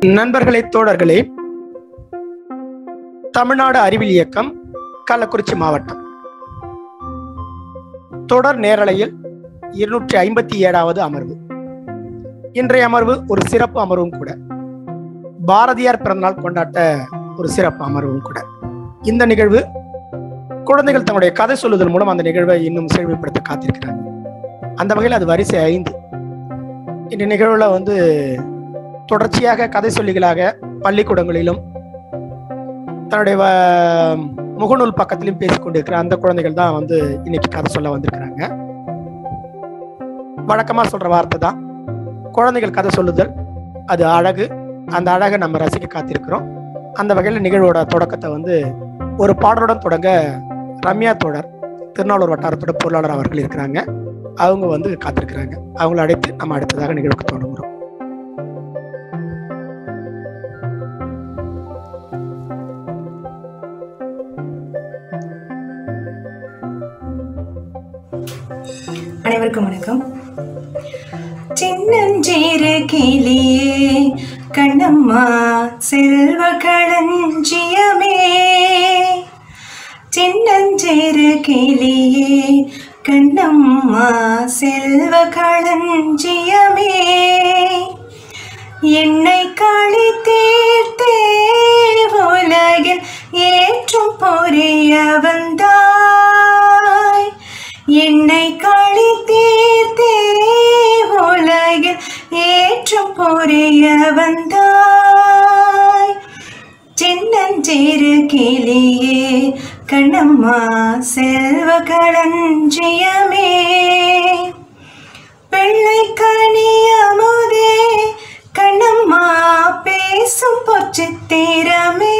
நண்பர்களே தோழர்களே தமிழ்நாடு அறிவியல் இயக்கம் கள்ளக்குறிச்சி மாவட்டம் தொடர் நேரலையில் இருநூற்றி ஐம்பத்தி ஏழாவது அமர்வு இன்றைய அமர்வு ஒரு சிறப்பு அமர்வும் கூட பாரதியார் பிறந்தநாள் கொண்டாட்ட ஒரு சிறப்பு அமர்வும் கூட இந்த நிகழ்வு குழந்தைகள் தங்களுடைய கதை சொல்லுதல் மூலம் அந்த நிகழ்வை இன்னும் செழுமைப்படுத்த காத்திருக்கிறாங்க அந்த வகையில் அது வரிசை ஐந்து இந்த நிகழ்வுல வந்து தொடர்ச்சியாக கதை சொல்லிகளாக பள்ளிக்கூடங்களிலும் தன்னுடைய வ- முகநூல் பக்கத்திலும் பேசிக் கொண்டிருக்கிற அந்த குழந்தைகள் தான் வந்து இன்னைக்கு கதை சொல்ல வந்திருக்கிறாங்க வழக்கமா சொல்ற வார்த்தை தான் குழந்தைகள் கதை சொல்லுதல் அது அழகு அந்த அழகை நம்ம ரசிக்க காத்திருக்கிறோம் அந்த வகையில் நிகழ்வோட தொடக்கத்தை வந்து ஒரு பாடலுடன் தொடங்க ரம்யா தோழர் திருநாளூர் வட்டாரத்தோட பொருளாளர் அவர்கள் இருக்கிறாங்க அவங்க வந்து காத்திருக்கிறாங்க அவங்கள அழைத்து நம்ம அடுத்ததாக நிகழ்வுக்கு தொடங்குறோம் அனைவருக்கும் வணக்கம் சின்னஞ்சீரு கிளியே கண்ணம்மா செல்வ களஞ்சியமே சின்னஞ்சீரு கிளியே கண்ணம்மா செல்வ களஞ்சியமே என்னை களி தீர்த்தே உலகில் ஏற்றும் பொரிய வந்தாய் என்னை களி தீர்த்தே உலகில் ஏற்றும் பொரிய வந்தாய் சின்னஞ்சிறு கிளியே கண்ணம்மா செல்வ களஞ்சியமே வெள்ளை கனியமுதே கண்ணம்மா பேசும் பொச்சித்திரமே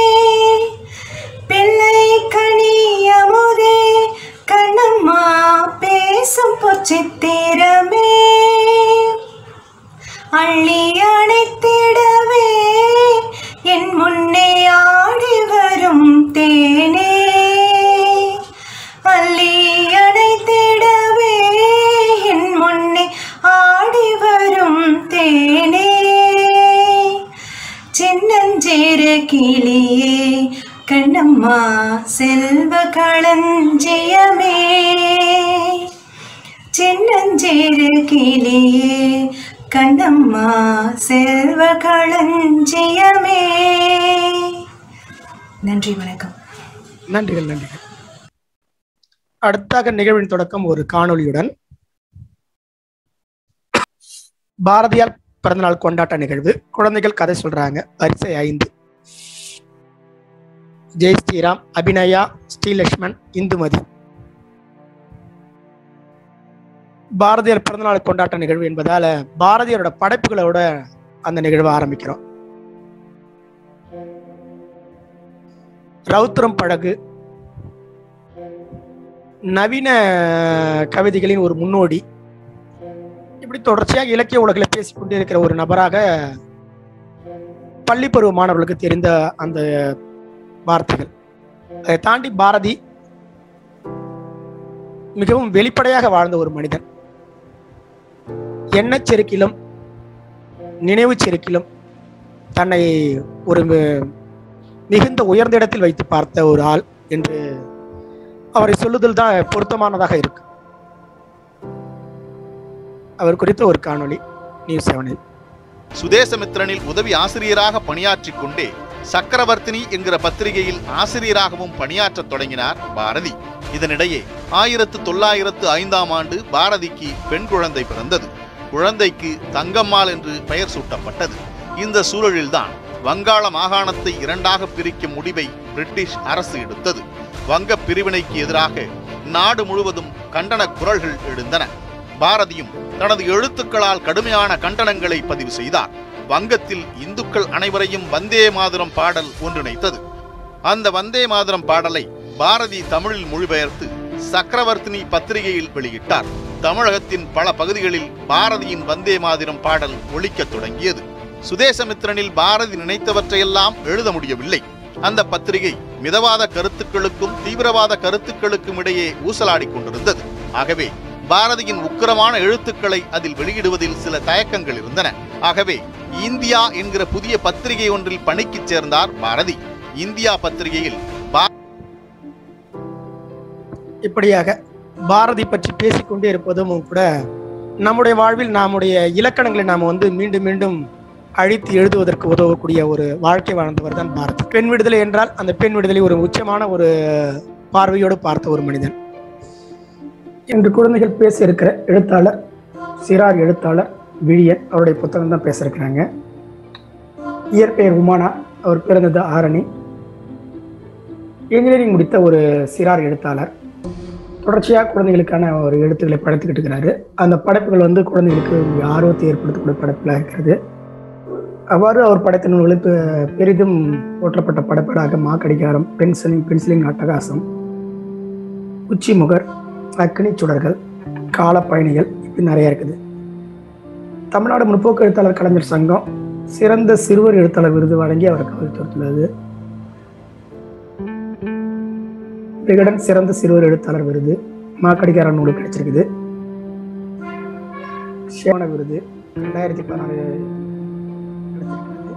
பிள்ளை கனியமுதே கண்ணம்மா பேசும் பொச்சித்திரமே அள்ளி அணைத்திடவே என் முன்னே ஆடி வரும் தேனே அள்ளி அணைத்திடவே என் முன்னே ஆடி வரும் தேனே சின்னஞ்சிறு கிளியே கண்ணம்மா செல்வ களஞ்சியமே சின்னஞ்சிறு கிளியே கண்ணம்மா செல்வ களஞ்சியமே நன்றி வணக்கம் நன்றிகள் நன்றிகள் அடுத்தாக நிகழ்வின் தொடக்கம் ஒரு காணொளியுடன் பாரதியார் பிறந்தநாள் கொண்டாட்ட நிகழ்வு குழந்தைகள் கதை சொல்றாங்க வரிசை ஐந்து ஜெய் ஸ்ரீராம் அபிநயா ஸ்ரீலக்ஷ்மன் இந்துமதி பாரதியார் பிறந்தநாள் கொண்டாட்ட நிகழ்வு என்பதால பாரதியாரோட படைப்புகளோட அந்த நிகழ்வை ஆரம்பிக்கிறோம் ரவுத்திரம் படகு நவீன கவிதைகளின் ஒரு முன்னோடி இப்படி தொடர்ச்சியாக இலக்கிய உலகில் பேசிக்கொண்டே இருக்கிற ஒரு நபராக பள்ளி பருவ மாணவர்களுக்கு தெரிந்த அந்த வார்த்தைகள் அதை தாண்டி பாரதி மிகவும் வெளிப்படையாக வாழ்ந்த ஒரு மனிதன் எண்ணச் செருக்கிலும் நினைவு செருக்கிலும் தன்னை ஒரு மி- மிகுந்த உயர்ந்த இடத்தில் வைத்து பார்த்த ஒரு ஆள் என்று அவரை சொல்லுதல் தான் பொருத்தமானதாக இருக்கு அவர் குறித்த ஒரு காணொளி நியூஸ் செவனில் சுதேசமித்திரனில் உதவி ஆசிரியராக பணியாற்றிக் கொண்டே சக்கரவர்த்தினி என்கிற பத்திரிகையில் ஆசிரியராகவும் பணியாற்றத் தொடங்கினார் பாரதி இதனிடையே ஆயிரத்து தொள்ளாயிரத்து ஐந்தாம் ஆண்டு பாரதிக்கு பெண் குழந்தை பிறந்தது குழந்தைக்கு தங்கம்மாள் என்று பெயர் சூட்டப்பட்டது இந்த சூழலில்தான் வங்காள மாகாணத்தை இரண்டாக பிரிக்கும் முடிவை பிரிட்டிஷ் அரசு எடுத்தது வங்க பிரிவினைக்கு எதிராக நாடு முழுவதும் கண்டன குரல்கள் எழுந்தன பாரதியும் தனது எழுத்துக்களால் கடுமையான கண்டனங்களை பதிவு செய்தார் வங்கத்தில் இந்துக்கள் அனைவரையும் வந்தே மாதரம் பாடல் ஒன்றிணைத்தது அந்த வந்தே மாதரம் பாடலை பாரதி தமிழில் மொழிபெயர்த்து சக்கரவர்த்தினி பத்திரிகையில் வெளியிட்டார் தமிழகத்தின் பல பகுதிகளில் பாரதியின் வந்தே மாதரம் பாடல் ஒலிக்கத் தொடங்கியது சுதேசமித்திரனில் பாரதி நினைத்தவற்றையெல்லாம் எழுத முடியவில்லை அந்த பத்திரிகை மிதவாத கருத்துக்களுக்கும் தீவிரவாத கருத்துக்களுக்கும் இடையே ஊசலாடிக் கொண்டிருந்தது ஆகவே பாரதியின் உக்கிரமான எழுத்துக்களை அதில் வெளியிடுவதில் சில தயக்கங்கள் இருந்தன ஆகவே இந்தியா என்கிற புதிய பத்திரிகை ஒன்றில் பணிக்குச் சேர்ந்தார் பாரதி இந்தியா பத்திரிகையில் இப்படியாக பாரதி பற்றி பேசிக்கொண்டே இருப்பதும் கூட நம்முடைய வாழ்வில் நம்முடைய இலக்கணங்களை நாம் வந்து மீண்டும் மீண்டும் அழித்து எழுதுவதற்கு உதவக்கூடிய ஒரு வாழ்க்கை வாழ்ந்தவர் தான் பாரதி பெண் விடுதலை என்றால் அந்த பெண் விடுதலை ஒரு உச்சமான ஒரு பார்வையோடு பார்த்த ஒரு மனிதன் இன்று குழந்தைகள் பேச இருக்கிற எழுத்தாளர் சிறார் எழுத்தாளர் விழியன் அவருடைய புத்தகம் தான் பேச இருக்கிறாங்க இயற்பெயர் உமானா அவர் பிறந்தது ஆரணி இன்ஜினியரிங் முடித்த ஒரு சிறார் எழுத்தாளர் தொடர்ச்சியாக குழந்தைகளுக்கான ஒரு எழுத்துக்களை படைத்துக்கிட்டு இருக்கிறாரு அந்த படைப்புகள் வந்து குழந்தைகளுக்கு ஒரு ஆர்வத்தை ஏற்படுத்தக்கூடிய படைப்புகளாக இருக்கிறது அவ்வாறு அவர் படைத்த நூல்களில் பெ- பெரிதும் போற்றப்பட்ட படைப்புகளாக மாக்கடிகாரம் பென்சிலிங் பென்சிலிங் அட்டகாசம் உச்சிமுகர் அக்னி சுடர்கள் காலப்பயணிகள் இப்படி நிறைய இருக்குது தமிழ்நாடு முற்போக்கு எழுத்தாளர் கலைஞர் சங்கம் சிறந்த சிறுவர் எழுத்தாளர் விருது வழங்கி அவருக்கு கௌரவித்துள்ளது விகடன் சிறந்த சிறுவர் எழுத்தாளர் விருது மாக்கடிகார நூலுக்கு கிடைச்சிருக்குது சிவன விருது ரெண்டாயிரத்தி பதினாலு கிடைச்சிருக்கிறது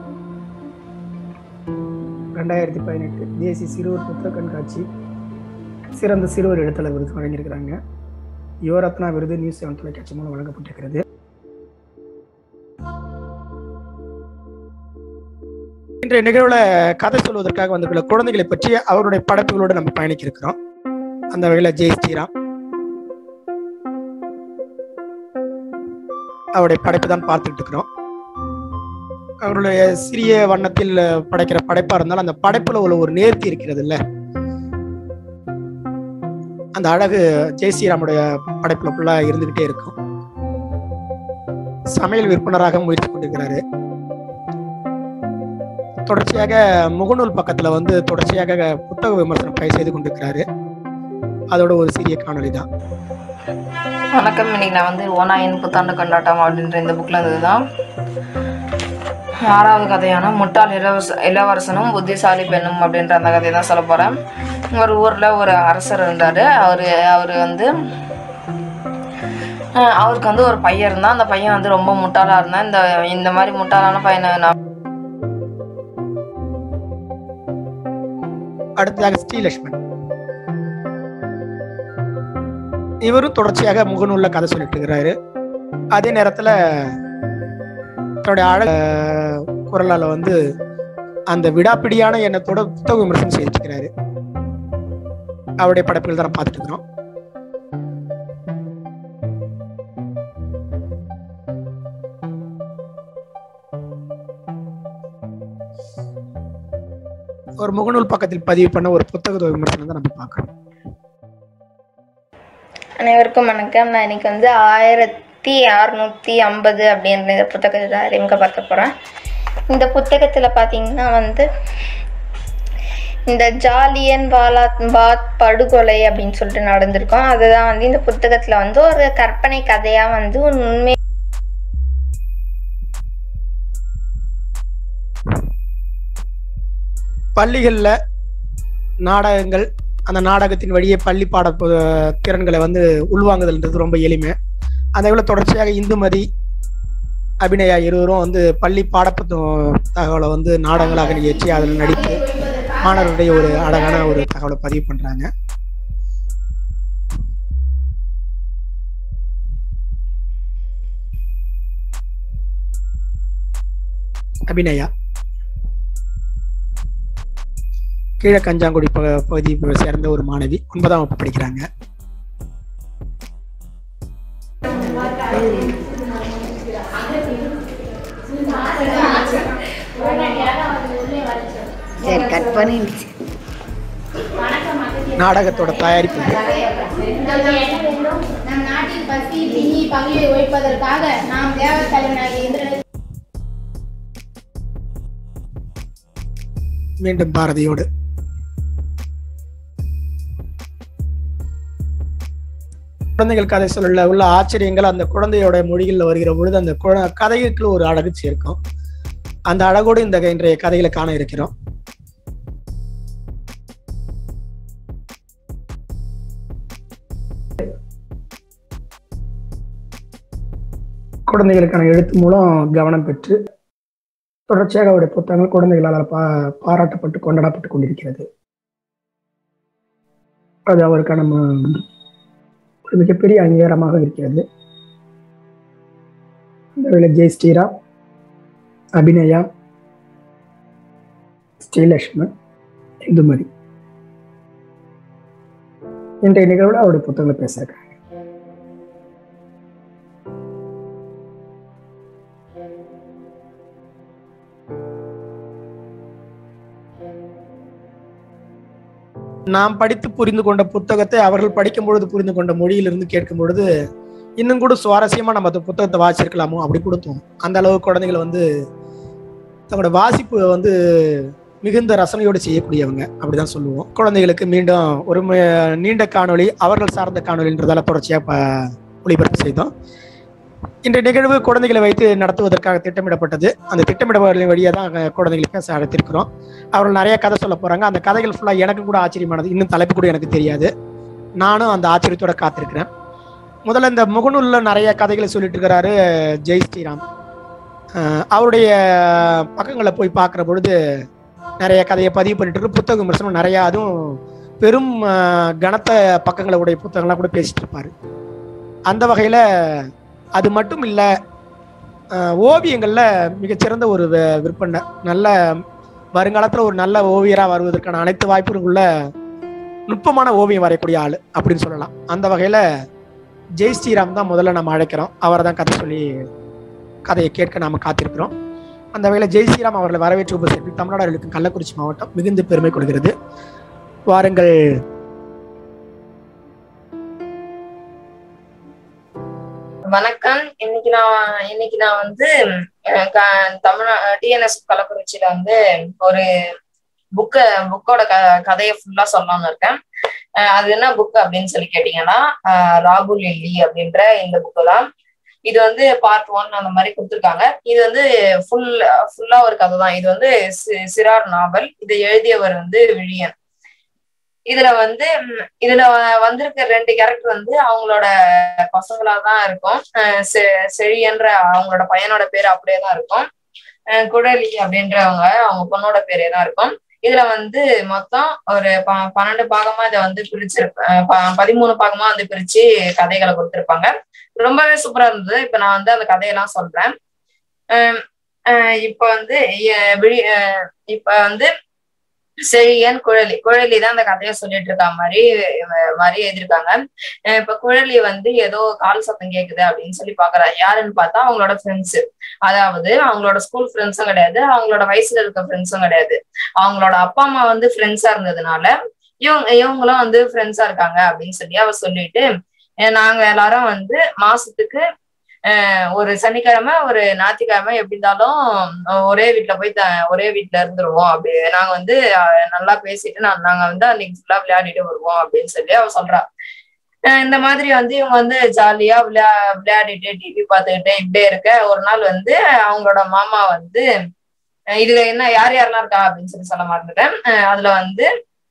ரெண்டாயிரத்தி பதினெட்டு தேசிய சிறுவர் புத்தக கண்காட்சி சிறந்த சிறுவர் எழுத்தாளர் விருது வழங்கியிருக்கிறாங்க யுவரத்னா விருது நியூஸ் செவன் தொலைக்காட்சி மூலம் வழங்கப்பட்டிருக்கிறது இன்றைய நிகழ்வுல கதை சொல்வதற்காக வந்துள்ள குழந்தைகளை பற்றி அவருடைய படைப்புகளோடு நம்ம பயணிக்க இருக்கிறோம் அந்த வகையில ஜெய் ஸ்ரீராம் அவருடைய படைப்பு தான் பார்த்துக்கிட்டு இருக்கிறோம் அவருடைய சிறிய வண்ணத்தில் படைக்கிற படைப்பா இருந்தாலும் அந்த படைப்புல உள்ள ஒரு நேர்த்தி இருக்கிறது இல்ல அந்த அழகு ஜெய் ஸ்ரீராமுடைய படைப்புல ஃபுல்லா இருந்துகிட்டே இருக்கும் சமையல் விற்பனராக முயற்சி கொண்டிருக்கிறாரு தொடர்ச்சியாக முகநூல் பக்கத்துல வந்து தொடர்ச்சியாக புத்தக விமர்சனம் பயிர் செய்து கொண்டிருக்கிறாரு அதோட ஒரு சிறிய காணொளி தான் வணக்கம் இன்னைக்கு நான் வந்து ஓனாயின் புத்தாண்டு கொண்டாட்டம் அப்படின்ற இந்த புக்கில் இருந்தது தான் ஆறாவது கதையான முட்டாள் இளவரச இளவரசனும் புத்திசாலி பெண்ணும் அப்படின்ற அந்த கதையை தான் சொல்ல போகிறேன் ஒரு ஊரில் ஒரு அரசர் இருந்தார் அவர் அவர் வந்து அஹ், அவருக்கு வந்து ஒரு பையன் இருந்தான் அந்த பையன் வந்து ரொம்ப முட்டாளாக இருந்தான் இந்த இந்த மாதிரி முட்டாளான பையனை நான் அடுத்ததாக ஸ்ரீலட்சுமன் இவரும் தொடர்ச்சியாக முகநூல்ல கதை சொல்லிட்டு இருக்கிறாரு அதே நேரத்துல தன்னுடைய அழ குரலால வந்து அந்த விடாப்பிடியான எண்ணத்தோட புத்தக விமர்சனம் செய்துட்டு இருக்கிறாரு அவருடைய படைப்புகள் தான் பார்த்துட்டு இருக்கிறோம் ஒரு முகநூல் பக்கத்தில் பதிவு பண்ண ஒரு புத்தக விமர்சனம் தான் நம்ம பார்க்கணும் அனைவருக்கும் வணக்கம் நான் இன்னைக்கு வந்து ஆயிரத்தி அறுநூற்றி ஐம்பது அப்படின்ற இந்த புத்தகத்தை அறிமுகப்படுத்த போகிறேன் இந்த புத்தகத்தில் பார்த்தீங்கன்னா வந்து இந்த ஜாலியன் வாலாத் பாத் படுகொலை அப்படின்னு சொல்லிட்டு நடந்திருக்கும் அதுதான் வந்து இந்த புத்தகத்தில் வந்து ஒரு கற்பனை கதையாக வந்து ஒரு உண்மை பள்ளிகளில் நாடகங்கள் அந்த நாடகத்தின் வழியே பள்ளி பாட பு- திறன்களை வந்து உள்வாங்குதல்ன்றது ரொம்ப எளிமை அதே போல தொடர்ச்சியாக இந்துமதி அபிநயா இருவரும் வந்து பள்ளி பாடப்புத்த தகவலை வந்து நாடகங்களாக நிகழ்ச்சி அதில் நடித்து மாணவர்களுடைய ஒரு அழகான ஒரு தகவலை பதிவு பண்றாங்க அபிநயா கீழக்கஞ்சாங்குடி ப பகுதியை சேர்ந்த ஒரு மாணவி ஒன்பதாம் வகுப்பு படிக்கிறாங்க சரி கட் பண்ணிடுச்சு நாடகத்தோட தயாரிப்பு நம் நாட்டில் பசி பிணி பகையை ஒழிப்பதற்காக நாம் தேவர் தலைவனாகிய இந்திரனை மீண்டும் பாரதியோடு குழந்தைகள் கதை சொல்லல உள்ள ஆச்சரியங்கள் அந்த குழந்தையோட மொழிகளில் வருகிற பொழுது அந்த குழ- கதைக்கு ஒரு அழகு சேர்க்கும் அந்த அழகோடு இந்த இன்றைய கதைகளை காண இருக்கிறோம் குழந்தைகளுக்கான எழுத்து மூலம் கவனம் பெற்று தொடர்ச்சியாக அவருடைய புத்தகங்கள் குழந்தைகளால் பா பாராட்டப்பட்டு கொண்டாடப்பட்டு கொண்டிருக்கிறது அது அவருக்கான ம- ஒரு மிகப்பெரிய அங்கீகாரமாக இருக்கிறது இந்த வேளை ஜெய் ஸ்ரீராம் அபிநயா ஸ்ரீலக்ஷ்மன் இந்துமதி இன்றைய நிகழ்வில் அவருடைய புத்தகங்களை பேசியிருக்காங்க நாம் படித்து புரிந்து கொண்ட புத்தகத்தை அவர்கள் படிக்கும் பொழுது புரிந்து கொண்ட மொழியிலிருந்து கேட்கும் பொழுது இன்னும் கூட சுவாரஸ்யமா நம்ம அந்த புத்தகத்தை வாசிச்சிருக்கலாமோ அப்படி கூட தோணும் அந்த அளவு குழந்தைகள் வந்து தங்களோட வாசிப்பு வந்து மிகுந்த ரசனையோடு செய்யக்கூடியவங்க அப்படிதான் சொல்லுவோம் குழந்தைகளுக்கு மீண்டும் ஒரு ம- நீண்ட காணொளி அவர்கள் சார்ந்த காணொளின்றதால தொடர்ச்சியாக ப ஒளிபரப்பு செய்தோம் இன்றைய நிகழ்வு குழந்தைகளை வைத்து நடத்துவதற்காக திட்டமிடப்பட்டது அந்த திட்டமிடப்படலின் வழியாக தான் அங்க குழந்தைகளை பேச அழைத்திருக்கிறோம் அவர்கள் நிறைய கதை சொல்ல போறாங்க அந்த கதைகள் ஃபுல்லாக எனக்கு கூட ஆச்சரியமானது இன்னும் தலைப்பு கூட எனக்கு தெரியாது நானும் அந்த ஆச்சரியத்தோட காத்திருக்கிறேன் முதல்ல இந்த முகநூல்ல நிறைய கதைகளை சொல்லிட்டு இருக்கிறாரு ஜெய் ஸ்ரீராம் அஹ் அவருடைய பக்கங்களை போய் பார்க்குற பொழுது நிறைய கதையை பதிவு பண்ணிட்டு இருக்கு புத்தக விமர்சனம் நிறைய அதுவும் பெரும் அஹ், கனத்த பக்கங்களை உடைய புத்தகங்கள்லாம் கூட பேசிட்டு இருப்பாரு அந்த வகையில அது மட்டும் இல்லை ஓவியங்கள்ல மிகச்சிறந்த ஒரு வி- விற்பனை நல்ல வருங்காலத்துல ஒரு நல்ல ஓவியரா வருவதற்கான அனைத்து வாய்ப்புகளும் உள்ள நுட்பமான ஓவியம் வரையக்கூடிய ஆள் அப்படின்னு சொல்லலாம் அந்த வகையில ஜெய் ஸ்ரீராம் தான் முதல்ல நம்ம அழைக்கிறோம் அவரை தான் கதை சொல்லி கதையை கேட்க நாம காத்திருக்கிறோம் அந்த வகையில ஜெய் ஸ்ரீராம் அவர்களை வரவேற்று உபசரித்து தமிழ்நாடு இருக்கும் கள்ளக்குறிச்சி மாவட்டம் மிகுந்த பெருமை கொள்கிறது வாருங்கள் வணக்கம் இன்னைக்கு நான் இன்னைக்கு நான் வந்து அஹ், க- தமிழ் டிஎன்எஸ் கள்ளக்குறிச்சியில வந்து ஒரு புக்க புக்கோட க கதையை ஃபுல்லா சொல்லலாம்னு இருக்கேன் அஹ், அது என்ன புக் அப்படின்னு சொல்லி கேட்டீங்கன்னா அஹ், ராகுல் லில்லி அப்படின்ற இந்த புக்கு தான் இது வந்து பார்ட் ஒன் அந்த மாதிரி கொடுத்துருக்காங்க இது வந்து ஃபுல் ஃபுல்லா ஒரு கதை தான் இது வந்து சி- சிறார் நாவல் இதை எழுதியவர் வந்து விழியன் இதுல வந்து ம், இதுல வ- வந்திருக்க ரெண்டு கேரக்டர் வந்து அவங்களோட பசங்களா தான் இருக்கும் அஹ் செ- செழியன்ற அவங்களோட பையனோட பேர் அப்படியே தான் இருக்கும் அஹ் குழலி அப்படின்றவங்க அவங்க பொண்ணோட பேரே தான் இருக்கும் இதுல வந்து மொத்தம் ஒரு ப- பன்னெண்டு பாகமா இதை வந்து பிரிச்சிருப்ப அஹ் ப- பதிமூணு பாகமா வந்து பிரிச்சு கதைகளை கொடுத்திருப்பாங்க ரொம்பவே சூப்பரா இருந்தது இப்ப நான் வந்து அந்த கதையெல்லாம் சொல்றேன் அஹ் அஹ் இப்ப வந்து எ- விழி- அஹ் இப்ப வந்து செழியன் குழலி குழலி தான் அந்த கதையை சொல்லிட்டு இருக்கா மாதிரி அஹ் மாதிரி எழுதியிருக்காங்க அஹ் இப்ப குழலி வந்து ஏதோ கால் சத்தம் கேக்குது அப்படின்னு சொல்லி பாக்குறா யாருன்னு பார்த்தா அவங்களோட ஃப்ரெண்ட்ஸ் அதாவது அவங்களோட ஸ்கூல் ஃப்ரெண்ட்ஸும் கிடையாது அவங்களோட வயசுல இருக்க ஃப்ரெண்ட்ஸும் கிடையாது அவங்களோட அப்பா அம்மா வந்து ஃப்ரெண்ட்ஸா இருந்ததுனால இவங்க இவங்களும் வந்து ஃப்ரெண்ட்ஸா இருக்காங்க அப்படின்னு சொல்லி அவ சொல்லிட்டு அஹ் நாங்க எல்லாரும் வந்து மாசத்துக்கு அஹ் ஒரு சனிக்கிழமை ஒரு ஞாயிற்றுக்கிழமை எப்படி இருந்தாலும் அஹ் ஒரே வீட்ல போய் த- ஒரே வீட்ல இருந்துருவோம் அப்படி நாங்க வந்து அஹ் நல்லா பேசிட்டு நான் நாங்க வந்து அன்னைக்கு ஃபுல்லா விளையாடிட்டு வருவோம் அப்படின்னு சொல்லி அவ சொல்றா அஹ் இந்த மாதிரி வந்து இவங்க வந்து ஜாலியா விளையா விளையாடிட்டு டிவி பார்த்துக்கிட்டு இப்படியே இருக்க ஒரு நாள் வந்து அவங்களோட மாமா வந்து அஹ் இதுல என்ன யார் யாரெல்லாம் இருக்கா அப்படின்னு சொல்லி சொல்ல மறந்துட்டேன் அஹ் அதுல வந்து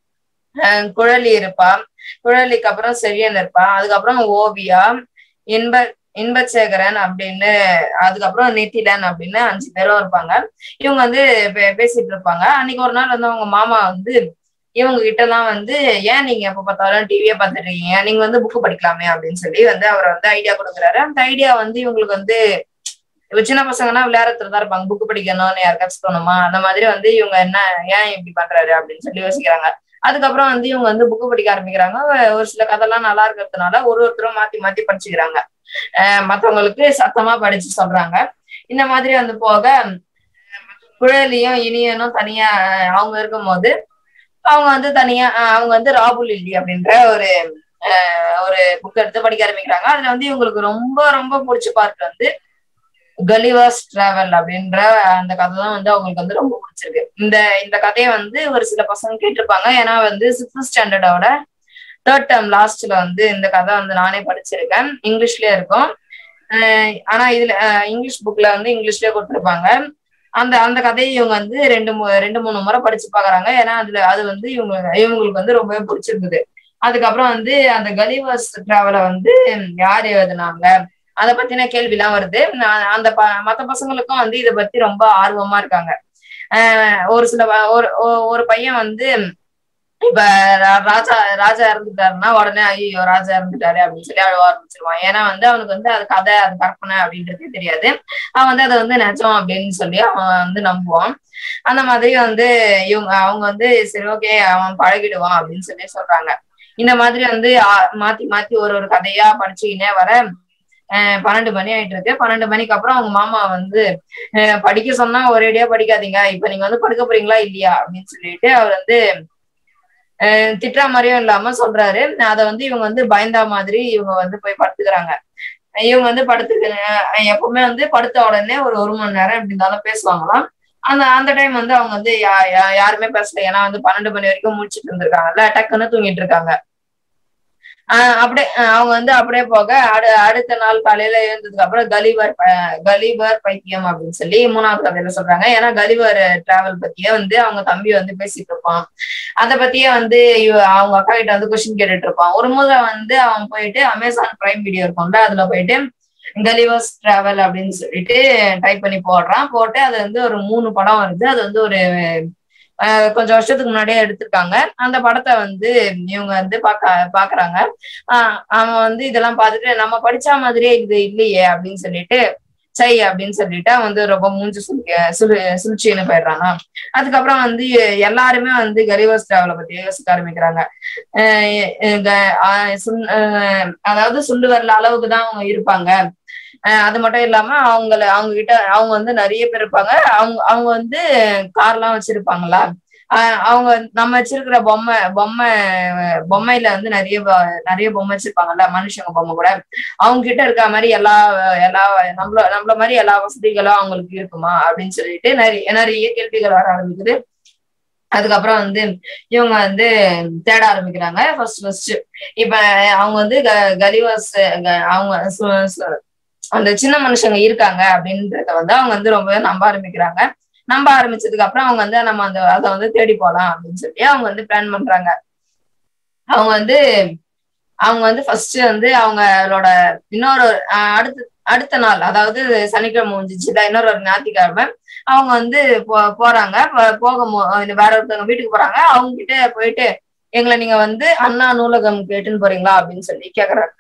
அஹ் குழலி இருப்பா குழலிக்கு அப்புறம் செழியன் இருப்பா அதுக்கப்புறம் ஓவியா இன்ப இன்பசேகரன் அப்படின்னு அதுக்கப்புறம் நித்திலன் அப்படின்னு அஞ்சு பேரும் இருப்பாங்க இவங்க வந்து பே- பேசிட்டு இருப்பாங்க அன்னைக்கு ஒரு நாள் வந்து அவங்க மாமா வந்து இவங்க கிட்ட எல்லாம் வந்து ஏன் நீங்க எப்ப பார்த்தாலும் டிவியே பார்த்துட்டு இருக்கீங்க நீங்க வந்து புக்கு படிக்கலாமே அப்படின்னு சொல்லி வந்து அவர் வந்து ஐடியா கொடுக்குறாரு அந்த ஐடியா வந்து இவங்களுக்கு வந்து இப்ப சின்ன பசங்கன்னா விளையாடுறதுல தான் இருப்பாங்க புக்கு படிக்கணும்னு யாருக்காச்சும் தோணுமா அந்த மாதிரி வந்து இவங்க என்ன ஏன் இப்படி பண்றாரு அப்படின்னு சொல்லி யோசிக்கிறாங்க அதுக்கப்புறம் வந்து இவங்க வந்து புக்கு படிக்க ஆரம்பிக்கிறாங்க ஒரு சில கதைலாம் நல்லா இருக்கிறதுனால ஒரு ஒருத்தரும் மாத்தி மாத்தி படிச்சுக்கிறாங்க அஹ் மத்தவங்களுக்கு சத்தமா படிச்சு சொல்றாங்க இந்த மாதிரி வந்து போக குழலியும் இனியனும் தனியா அஹ் அவங்க இருக்கும்போது அவங்க வந்து தனியா அஹ் அவங்க வந்து ராபுல் இல்லி அப்படின்ற ஒரு அஹ் ஒரு புக் எடுத்து படிக்க ஆரம்பிக்கிறாங்க அதுல வந்து இவங்களுக்கு ரொம்ப ரொம்ப பிடிச்ச பார்ட் வந்து கலிவாஸ் டிராவல் அப்படின்ற அந்த கதை தான் வந்து அவங்களுக்கு வந்து ரொம்ப பிடிச்சிருக்கு இந்த இந்த கதையை வந்து ஒரு சில பசங்க கேட்டிருப்பாங்க ஏன்னா வந்து சிக்ஸ்த் ஸ்டாண்டர்டோட தேர்ட் டேர்ம் லாஸ்ட்ல வந்து இந்த கதை வந்து நானே படிச்சிருக்கேன் இங்கிலீஷ்லயே இருக்கும் அஹ் ஆனா இதுல அஹ் இங்கிலீஷ் புக்ல வந்து இங்கிலீஷ்லயே கொடுத்துருப்பாங்க அந்த அந்த கதையை இவங்க வந்து ரெண்டு மூ- ரெண்டு மூணு முறை படிச்சு பாக்குறாங்க ஏன்னா அதுல அது வந்து இவங்க இவங்களுக்கு வந்து ரொம்பவே பிடிச்சிருந்தது அதுக்கப்புறம் வந்து அந்த கலிவாஸ் டிராவலை வந்து யார் எழுதுனாங்க அதை பத்தின கேள்வி எல்லாம் வருது நான் அந்த ப- மத்த பசங்களுக்கும் வந்து இதை பத்தி ரொம்ப ஆர்வமா இருக்காங்க ஆஹ் ஒரு சில ப- ஒரு ஒ- ஒரு பையன் வந்து இப்ப ரா- ராஜா ராஜா இறந்துட்டாருன்னா உடனே ஐயோ ராஜா இறந்துட்டாரு அப்படின்னு சொல்லி அழுவ ஆரம்பிச்சிருவான் ஏன்னா வந்து அவனுக்கு வந்து அது கதை அது கற்பனை அப்படின்றதே தெரியாது அவன் வந்து அதை வந்து நிஜம் அப்படின்னு சொல்லி அவன் வந்து நம்புவான் அந்த மாதிரி வந்து இவங்க அவங்க வந்து சரி ஓகே அவன் பழகிடுவான் அப்படின்னு சொல்லி சொல்றாங்க இந்த மாதிரி வந்து ஆ- மாத்தி மாத்தி ஒரு ஒரு கதையா படிச்சுக்கினே வர அஹ் பன்னெண்டு மணி ஆயிட்டு இருக்கு பன்னெண்டு மணிக்கு அப்புறம் அவங்க மாமா வந்து அஹ் படிக்க சொன்னா ஒரேடியா படிக்காதீங்க இப்ப நீங்க வந்து படுக்க போறீங்களா இல்லையா அப்படின்னு சொல்லிட்டு அவர் வந்து அஹ் திட்டுற மாதிரியும் இல்லாம சொல்றாரு அத வந்து இவங்க வந்து பயந்தா மாதிரி இவங்க வந்து போய் படுத்துக்கிறாங்க இவங்க வந்து படுத்துக்க அஹ் எப்பவுமே வந்து படுத்த உடனே ஒரு ஒரு மணி நேரம் எப்படி இருந்தாலும் பேசுவாங்களாம் அந்த அந்த டைம் வந்து அவங்க வந்து யா- யா- யாருமே பேசல ஏன்னா வந்து பன்னெண்டு மணி வரைக்கும் முடிச்சிட்டு இருந்திருக்காங்கல்ல டக்குன்னு தூங்கிட்டு இருக்காங்க ஆஹ் அப்படியே அஹ் அவங்க வந்து அப்படியே போக அடு அடுத்த நாள் காலையில எழுந்ததுக்கு அப்புறம் கலிவர் ப- கலிவர் பைத்தியம் அப்படின்னு சொல்லி மூணாவது கதையில சொல்றாங்க ஏன்னா கலிவர் டிராவல் பத்தியே வந்து அவங்க தம்பி வந்து பேசிட்டு இருப்பான் அத பத்தியே வந்து இவ- அவங்க அக்கா கிட்ட வந்து கொஸ்டின் கேட்டுட்டு இருப்பான் ஒரு முறை வந்து அவன் போயிட்டு அமேசான் பிரைம் வீடியோ இருக்கும்ல அதுல போயிட்டு கலிவர்ஸ் டிராவல் அப்படின்னு சொல்லிட்டு டைப் பண்ணி போடுறான் போட்டு அது வந்து ஒரு மூணு படம் வருது அது வந்து ஒரு அஹ், கொஞ்சம் வருஷத்துக்கு முன்னாடியே எடுத்திருக்காங்க அந்த படத்தை வந்து இவங்க வந்து பாக்க பாக்குறாங்க ஆஹ் அவன் வந்து இதெல்லாம் பார்த்துட்டு நம்ம படிச்ச மாதிரியே இது இல்லையே அப்படின்னு சொல்லிட்டு சை அப்படின்னு சொல்லிட்டு அவன் வந்து ரொம்ப மூஞ்சி சுளிக்க சுழு சுழிச்சின்னு போயிடுறானா அதுக்கப்புறம் வந்து எல்லாருமே வந்து கரிவர்ஸ் டிராவலை பத்தி யோசிக்க ஆரம்பிக்கிறாங்க அஹ் இங்க- ஆஹ் சுண்- அஹ் அதாவது சுண்டு வரல அளவுக்கு தான் அவங்க இருப்பாங்க அஹ் அது மட்டும் இல்லாம அவங்கள அவங்க கிட்ட அவங்க வந்து நிறைய பேர் இருப்பாங்க அவங்க அவங்க வந்து கார்லாம் வச்சிருப்பாங்களா ஆஹ் அவங்க நம்ம வச்சிருக்கிற பொம்மை பொம்மை பொம்மையில வந்து நிறைய வ- நிறைய பொம்மை வச்சிருப்பாங்கல்ல மனுஷங்க பொம்மை கூட அவங்க கிட்ட இருக்க மாதிரி எல்லா எல்லா நம்மள நம்மள மாதிரி எல்லா வசதிகளும் அவங்களுக்கு இருக்குமா அப்படின்னு சொல்லிட்டு நிறைய நிறைய கேள்விகள் வர ஆரம்பிக்குது அதுக்கப்புறம் வந்து இவங்க வந்து தேட ஆரம்பிக்கிறாங்க ஃபர்ஸ்ட் ஃபர்ஸ்ட் இப்ப அவங்க வந்து க- கலிவாஸ் க- அவங்க சு- சு- அந்த சின்ன மனுஷங்க இருக்காங்க அப்படின்றத வந்து அவங்க வந்து ரொம்ப நம்ப ஆரம்பிக்கிறாங்க நம்ப ஆரம்பிச்சதுக்கு அப்புறம் அவங்க வந்து நம்ம அந்த அதை வந்து தேடி போலாம் அப்படின்னு சொல்லி அவங்க வந்து பிளான் பண்றாங்க அவங்க வந்து அவங்க வந்து ஃபர்ஸ்ட் வந்து அவங்களோட இன்னொரு அஹ், அடுத்த அடுத்த நாள் அதாவது சனிக்கிழமை முடிஞ்சிச்சுல இன்னொரு ஒரு ஞாயிற்றுக்கிழமை அவங்க வந்து போ- போறாங்க போ- போக மோ- வேற ஒருத்தவங்க வீட்டுக்கு போறாங்க அவங்க கிட்ட போயிட்டு எங்களை நீங்க வந்து அண்ணா நூலகம் கேட்டுன்னு போறீங்களா அப்படின்னு சொல்லி கேக்குறாங்க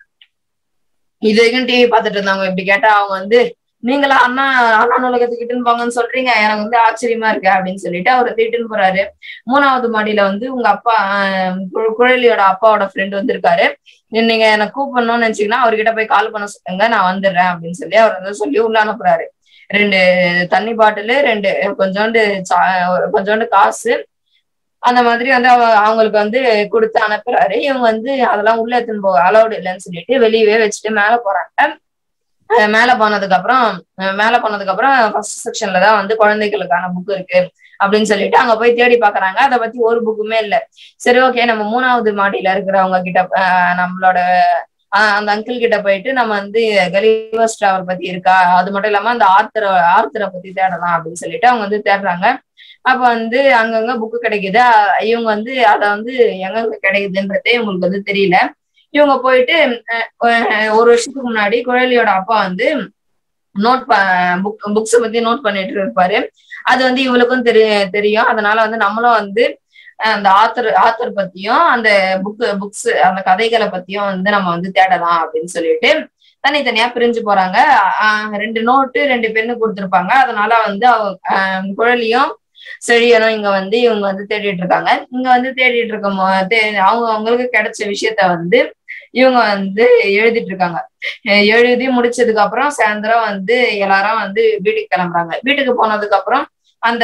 இது வரைக்கும் டிவி பார்த்துட்டு இருந்தவங்க இப்படி கேட்டா அவங்க வந்து நீங்களா அண்ணா அண்ணா நூலகத்துக்கு இட்டுன்னு போங்கன்னு சொல்றீங்க எனக்கு வந்து ஆச்சரியமா இருக்கு அப்படின்னு சொல்லிட்டு அவர் வந்து இட்டுன்னு போறாரு மூணாவது மாடியில வந்து உங்க அப்பா ஆஹ் கு- குழலியோட அப்பாவோட ஃப்ரெண்ட் வந்திருக்காரு நீங்க எனக்கு கூப்பிடணும்னு நினைச்சீங்கன்னா அவர்கிட்ட போய் கால் பண்ண சொல்லுங்க நான் வந்துடுறேன் அப்படின்னு சொல்லி அவர் வந்து சொல்லி உள்ள அனுப்புறாரு ரெண்டு தண்ணி பாட்டிலு ரெண்டு கொஞ்சோண்டு சா- கொஞ்சோண்டு காசு அந்த மாதிரி வந்து அவ அவங்களுக்கு வந்து கொடுத்து அனுப்புறாரு இவங்க வந்து அதெல்லாம் உள்ள எடுத்துன்னு போக அலௌடு இல்லைன்னு சொல்லிட்டு வெளியவே வச்சுட்டு மேல போறாங்க அஹ் மேல போனதுக்கு அப்புறம் அஹ் மேல போனதுக்கு அப்புறம் ஃபர்ஸ்ட் செக்ஷன்ல தான் வந்து குழந்தைகளுக்கான புக் இருக்கு அப்படின்னு சொல்லிட்டு அங்க போய் தேடி பாக்குறாங்க அதை பத்தி ஒரு புக்குமே இல்ல சரி ஓகே நம்ம மூணாவது மாடியில இருக்கிறவங்க கிட்ட அஹ் நம்மளோட அஹ் அந்த அங்கிள் கிட்ட போயிட்டு நம்ம வந்து கலிவர்ஸ் டிராவல் பத்தி இருக்கா அது மட்டும் இல்லாம அந்த ஆர்த்தரை ஆர்த்தரை பத்தி தேடலாம் அப்படின்னு சொல்லிட்டு அவங்க வந்து தேடுறாங்க அப்ப வந்து அங்கங்க புக்கு கிடைக்குது அஹ் இவங்க வந்து அத வந்து எங்கெங்க கிடைக்குதுன்றதே இவங்களுக்கு வந்து தெரியல இவங்க போயிட்டு அஹ் அஹ் ஒரு வருஷத்துக்கு முன்னாடி குழலியோட அப்பா வந்து நோட் புக் புக்ஸ் பத்தி நோட் பண்ணிட்டு இருப்பாரு அது வந்து இவளுக்கும் தெரிய தெரியும் அதனால வந்து நம்மளும் வந்து அஹ் அந்த ஆத்தர் ஆத்தர் பத்தியும் அந்த புக் புக்ஸ் அந்த கதைகளை பத்தியும் வந்து நம்ம வந்து தேடலாம் அப்படின்னு சொல்லிட்டு தனித்தனியா பிரிஞ்சு போறாங்க அஹ் ரெண்டு நோட்டு ரெண்டு பெண்ணு கொடுத்துருப்பாங்க அதனால வந்து அவ அஹ் குழலியும் செழியனும் இங்க வந்து இவங்க வந்து தேடிட்டு இருக்காங்க இங்க வந்து தேடிட்டு இருக்கும் போது அவங்க அவங்களுக்கு கிடைச்ச விஷயத்த வந்து இவங்க வந்து எழுதிட்டு இருக்காங்க அஹ் எழுதி முடிச்சதுக்கு அப்புறம் சாயந்தரம் வந்து எல்லாரும் வந்து வீட்டுக்கு கிளம்புறாங்க வீட்டுக்கு போனதுக்கு அப்புறம் அந்த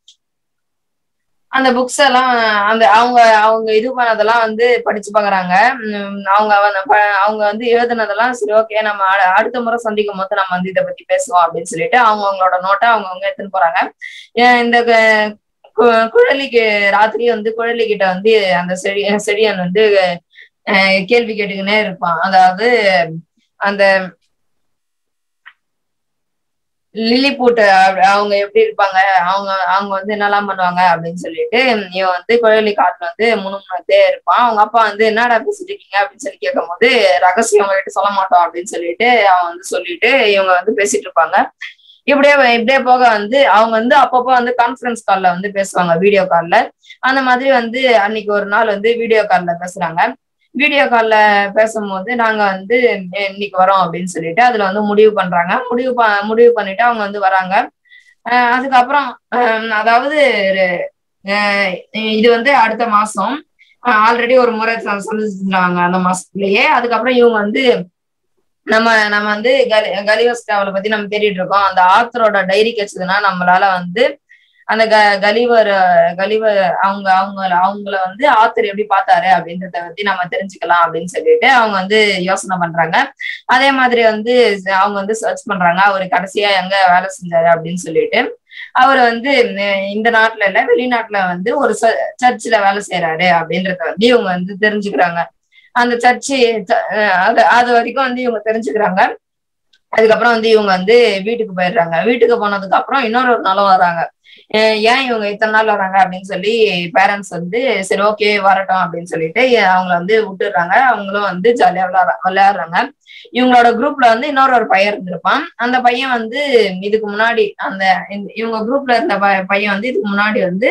அந்த புக்ஸ் எல்லாம் அந்த அவங்க அவங்க இது பண்ணதெல்லாம் வந்து படிச்சு பாக்குறாங்க உம் அவங்க வந்து ப- அவங்க வந்து எழுதுனதெல்லாம் சரி ஓகே நம்ம அ- அடுத்த முறை சந்திக்கும் போது நம்ம வந்து இதை பத்தி பேசுவோம் அப்படின்னு சொல்லிட்டு அவங்க அவங்களோட நோட்டை அவங்க அவங்க எடுத்துன்னு போறாங்க ஏன் இந்த க- கு- குழலிக்கு ராத்திரி வந்து குழலி கிட்ட வந்து அந்த செடி செடியன் வந்து அஹ் கேள்வி கேட்டுக்கினே இருப்பான் அதாவது அந்த லில்லிபூட் அப்~ அவங்க எப்படி இருப்பாங்க அவங்க அவங்க வந்து என்னெல்லாம் பண்ணுவாங்க அப்படின்னு சொல்லிட்டு இவன் வந்து குழலி காட்டுல வந்து முணுமுணுத்தே இருப்பான் அவங்க அப்பா வந்து என்னடா பேசிட்டு இருக்கீங்க அப்படின்னு சொல்லி கேட்கும் போது ரகசியம் உங்ககிட்ட சொல்ல மாட்டோம் அப்படின்னு சொல்லிட்டு அவன் வந்து சொல்லிட்டு இவங்க வந்து பேசிட்டு இருப்பாங்க இப்படியே இப்படியே போக வந்து அவங்க வந்து அப்பப்போ வந்து கான்ஃபரன்ஸ் கால்ல வந்து பேசுவாங்க வீடியோ கால்ல அந்த மாதிரி வந்து அன்னைக்கு ஒரு நாள் வந்து வீடியோ கால்ல பேசுறாங்க வீடியோ கால்ல பேசும்போது நாங்க வந்து இன்னைக்கு வரோம் அப்படின்னு சொல்லிட்டு அதுல வந்து முடிவு பண்றாங்க முடிவு ப முடிவு பண்ணிட்டு அவங்க வந்து வராங்க அஹ் அதுக்கப்புறம் அஹ் அதாவது அஹ் இது வந்து அடுத்த மாசம் ஆல்ரெடி ஒரு முறை ச- சந்திச்சிருந்தாங்க அந்த மாசத்துலயே அதுக்கப்புறம் இவங்க வந்து நம்ம நம்ம வந்து கலி கலிவஸ்டாவில பத்தி நம்ம தேடிட்டு இருக்கோம் அந்த ஆத்தரோட டைரி கிடைச்சதுன்னா நம்மளால வந்து அந்த க கலிவர் கலிவர் அவங்க அவங்க அவங்கள வந்து ஆத்தர் எப்படி பார்த்தாரு அப்படின்றத பத்தி நம்ம தெரிஞ்சுக்கலாம் அப்படின்னு சொல்லிட்டு அவங்க வந்து யோசனை பண்றாங்க அதே மாதிரி வந்து அவங்க வந்து சர்ச் பண்றாங்க அவரு கடைசியா எங்க வேலை செஞ்சாரு அப்படின்னு சொல்லிட்டு அவர் வந்து அஹ் இந்த நாட்டுல இல்ல வெளிநாட்டுல வந்து ஒரு சர்ச்சில் வேலை செய்யறாரு அப்படின்றத வந்து இவங்க வந்து தெரிஞ்சுக்கிறாங்க அந்த சர்ச்சு ச- அஹ் அது அது வரைக்கும் வந்து இவங்க தெரிஞ்சுக்கிறாங்க அதுக்கப்புறம் வந்து இவங்க வந்து வீட்டுக்கு போயிடுறாங்க வீட்டுக்கு போனதுக்கு அப்புறம் இன்னொரு ஒரு நாளும் வராங்க அஹ் ஏன் இவங்க இத்தனை நாள் வராங்க அப்படின்னு சொல்லி பேரண்ட்ஸ் வந்து சரி ஓகே வரட்டும் அப்படின்னு சொல்லிட்டு அவங்கள வந்து விட்டுடுறாங்க அவங்களும் வந்து ஜாலியா விளையாடுற விளையாடுறாங்க இவங்களோட குரூப்ல வந்து இன்னொரு ஒரு பையன் இருந்திருப்பான் அந்த பையன் வந்து இதுக்கு முன்னாடி அந்த இந்த- இவங்க குரூப்ல இருந்த ப- பையன் வந்து இதுக்கு முன்னாடி வந்து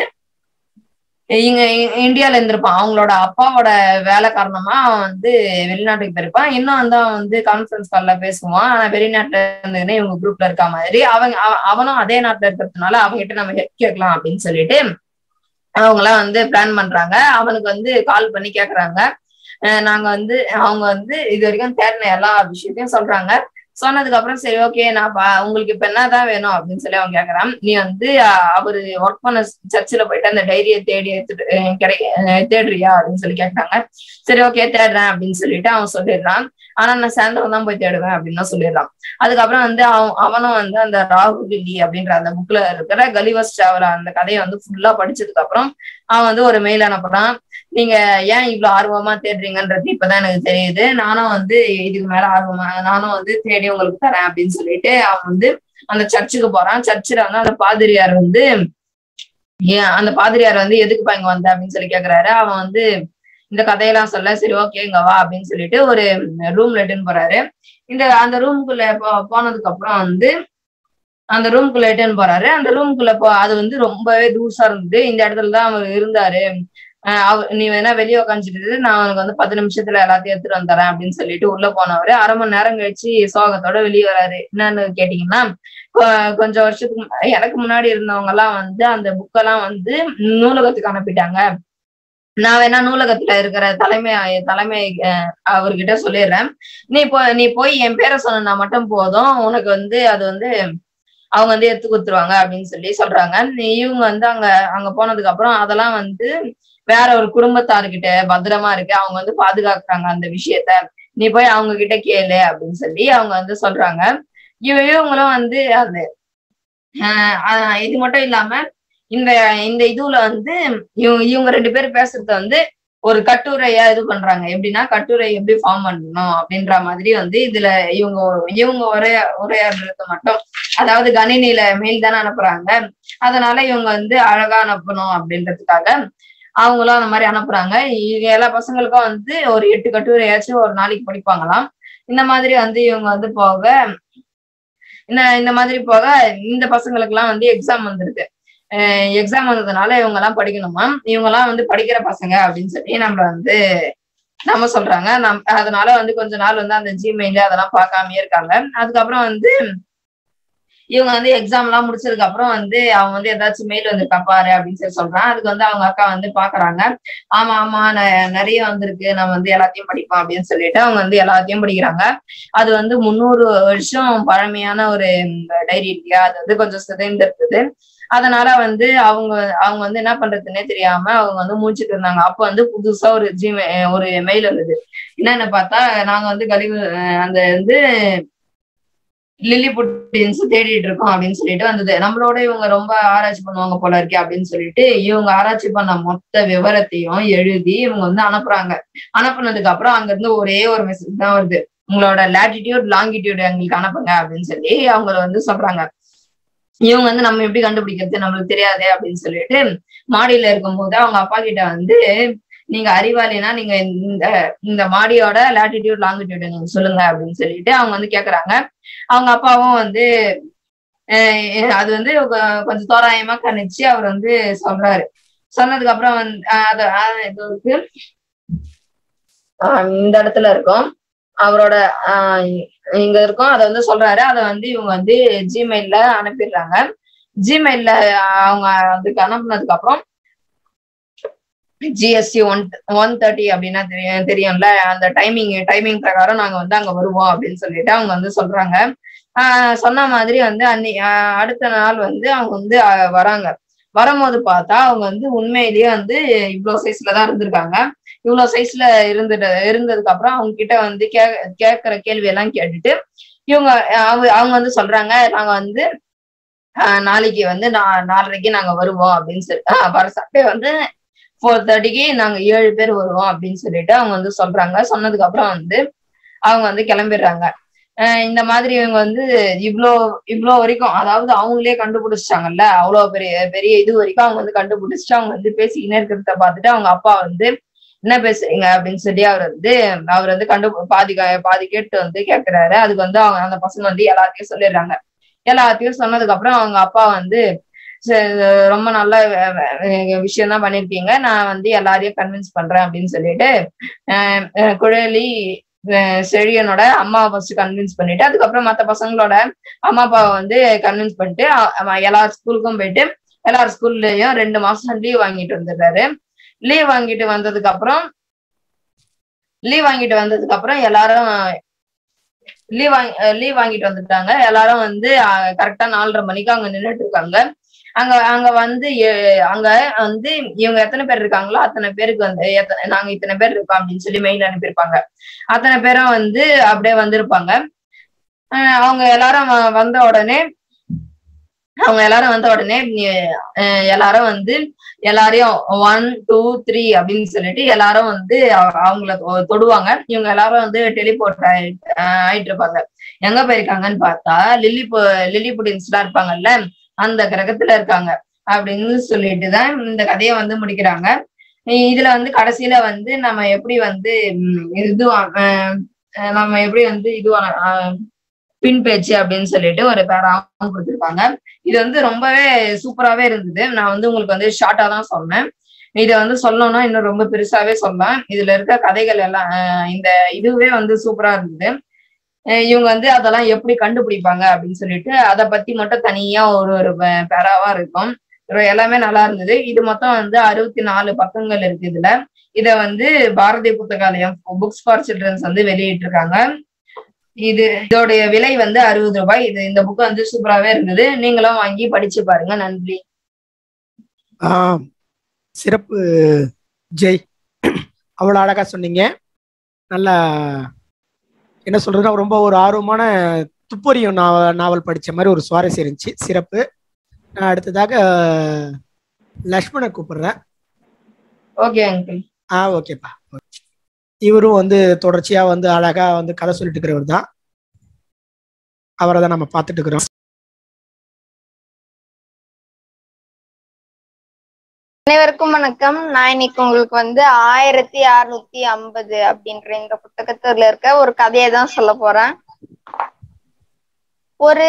இங்க இ- இந்தியால இருந்திருப்பான் அவங்களோட அப்பாவோட வேலை காரணமா அவன் வந்து வெளிநாட்டுக்கு போயிருப்பான் இன்னும் வந்து அவன் வந்து கான்ஃபரன்ஸ் கால்ல பேசுவான் ஆனா வெளிநாட்டுல இருந்துன்னு இவங்க குரூப்ல இருக்க மாதிரி அவங்க அவ- அவனும் அதே நாட்டுல இருக்கிறதுனால அவங்ககிட்ட நம்ம ஹெல்ப் கேட்கலாம் அப்படின்னு சொல்லிட்டு அவங்களாம் வந்து பிளான் பண்றாங்க அவனுக்கு வந்து கால் பண்ணி கேக்குறாங்க அஹ் நாங்க வந்து அவங்க வந்து இது வரைக்கும் தேடின எல்லா விஷயத்தையும் சொல்றாங்க சொன்னதுக்கு அப்புறம் சரி ஓகே நான் பா- உங்களுக்கு இப்ப என்னதான் வேணும் அப்படின்னு சொல்லி அவன் கேக்குறான் நீ வந்து அஹ், அவரு ஒர்க் பண்ண சர்ச்சில் போயிட்டு அந்த டைரியை தேடி எடுத்துட்டு அஹ், கிடை அஹ், தேடுறியா அப்படின்னு சொல்லி கேட்டாங்க சரி ஓகே தேடுறேன் அப்படின்னு சொல்லிட்டு அவன் சொல்லிடுறான் ஆனா நான் சாயந்தரம் தான் போய் தேடுவேன் அப்படின்னு தான் சொல்லிடுறான் அதுக்கப்புறம் வந்து அவன் அவனும் வந்து அந்த ராகு லில்லி அப்படின்ற அந்த புக்ல இருக்கிற கலிவஸ் டிராவல் அந்த கதையை வந்து ஃபுல்லா படிச்சதுக்கு அப்புறம் அவன் வந்து ஒரு மெயில் அனுப்புறான் நீங்க ஏன் இவ்வளவு ஆர்வமா தேடுறீங்கன்றது இப்பதான் எனக்கு தெரியுது நானும் வந்து இதுக்கு மேல ஆர்வமா நானும் வந்து தேடி உங்களுக்கு தரேன் அப்படின்னு சொல்லிட்டு அவன் வந்து அந்த சர்ச்சுக்கு போறான் சர்ச்சில் வந்து அந்த பாதிரியார் வந்து ஏன் அந்த பாதிரியார் வந்து எதுக்குப்பா இங்க வந்த அப்படின்னு சொல்லி கேக்குறாரு அவன் வந்து இந்த கதையெல்லாம் சொல்ல சரி ஓகே இங்க வா அப்படின்னு சொல்லிட்டு ஒரு ரூம்ல எடுன்னு போறாரு இந்த அந்த ரூம்குள்ள போனதுக்கு அப்புறம் வந்து அந்த ரூம்குள்ள எட்டுன்னு போறாரு அந்த ரூம்குள்ள போ அது வந்து ரொம்பவே தூசா இருந்தது இந்த இடத்துல தான் அவர் இருந்தாரு அஹ் அவ நீ வேணா வெளியே உட்காந்துட்டு நான் அவனுக்கு வந்து பத்து நிமிஷத்துல எல்லாத்தையும் எடுத்துட்டு வந்துறேன் அப்படின்னு சொல்லிட்டு உள்ள போனவரு அரை மணி நேரம் கழிச்சு சோகத்தோட வெளியே வராரு என்னன்னு கேட்டீங்கன்னா கொ- கொஞ்சம் வருஷத்துக்கு மு- எனக்கு முன்னாடி இருந்தவங்க எல்லாம் வந்து அந்த புக்கெல்லாம் வந்து நூலகத்துக்கு அனுப்பிட்டாங்க நான் வேணா நூலகத்துல இருக்கிற தலைமை தலைமை அஹ், அவர்கிட்ட சொல்லிடுறேன் நீ போ நீ போய் என் பேரை சொன்னா மட்டும் போதும் உனக்கு வந்து அது வந்து அவங்க வந்து எடுத்து கொடுத்துருவாங்க அப்படின்னு சொல்லி சொல்றாங்க நீ- இவங்க வந்து அங்க அங்க போனதுக்கு அப்புறம் அதெல்லாம் வந்து வேற ஒரு குடும்பத்தார்கிட்ட பத்திரமா இருக்கு அவங்க வந்து பாதுகாக்கிறாங்க அந்த விஷயத்த நீ போய் அவங்க கிட்ட கேளு அப்படின்னு சொல்லி அவங்க வந்து சொல்றாங்க இவ இவங்களும் வந்து அது ஆஹ் ஆஹ் இது மட்டும் இல்லாம இந்த இந்த இதுல வந்து இவங்க இவங்க ரெண்டு பேரும் பேசுறத வந்து ஒரு கட்டுரையா இது பண்றாங்க எப்படின்னா கட்டுரை எப்படி ஃபார்ம் பண்ணணும் அப்படின்ற மாதிரி வந்து இதுல இவங்க இவங்க ஒரே உரையாடுறது மட்டும் அதாவது கணினியில மெயில் தானே அனுப்புறாங்க அதனால இவங்க வந்து அழகா அனுப்பணும் அப்படின்றதுக்காக அவங்களும் அந்த மாதிரி அனுப்புறாங்க இவங்க எல்லா பசங்களுக்கும் வந்து ஒரு எட்டு கட்டுரையாச்சும் ஒரு நாளைக்கு படிப்பாங்களாம் இந்த மாதிரி வந்து இவங்க வந்து போக இந்த இந்த மாதிரி போக இந்த பசங்களுக்கு எல்லாம் வந்து எக்ஸாம் வந்திருக்கு எக்ஸாம் வந்ததுனால இவங்க எல்லாம் படிக்கணுமா இவங்க எல்லாம் வந்து படிக்கிற பசங்க அப்படின்னு சொல்லி நம்ம வந்து நம்ம சொல்றாங்க நம் அதனால வந்து கொஞ்ச நாள் வந்து அந்த ஜிமெயில் அதெல்லாம் பார்க்காமயே இருக்காங்க அதுக்கப்புறம் வந்து இவங்க வந்து எக்ஸாம் எல்லாம் முடிச்சதுக்கு அப்புறம் வந்து அவங்க வந்து ஏதாச்சும் மெயில் வந்திருக்கா பாரு அப்படின்னு சொல்லி சொல்றான் அதுக்கு வந்து அவங்க அக்கா வந்து பாக்குறாங்க ஆமா ஆமா நெ- நிறைய வந்திருக்கு நம்ம வந்து எல்லாத்தையும் படிப்போம் அப்படின்னு சொல்லிட்டு அவங்க வந்து எல்லாத்தையும் படிக்கிறாங்க அது வந்து முந்நூறு வருஷம் பழமையான ஒரு டைரி இல்லையா அது வந்து கொஞ்சம் சிதைந்து இருக்குது அதனால வந்து அவங்க அவங்க வந்து என்ன பண்றதுன்னே தெரியாம அவங்க வந்து முடிச்சிட்டு இருந்தாங்க அப்ப வந்து புதுசா ஒரு ஜிமே ஒரு மெயில் வந்தது என்னன்னு பார்த்தா நாங்க வந்து கழிவு அஹ் அந்த வந்து லில்லி புட்டின்ஸ் தேடிட்டு இருக்கோம் அப்படின்னு சொல்லிட்டு வந்தது நம்மளோட இவங்க ரொம்ப ஆராய்ச்சி பண்ணுவாங்க போல இருக்கே அப்படின்னு சொல்லிட்டு இவங்க ஆராய்ச்சி பண்ண மொத்த விவரத்தையும் எழுதி இவங்க வந்து அனுப்புறாங்க அனுப்புனதுக்கு அப்புறம் அங்க இருந்து ஒரே ஒரு மெசேஜ் தான் வருது உங்களோட லாட்டிடியூட் லாங்கிடியூட் எங்களுக்கு அனுப்புங்க அப்படின்னு சொல்லி அவங்க வந்து சொல்றாங்க இவங்க வந்து நம்ம எப்படி கண்டுபிடிக்கிறது நம்மளுக்கு தெரியாதே அப்படின்னு சொல்லிட்டு மாடியில இருக்கும்போது அவங்க அப்பா கிட்ட வந்து நீங்க அறிவாளினா நீங்க இந்த இந்த மாடியோட லாட்டிடியூட் லாங்கிடியூட் நீங்க சொல்லுங்க அப்படின்னு சொல்லிட்டு அவங்க வந்து கேக்குறாங்க அவங்க அப்பாவும் வந்து அஹ் அது வந்து கொ- கொஞ்சம் தோராயமா கணிச்சு அவர் வந்து சொல்றாரு சொன்னதுக்கு அப்புறம் வந்து அஹ் அது அஹ் இது இருக்கு ஆஹ் இந்த இடத்துல இருக்கும் அவரோட ஆஹ் இங்க இருக்கும் அதை வந்து சொல்றாரு அதை வந்து இவங்க வந்து ஜிமெயில்ல அனுப்பிடுறாங்க ஜிமெயில்ல அவங்க அதுக்கு அனுப்புனதுக்கு அப்புறம் ஜிஎஸ்டி ஒன் ஒன் தேர்ட்டி அப்படின்னா தெரியும் தெரியும்ல அந்த டைமிங் டைமிங் பிரகாரம் நாங்க வந்து அங்க வருவோம் அப்படின்னு சொல்லிட்டு அவங்க வந்து சொல்றாங்க ஆஹ் சொன்ன மாதிரி வந்து அன்னி ஆஹ் அடுத்த நாள் வந்து அவங்க வந்து ஆஹ் வராங்க வரும்போது பார்த்தா அவங்க வந்து உண்மையிலேயே வந்து இவ்வளவு சைஸ்ல தான் இருந்திருக்காங்க இவ்வளவு சைஸ்ல இருந்துட்டு இருந்ததுக்கு அப்புறம் அவங்க கிட்ட வந்து கே கேட்கிற கேள்வி எல்லாம் கேட்டுட்டு இவங்க அவங்க அவங்க வந்து சொல்றாங்க நாங்க வந்து ஆஹ் நாளைக்கு வந்து நான் நாலரைக்கு நாங்க வருவோம் அப்படின்னு சொல்லி ஆஹ் வர சண்டே வந்து ஃபோர் தேர்ட்டிக்கு நாங்க ஏழு பேர் வருவோம் அப்படின்னு சொல்லிட்டு அவங்க வந்து சொல்றாங்க சொன்னதுக்கு அப்புறம் வந்து அவங்க வந்து கிளம்பிடுறாங்க ஆஹ் இந்த மாதிரி இவங்க வந்து இவ்ளோ இவ்ளோ வரைக்கும் அதாவது அவங்களே கண்டுபிடிச்சிட்டாங்கல்ல அவ்வளவு பெரிய பெரிய இது வரைக்கும் அவங்க வந்து கண்டுபிடிச்சிட்டு அவங்க வந்து பேசிக்கினே இருக்கிறத பார்த்துட்டு அவங்க அப்பா வந்து என்ன பேசுறீங்க அப்படின்னு சொல்லி அவர் வந்து அவர் வந்து கண்டு பாதி க- பாதி கேட்டு வந்து கேட்கிறாரு அதுக்கு வந்து அவங்க அந்த பசங்க வந்து எல்லாத்தையும் சொல்லிடுறாங்க எல்லாத்தையும் சொன்னதுக்கு அப்புறம் அவங்க அப்பா வந்து சரி, ரொம்ப நல்ல விஷயம் தான் பண்ணிருக்கீங்க நான் வந்து எல்லாரையும் கன்வின்ஸ் பண்றேன் அப்படின்னு சொல்லிட்டு அஹ் அஹ் குழலி அஹ் செழியனோட அம்மாவை ஃபர்ஸ்ட் கன்வின்ஸ் பண்ணிட்டு அதுக்கப்புறம் மத்த பசங்களோட அம்மா அப்பாவை வந்து கன்வின்ஸ் பண்ணிட்டு அ- அவன் எல்லா ஸ்கூலுக்கும் போயிட்டு எல்லார் ஸ்கூல்லயும் ரெண்டு மாசம் லீவ் வாங்கிட்டு வந்துடுறாரு லீவ் வாங்கிட்டு வந்ததுக்கு அப்புறம் லீவ் வாங்கிட்டு வந்ததுக்கு அப்புறம் எல்லாரும் லீவ் வாங்கி லீவ் வாங்கிட்டு வந்துட்டாங்க எல்லாரும் வந்து கரெக்டா நாலரை மணிக்கு அங்க நின்னுட்டு இருக்காங்க அங்க அங்க வந்து எ- அங்க வந்து இவங்க எத்தனை பேர் இருக்காங்களோ அத்தனை பேருக்கு வந்து எத்தனை நாங்க இத்தனை பேர் இருக்கோம் அப்படின்னு சொல்லி மெயில் அனுப்பியிருப்பாங்க அத்தனை பேரும் வந்து அப்படியே வந்திருப்பாங்க அஹ் அவங்க எல்லாரும் வ- வந்த உடனே அவங்க எல்லாரும் வந்த உடனே நீ- அஹ் எல்லாரும் வந்து எல்லாரையும் ஒன் டூ த்ரீ அப்படின்னு சொல்லிட்டு எல்லாரும் வந்து அவ- அவங்கள தொ- தொடுவாங்க இவங்க எல்லாரும் வந்து டெலிபோர்ட் ஆயிட்டு இருப்பாங்க எங்க போயிருக்காங்கன்னு பார்த்தா லில்லி லில்லி புடின்ஸ் எல்லாம் இருப்பாங்கல்ல அந்த கிரகத்துல இருக்காங்க அப்படின்னு சொல்லிட்டு தான் இந்த கதையை வந்து முடிக்கிறாங்க இதுல வந்து கடைசியில வந்து நம்ம எப்படி வந்து ம், இது அஹ், அஹ், நம்ம எப்படி வந்து இதுவான அஹ், பின் பேச்சு அப்படின்னு சொல்லிட்டு ஒரு பேராவும் கொடுத்துருப்பாங்க இது வந்து ரொம்பவே சூப்பராவே இருந்தது நான் வந்து உங்களுக்கு வந்து ஷார்ட்டா தான் சொன்னேன் இதை வந்து சொல்லணும்னா இன்னும் ரொம்ப பெருசாவே சொல்லலாம் இதுல இருக்க கதைகள் எல்லாம் அஹ், இந்த இதுவே வந்து சூப்பரா இருந்தது அஹ் இவங்க வந்து அதெல்லாம் எப்படி கண்டுபிடிப்பாங்க அப்படின்னு சொல்லிட்டு அதை பத்தி மட்டும் தனியா ஒரு ஒரு பே- பேராவா இருக்கும் இது எல்லாமே நல்லா இருந்தது இது மொத்தம் வந்து அறுபத்தி நாலு பக்கங்கள் இருக்கு இதுல இத வந்து Bharathi Puthagalayam books for children's வந்து வெளியிட்டிருக்காங்க இது இதோடைய விலை வந்து அறுபது ரூபாய் இது இந்த புக் வந்து சூப்பராவே இருந்தது நீங்களும் வாங்கி படிச்சு பாருங்க நன்றி ஆம் சிறப்பு ஜெய் அவ்வளோ அழகா சொன்னீங்க நல்லா என்ன சொல்றதுன்னா ரொம்ப ஒரு ஆர்வமான துப்பறியும் நாவல் நாவல் படிச்ச மாதிரி ஒரு சுவாரஸ்யம் இருந்துச்சு சிறப்பு நான் அடுத்ததாக லக்ஷ்மணை கூப்பிடுறேன் ஓகே அங்கிள் ஆ ஓகேப்பா இவரும் வந்து தொடர்ச்சியா வந்து அழகா வந்து கதை சொல்லிட்டு இருக்கிறவர் தான் அவரை தான் நம்ம பார்த்துட்டு இருக்கிறோம் அனைவருக்கும் வணக்கம் நான் இன்னைக்கு உங்களுக்கு வந்து ஆயிரத்தி அறுநூத்தி ஐம்பது அப்படின்ற இந்த புத்தகத்துல இருக்க ஒரு கதையை தான் சொல்ல போறேன் ஒரு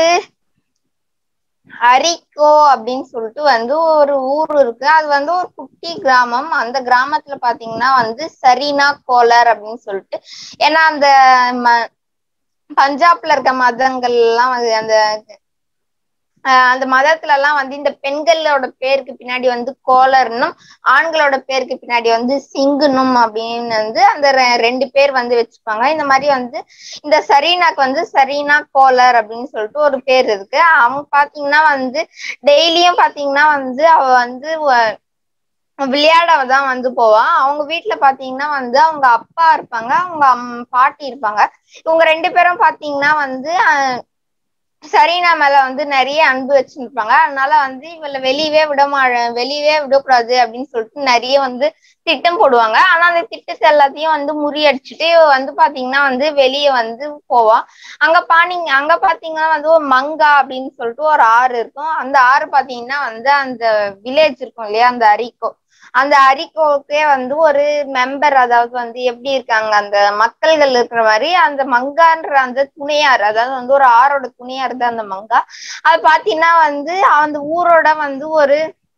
அரிக்கோ அப்படின்னு சொல்லிட்டு வந்து ஒரு ஊர் இருக்கு அது வந்து ஒரு குட்டி கிராமம் அந்த கிராமத்துல பாத்தீங்கன்னா வந்து சரினா கோலர் அப்படின்னு சொல்லிட்டு ஏன்னா அந்த ம- பஞ்சாப்ல இருக்க மதங்கள் எல்லாம் வந்து அந்த ஆஹ் அந்த மதத்துல எல்லாம் வந்து இந்த பெண்களோட பேருக்கு பின்னாடி வந்து கோலர்னும் ஆண்களோட பேருக்கு பின்னாடி வந்து சிங்குனும் அப்படின்னு வந்து அந்த ரெ- ரெண்டு பேர் வந்து வச்சுப்பாங்க இந்த மாதிரி வந்து இந்த சரீனாக்கு வந்து சரீனா கோலர் அப்படின்னு சொல்லிட்டு ஒரு பேர் இருக்கு அவங்க பாத்தீங்கன்னா வந்து டெய்லியும் பாத்தீங்கன்னா வந்து அவ வந்து வ- விளையாட தான் வந்து போவா அவங்க வீட்டுல பாத்தீங்கன்னா வந்து அவங்க அப்பா இருப்பாங்க அவங்க அம் பாட்டி இருப்பாங்க இவங்க ரெண்டு பேரும் பாத்தீங்கன்னா வந்து அஹ், சரீனா மேல வந்து நிறைய அன்பு வச்சிருப்பாங்க அதனால வந்து இவளை வெளியவே விட மா வெளியவே விடக்கூடாது அப்படின்னு சொல்லிட்டு நிறைய வந்து திட்டம் போடுவாங்க ஆனா அந்த திட்டத்தை எல்லாத்தையும் வந்து முறியடிச்சுட்டு இவ வந்து பாத்தீங்கன்னா வந்து வெளியே வந்து போவா அங்க பாத்தீங்க அங்க பாத்தீங்கன்னா வந்து ஒரு மங்கா அப்படின்னு சொல்லிட்டு ஒரு ஆறு இருக்கும் அந்த ஆறு பாத்தீங்கன்னா வந்து அந்த வில்லேஜ் இருக்கும் இல்லையா அந்த அரிக்கோ அந்த அரிக்கோக்கே வந்து ஒரு மெம்பர் அதாவது வந்து எப்படி இருக்காங்க அந்த மக்கள்கள் இருக்கிற மாதிரி அந்த மங்கான்ற அந்த துணையார் அதாவது வந்து ஒரு ஆறோட துணையார் தான் அந்த மங்கா அது பாத்தீங்கன்னா வந்து அந்த ஊரோட வந்து ஒரு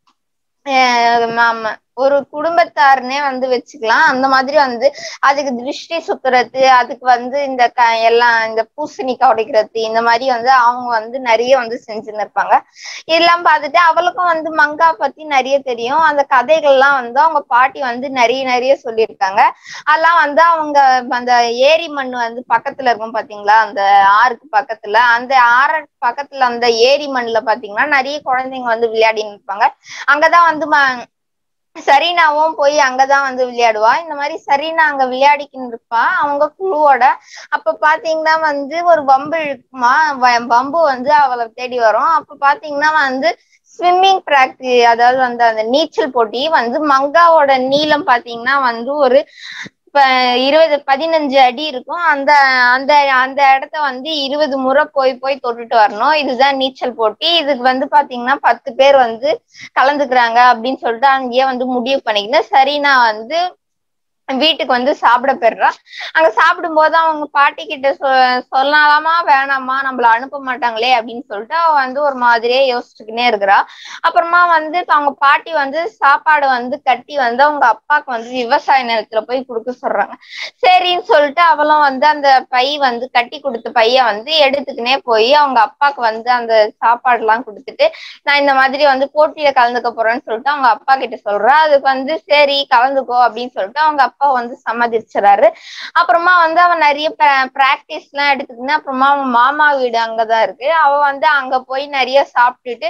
அஹ் ஆமா ஒரு குடும்பத்தாருன்னே வந்து வச்சுக்கலாம் அந்த மாதிரி வந்து அதுக்கு திருஷ்டி சுத்துறது அதுக்கு வந்து இந்த க எல்லாம் இந்த பூசணிக்காய் உடைக்கிறது இந்த மாதிரி வந்து அவங்க வந்து நிறைய வந்து செஞ்சுன்னு இருப்பாங்க இதெல்லாம் பார்த்துட்டு அவளுக்கும் வந்து மங்கா பத்தி நிறைய தெரியும் அந்த கதைகள்லாம் வந்து அவங்க பாட்டி வந்து நிறைய நிறைய சொல்லியிருக்காங்க அதெல்லாம் வந்து அவங்க அந்த ஏரி மண் வந்து பக்கத்துல இருக்கும் பாத்தீங்களா அந்த ஆறுக்கு பக்கத்துல அந்த ஆறு பக்கத்துல அந்த ஏரி மண்ணுல பாத்தீங்கன்னா நிறைய குழந்தைங்க வந்து விளையாடின்னு இருப்பாங்க அங்கதான் வந்து ம- சரீனாவும் போய் அங்கதான் வந்து விளையாடுவா இந்த மாதிரி சரீனா அங்க விளையாடிக்கின்னு இருப்பா அவங்க குழுவோட அப்ப பாத்தீங்கன்னா வந்து ஒரு பம்பு இழுக்குமா வ- பம்பு வந்து அவளை தேடி வரும் அப்ப பாத்தீங்கன்னா வந்து ஸ்விம்மிங் பிராக்டி அதாவது வந்து அந்த நீச்சல் போட்டி வந்து மங்காவோட நீளம் பாத்தீங்கன்னா வந்து ஒரு இப்ப இருபது பதினஞ்சு அடி இருக்கும் அந்த அந்த அந்த இடத்த வந்து இருபது முறை போய் போய் தொட்டுட்டு வரணும் இதுதான் நீச்சல் போட்டி இதுக்கு வந்து பாத்தீங்கன்னா பத்து பேர் வந்து கலந்துக்கிறாங்க அப்படின்னு சொல்லிட்டு அங்கேயே வந்து முடிவு பண்ணிக்கின்னு சரினா வந்து வீட்டுக்கு வந்து சாப்பிட போயிடுறா அங்க சாப்பிடும்போது அவங்க பாட்டி கிட்ட சொ சொல்லலாமா வேணாமா நம்மள அனுப்ப மாட்டாங்களே அப்படின்னு சொல்லிட்டு அவ வந்து ஒரு மாதிரியே யோசிச்சுக்கினே இருக்கிறா அப்புறமா வந்து இப்ப அவங்க பாட்டி வந்து சாப்பாடு வந்து கட்டி வந்து அவங்க அப்பாவுக்கு வந்து விவசாய நிலத்துல போய் கொடுக்க சொல்றாங்க சரின்னு சொல்லிட்டு அவளும் வந்து அந்த பை வந்து கட்டி கொடுத்த பைய வந்து எடுத்துக்கினே போய் அவங்க அப்பாவுக்கு வந்து அந்த சாப்பாடு எல்லாம் கொடுத்துட்டு நான் இந்த மாதிரி வந்து போட்டியில கலந்துக்க போறேன்னு சொல்லிட்டு அவங்க அப்பா கிட்ட சொல்றா அதுக்கு வந்து சரி கலந்துக்கோ அப்படின்னு சொல்லிட்டு அவங்க அப்பா வந்து சம்மதிச்சுறாரு அப்புறமா வந்து அவன் நிறைய பிராக்டிஸ் எல்லாம் எடுத்துக்கின்னு அப்புறமா அவன் மாமா வீடு அங்கதான் இருக்கு அவ வந்து அங்க போய் நிறைய சாப்பிட்டுட்டு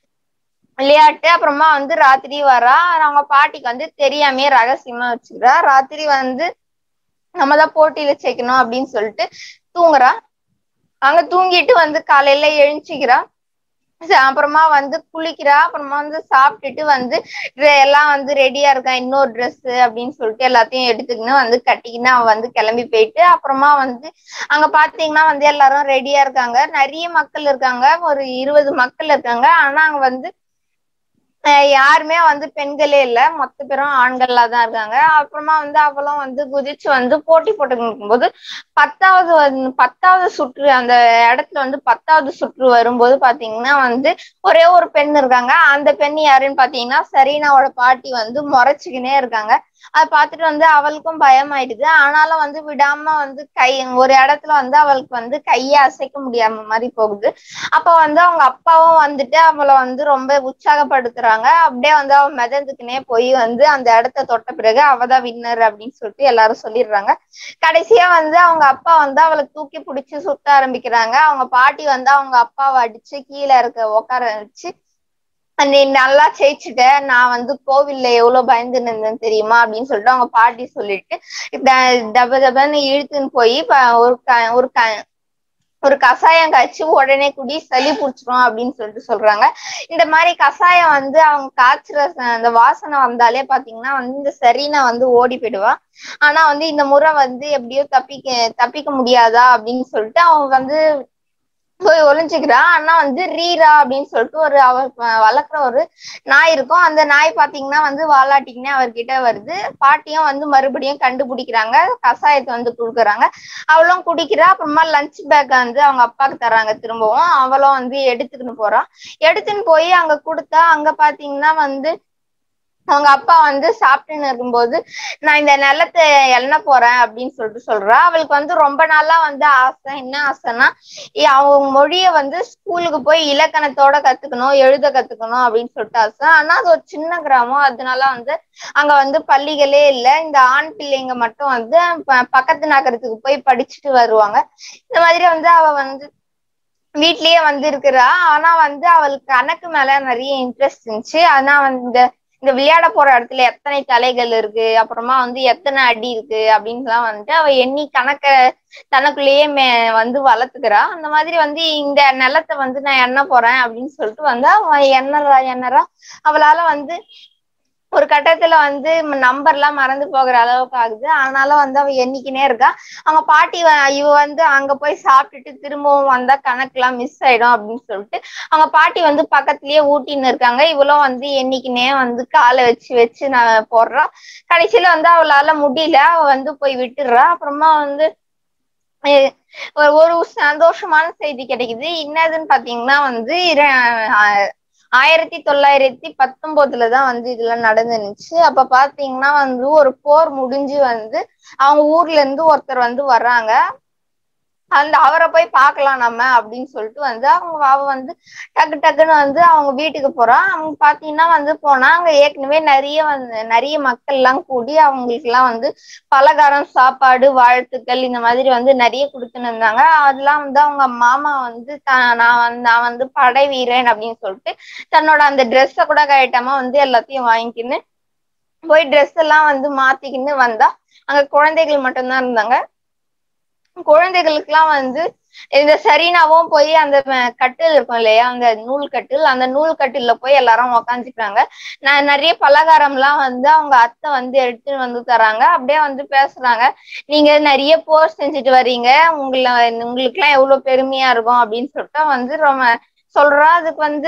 விளையாட்டு அப்புறமா வந்து ராத்திரி வரா அவங்க பாட்டிக்கு வந்து தெரியாமே ரகசியமா வச்சுக்கிறா ராத்திரி வந்து நம்ம தான் போட்டியில சேர்க்கணும் அப்படின்னு சொல்லிட்டு தூங்குறா அங்க தூங்கிட்டு வந்து காலையில எழுஞ்சிக்கிறா ச- அப்புறமா வந்து குளிக்கிறா அப்புறமா வந்து சாப்பிட்டுட்டு வந்து dre- எல்லாம் வந்து ரெடியா இருக்கா இன்னொரு Dress அப்படின்னு சொல்லிட்டு எல்லாத்தையும் எடுத்துக்கின்னு வந்து கட்டிக்கின்னு அவ வந்து கிளம்பி போயிட்டு அப்புறமா வந்து அங்க பாத்தீங்கன்னா வந்து எல்லாரும் ரெடியா இருக்காங்க நிறைய மக்கள் இருக்காங்க ஒரு இருபது மக்கள் இருக்காங்க ஆனா அங்க வந்து அஹ் யாருமே வந்து பெண்களே இல்ல மொத்த பேரும் ஆண்களா தான் இருக்காங்க அப்புறமா வந்து அவளும் வந்து குதிச்சு வந்து போட்டி போட்டுக்கும் போது பத்தாவது வந்து பத்தாவது சுற்று அந்த இடத்துல வந்து பத்தாவது சுற்று வரும்போது பாத்தீங்கன்னா வந்து ஒரே ஒரு பெண் இருக்காங்க அந்த பெண் யாருன்னு பாத்தீங்கன்னா சரீனாவோட பாட்டி வந்து முறைச்சுக்கினே இருக்காங்க அதை பார்த்துட்டு வந்து அவளுக்கும் பயம் ஆயிடுது ஆனாலும் வந்து விடாம வந்து கை ஒரு இடத்துல வந்து அவளுக்கு வந்து கையை அசைக்க முடியாம மாதிரி போகுது அப்ப வந்து அவங்க அப்பாவும் வந்துட்டு அவளை வந்து ரொம்ப உற்சாகப்படுத்துறாங்க அப்படியே வந்து அவ மிதந்துக்குனே போய் வந்து அந்த இடத்த தொட்ட பிறகு அவதான் வின்னர் அப்படின்னு சொல்லிட்டு எல்லாரும் சொல்லிடுறாங்க கடைசியா வந்து அவங்க அப்பா வந்து அவளை தூக்கி பிடிச்சு சுத்த ஆரம்பிக்கிறாங்க அவங்க பாட்டி வந்து அவங்க அப்பாவை அடிச்சு கீழே இருக்க உட்கார வச்சு நீ நல்லா ஜெயிச்சுட்ட நான் வந்து கோவில்ல எவ்வளவு பயந்து நின்றேன் தெரியுமா அப்படின்னு சொல்லிட்டு அவங்க பாட்டி சொல்லிட்டு ட- டப டபன்னு இழுத்துன்னு போய் ப- ஒரு க- ஒரு க ஒரு கஷாயம் காய்ச்சி உடனே குடி சளி பிடிச்சிரும் அப்படின்னு சொல்லிட்டு சொல்றாங்க இந்த மாதிரி கஷாயம் வந்து அவங்க காய்ச்சுற ச- அந்த வாசனை வந்தாலே பாத்தீங்கன்னா வந்து இந்த சரினா வந்து ஓடி போயிடுவா ஆனா வந்து இந்த முறை வந்து எப்படியோ தப்பிக்க தப்பிக்க முடியாதா அப்படின்னு சொல்லிட்டு அவங்க வந்து போய் ஒளிஞ்சுக்கிறா ஆனா வந்து ரீரா அப்படின்னு சொல்லிட்டு ஒரு அவர் வ- வளர்க்குற ஒரு நாய் இருக்கும் அந்த நாய் பாத்தீங்கன்னா வந்து வாலாட்டிக்கினே அவர்கிட்ட வருது பாட்டியும் வந்து மறுபடியும் கண்டுபிடிக்கிறாங்க கஷாயத்தை வந்து கொடுக்குறாங்க அவளும் குடிக்கிறா அப்புறமா லஞ்ச் பேக் வந்து அவங்க அப்பாக்கு தராங்க திரும்பவும் அவளும் வந்து எடுத்துக்கின்னு போறா எடுத்துன்னு போய் அங்க கொடுத்தா அங்க பாத்தீங்கன்னா வந்து அவங்க அப்பா வந்து சாப்பிட்டுன்னு இருக்கும்போது நான் இந்த நிலத்தை எண்ண போறேன் அப்படின்னு சொல்லிட்டு சொல்றா அவளுக்கு வந்து ரொம்ப நாளா வந்து ஆசை என்ன ஆசைன்னா ஏ, அவங்க மொழிய வந்து ஸ்கூலுக்கு போய் இலக்கணத்தோட கத்துக்கணும் எழுத கத்துக்கணும் அப்படின்னு சொல்லிட்டு ஆசை ஆனா அது ஒரு சின்ன கிராமம் அதனால வந்து அங்க வந்து பள்ளிகளே இல்ல இந்த ஆண் பிள்ளைங்க மட்டும் வந்து ப- பக்கத்து நகரத்துக்கு போய் படிச்சுட்டு வருவாங்க இந்த மாதிரி வந்து அவ வந்து வீட்லயே வந்து இருக்கிறா ஆனா வந்து அவளுக்கு கணக்கு மேல நிறைய இன்ட்ரெஸ்ட் இருந்துச்சு ஆனா வந்து இந்த இந்த விளையாட போற இடத்துல எத்தனை தலைகள் இருக்கு அப்புறமா வந்து எத்தனை அடி இருக்கு அப்படின்லாம் வந்துட்டு அவ எண்ணி கணக்க தனக்குள்ளேயே மே வந்து வளர்த்துக்கிறா அந்த மாதிரி வந்து இந்த நிலத்தை வந்து நான் எண்ண போறேன் அப்படின்னு சொல்லிட்டு வந்து அவ எண்ணறா எண்ணறா அவளால வந்து ஒரு கட்டத்துல வந்து நம்பர்லாம் மறந்து போகிற அளவுக்கு ஆகுது ஆனாலும் வந்து அவ எண்ணிக்கினே இருக்கா அவங்க பாட்டி வ- இவ வந்து அங்க போய் சாப்பிட்டுட்டு திரும்பவும் வந்தா கணக்குலாம் மிஸ் ஆயிடும் அப்படின்னு சொல்லிட்டு அவங்க பாட்டி வந்து பக்கத்துலயே ஊட்டின்னு இருக்காங்க இவளும் வந்து எண்ணிக்கினே வந்து காலை வச்சு வச்சு நான் போடுறா கடைசியில வந்து அவளால முடியல அவ வந்து போய் விட்டுடுறா அப்புறமா வந்து எ- ஒரு- ஒரு சந்தோஷமான செய்தி கிடைக்குது என்னதுன்னு பாத்தீங்கன்னா வந்து இர- ஆ- ஆயிரத்தி தொள்ளாயிரத்தி பத்தொன்பதுல தான் வந்து இதெல்லாம் நடந்துருந்துச்சு அப்ப பாத்தீங்கன்னா வந்து ஒரு போர் முடிஞ்சு வந்து அவங்க ஊர்ல இருந்து ஒருத்தர் வந்து வர்றாங்க அந்த அவரை போய் பார்க்கலாம் நம்ம அப்படின்னு சொல்லிட்டு வந்து அவங்க அவ வந்து டக்கு டக்குன்னு வந்து அவங்க வீட்டுக்கு போறான் அவங்க பாத்தீங்கன்னா வந்து போனா அங்க ஏற்கனவே நிறைய வந்து நிறைய மக்கள் எல்லாம் கூடி அவங்களுக்கு எல்லாம் வந்து பலகாரம் சாப்பாடு வாழ்த்துக்கள் இந்த மாதிரி வந்து நிறைய கொடுத்துன்னு இருந்தாங்க அதெல்லாம் வந்து அவங்க மாமா வந்து த- நான் வந்து நான் வந்து படை வீரன் அப்படின்னு சொல்லிட்டு தன்னோட அந்த ட்ரெஸ்ஸை கூட கழட்டாம வந்து எல்லாத்தையும் வாங்கிக்கின்னு போய் ட்ரெஸ் எல்லாம் வந்து மாத்திக்கின்னு வந்தா அங்க குழந்தைகள் மட்டும்தான் இருந்தாங்க குழந்தைகளுக்குலாம் வந்து இந்த சரினாவும் போய் அந்த ம- கட்டில் இருக்கும் இல்லையா அந்த நூல் கட்டில் அந்த நூல் கட்டில்ல போய் எல்லாரும் உக்காந்துக்கிறாங்க நான் நிறைய பலகாரம்லாம் வந்து அவங்க அத்தை வந்து எடுத்துட்டு வந்து தராங்க அப்படியே வந்து பேசுறாங்க நீங்க நிறைய போர் செஞ்சுட்டு வர்றீங்க உங்களை உங்களுக்கு எல்லாம் எவ்வளவு பெருமையா இருக்கும் அப்படின்னு சொல்லிட்டு வந்து ரொம்ப சொல்றா அதுக்கு வந்து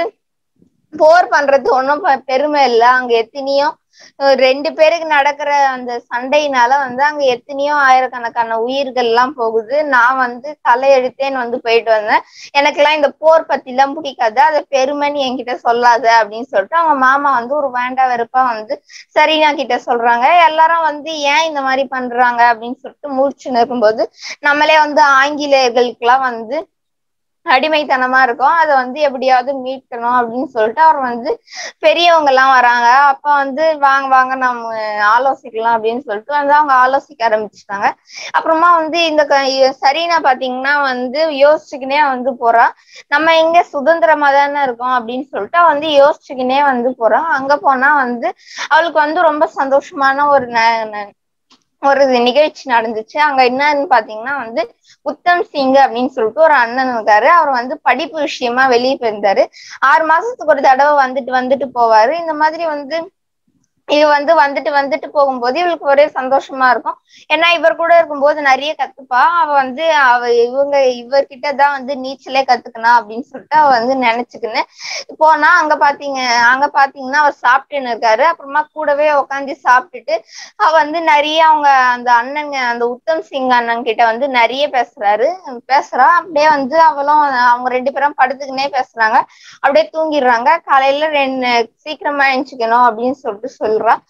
போர் பண்றது ஒன்றும் பெருமை இல்லை அங்க எத்தனையோ அஹ் ரெண்டு பேருக்கு நடக்கிற அந்த சண்டையினால வந்து அங்க எத்தனையோ ஆயிரக்கணக்கான உயிர்கள் எல்லாம் போகுது நான் வந்து தலை எடுத்தேன்னு வந்து போயிட்டு வந்தேன் எனக்கெல்லாம் இந்த போர் பத்தி எல்லாம் பிடிக்காது அதை பெருமைன்னு என்கிட்ட சொல்லாத அப்படின்னு சொல்லிட்டு அவங்க மாமா வந்து ஒரு வேண்டா வெறுப்பா வந்து சரினா கிட்ட சொல்றாங்க எல்லாரும் வந்து ஏன் இந்த மாதிரி பண்றாங்க அப்படின்னு சொல்லிட்டு மூச்சுன்னு இருக்கும்போது நம்மளே வந்து ஆங்கிலேயர்களுக்கெல்லாம் வந்து அடிமைத்தனமா இருக்கும் அதை வந்து எப்படியாவது மீட்கணும் அப்படின்னு சொல்லிட்டு அவர் வந்து பெரியவங்க எல்லாம் வராங்க அப்ப வந்து வாங்க வாங்க நம்ம ஆலோசிக்கலாம் அப்படின்னு சொல்லிட்டு வந்து அவங்க ஆலோசிக்க ஆரம்பிச்சுட்டாங்க அப்புறமா வந்து இந்த க- சரினா பாத்தீங்கன்னா வந்து யோசிச்சுக்கினே வந்து போறா நம்ம இங்க சுதந்திரமா தானே இருக்கோம் அப்படின்னு சொல்லிட்டு அவ வந்து யோசிச்சுக்கினே வந்து போறா அங்க போனா வந்து அவளுக்கு வந்து ரொம்ப சந்தோஷமான ஒரு ந- ந- ஒரு நிகழ்ச்சி நடந்துச்சு அங்க என்னன்னு பாத்தீங்கன்னா வந்து உத்தம் சிங் அப்படின்னு சொல்லிட்டு ஒரு அண்ணன் இருக்காரு அவர் வந்து படிப்பு விஷயமா வெளியே போயிருந்தாரு ஆறு மாசத்துக்கு ஒரு தடவை வந்துட்டு வந்துட்டு போவாரு இந்த மாதிரி வந்து இது வந்து வந்துட்டு வந்துட்டு போகும்போது இவளுக்கு ஒரே சந்தோஷமா இருக்கும் ஏன்னா இவர் கூட இருக்கும்போது நிறைய கத்துப்பா அவ வந்து அவ இவங்க இவர்கிட்ட தான் வந்து நீச்சலே கத்துக்கணும் அப்படின்னு சொல்லிட்டு அவ வந்து நினைச்சுக்கின்னு போனா அங்க பாத்தீங்க அங்க பாத்தீங்கன்னா அவர் சாப்பிட்டுன்னு இருக்காரு அப்புறமா கூடவே உட்காந்து சாப்பிட்டுட்டு அவ வந்து நிறைய அவங்க அந்த அண்ணங்க அந்த உத்தம் சிங் அண்ணன் கிட்ட வந்து நிறைய பேசுறாரு பேசுறா அப்படியே வந்து அவளும் அவங்க ரெண்டு பேரும் படுத்துக்கினே பேசுறாங்க அப்படியே தூங்கிடுறாங்க காலையில ரெண்டு சீக்கிரமா எழுந்துக்கணும் அப்படின்னு சொல்லிட்டு சொல்றா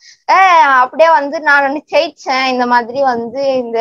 ஆஹ் அப்படியே வந்து நான் ஜெயிச்சேன் இந்த மாதிரி வந்து இந்த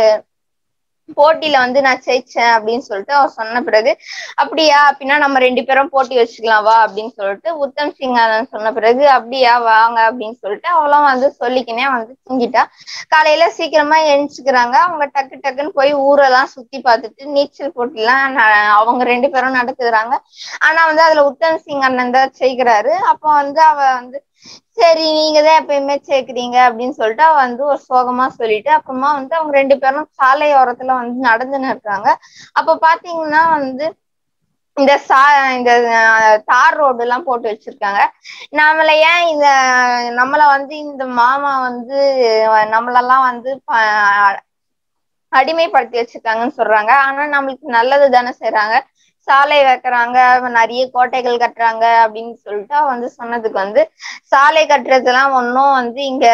போட்டியில வந்து நான் ஜெயிச்சேன் அப்படின்னு சொல்லிட்டு அவர் சொன்ன பிறகு அப்படியா அப்படின்னா நம்ம ரெண்டு பேரும் போட்டி வச்சுக்கலாம் வா அப்படின்னு சொல்லிட்டு உத்தம் சிங் அண்ணன் சொன்ன பிறகு அப்படியா வாங்க அப்படின்னு சொல்லிட்டு அவளும் வந்து சொல்லிக்கினே வந்து தூங்கிட்டா காலையில சீக்கிரமா எழுந்துச்சுக்கிறாங்க அவங்க டக்கு டக்குன்னு போய் ஊரெல்லாம் சுத்தி பார்த்துட்டு நீச்சல் போட்டிலாம் ந- அவங்க ரெண்டு பேரும் நடத்துக்கிறாங்க ஆனா வந்து அதுல உத்தம் சிங் அண்ணன் தான் செய்கிறாரு அப்போ வந்து அவ வந்து சரி நீங்க தான் எப்பயுமே சேர்க்கிறீங்க அப்படின்னு சொல்லிட்டு அவ வந்து ஒரு சோகமா சொல்லிட்டு அப்புறமா வந்து அவங்க ரெண்டு பேரும் சாலை ஓரத்துல வந்து நடந்துன்னு இருக்காங்க அப்ப பாத்தீங்கன்னா வந்து இந்த சா இந்த அஹ், தார் ரோடு எல்லாம் போட்டு வச்சிருக்காங்க நம்மள ஏன் இந்த நம்மள வந்து இந்த மாமா வந்து அஹ், நம்மளெல்லாம் வந்து ப- அடிமைப்படுத்தி வச்சிருக்காங்கன்னு சொல்றாங்க ஆனா நம்மளுக்கு நல்லது தானே செய்றாங்க சாலை வைக்கிறாங்க நிறைய கோட்டைகள் கட்டுறாங்க அப்படின்னு சொல்லிட்டு அவ வந்து சொன்னதுக்கு வந்து சாலை கட்டுறதெல்லாம் ஒன்றும் வந்து இங்க